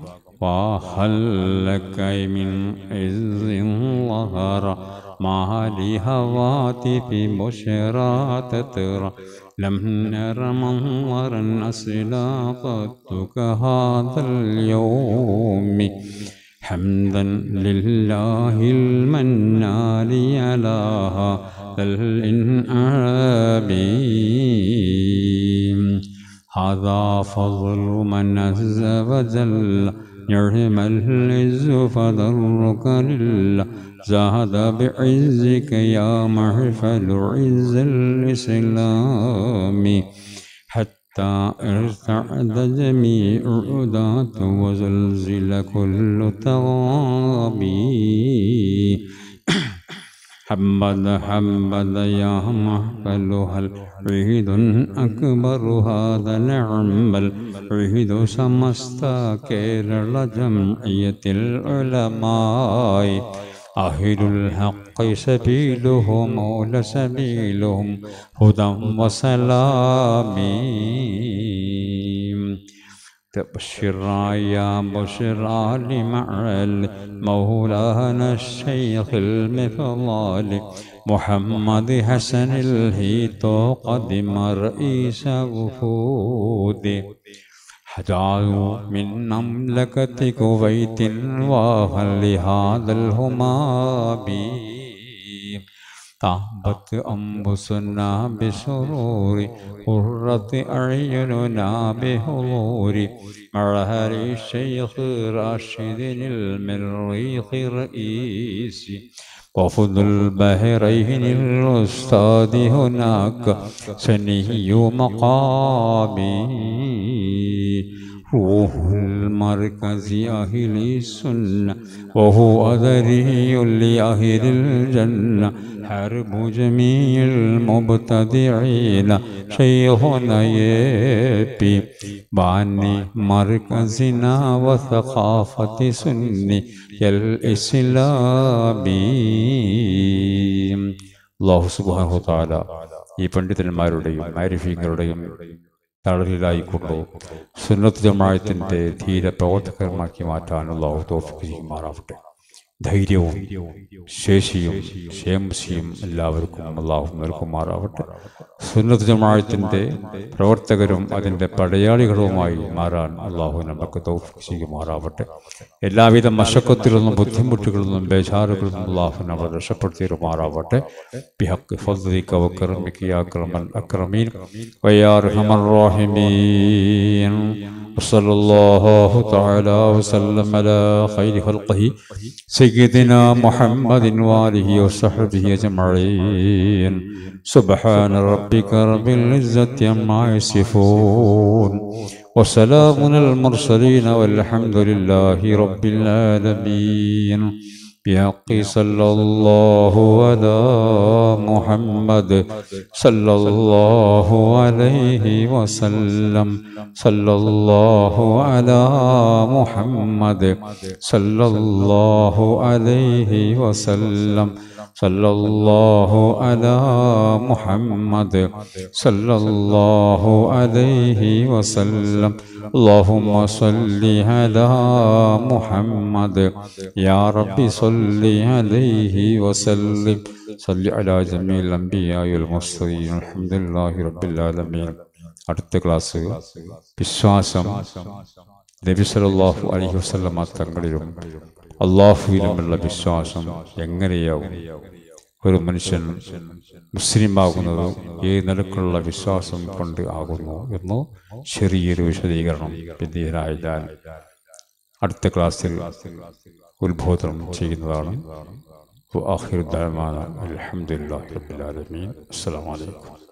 وهلك من عز ظهر ما لهواتف بشرى تترى لم نر منظرا أسلاقتك هذا اليوم حمدا لله المنان على هذا الإنعام هذا فضل من عز وجل نعم العز فضرك لله زاد بعزك يا محفل عز الإسلام حتى ارتعد جميع عداة وزلزل كل تغابي حمد حمد يا محفل هل عيد أكبر هذا نعم العيد سمست كيرل جمعية العلماء أهل الحق سبيلهم لسبيلهم هدى وسلام تبشر يا بشرى لمع مولانا الشيخ المفضل محمد حسن الهيتو قدم رئيس وفود حجاز من مملكة كويت وهل لهذا الهمام طابت أنفسنا بسرور قرة أعيننا بحضور معهر الشيخ راشد المريخ رئيس وفد البحرين الأستاذ هناك سني مقامي روح المركز أهل السنة وهو أذري لأهل الجنة حرب جميع المبتدعين شيخنا يبي باني مركزنا وثقافة سني الإسلامي അള്ളാഹു സുബാനു താല ഈ പണ്ഡിതന്മാരുടെയും മാരിഫീങ്ങളുടെയും തളരിലായിക്കൊണ്ടോ സുന്നത്ത് ജമായത്തിന്റെ ധീര പ്രവർത്തകരമാക്കി മാറ്റാൻ അള്ളാഹു തോഫിക്ക് ചെയ്യുമാറാവട്ടെ ധൈര്യവും ശേഷിയും ക്ഷേമശിയും എല്ലാവർക്കും അള്ളാഹു നൽകുമാറാവട്ടെ സുന്നത്ത് ജമായത്തിന്റെ പ്രവർത്തകരും അതിൻ്റെ പടയാളികളുമായി മാറാൻ അള്ളാഹു നമുക്ക് തൗഫിക്ക് ചെയ്യുമാറാവട്ടെ എല്ലാവിധ മശക്കത്തിൽ നിന്നും ബുദ്ധിമുട്ടുകളിൽ നിന്നും ബേജാറുകളിൽ നിന്നും അള്ളാഹു നമ്മളെ രക്ഷപ്പെടുത്തിയിരുമാറാവട്ടെ ബിഹക്ക് ഫضلك وكرمك يا أكرم الأكرمين ويا أرحم الراحمين وصلى الله تعالى وسلم على خير خلقه سيدنا محمد وآله وصحبه أجمعين سبحان ربك رب العزة عما يصفون وسلام على المرسلين والحمد لله رب العالمين بحق صلى الله على محمد صلى الله عليه وسلم صلى الله على محمد صلى الله عليه وسلم صلى الله على محمد صلى الله عليه وسلم اللهم صل على محمد يا رب صل عليه وسلم صل على جميع الأنبياء والمرسلين الحمد لله رب العالمين അടുത്ത ക്ലാസ് വിശ്വാസം നബി സല്ലല്ലാഹു അലൈഹി വസല്ലമ തങ്ങളിലും അള്ളാഹുവിലുമുള്ള വിശ്വാസം എങ്ങനെയാവും ഒരു മനുഷ്യൻ മുസ്ലിമാകുന്നത് ഏത് നിലക്കുള്ള വിശ്വാസം കൊണ്ട് ആകുന്നു എന്ന് ചെറിയൊരു വിശദീകരണം വിദ്യരായാൽ അടുത്ത ക്ലാസ്സിൽ ഉത്ബോധനം ചെയ്യുന്നതാണ് وآخر دعوانا الحمد لله رب العالمين السلام عليكم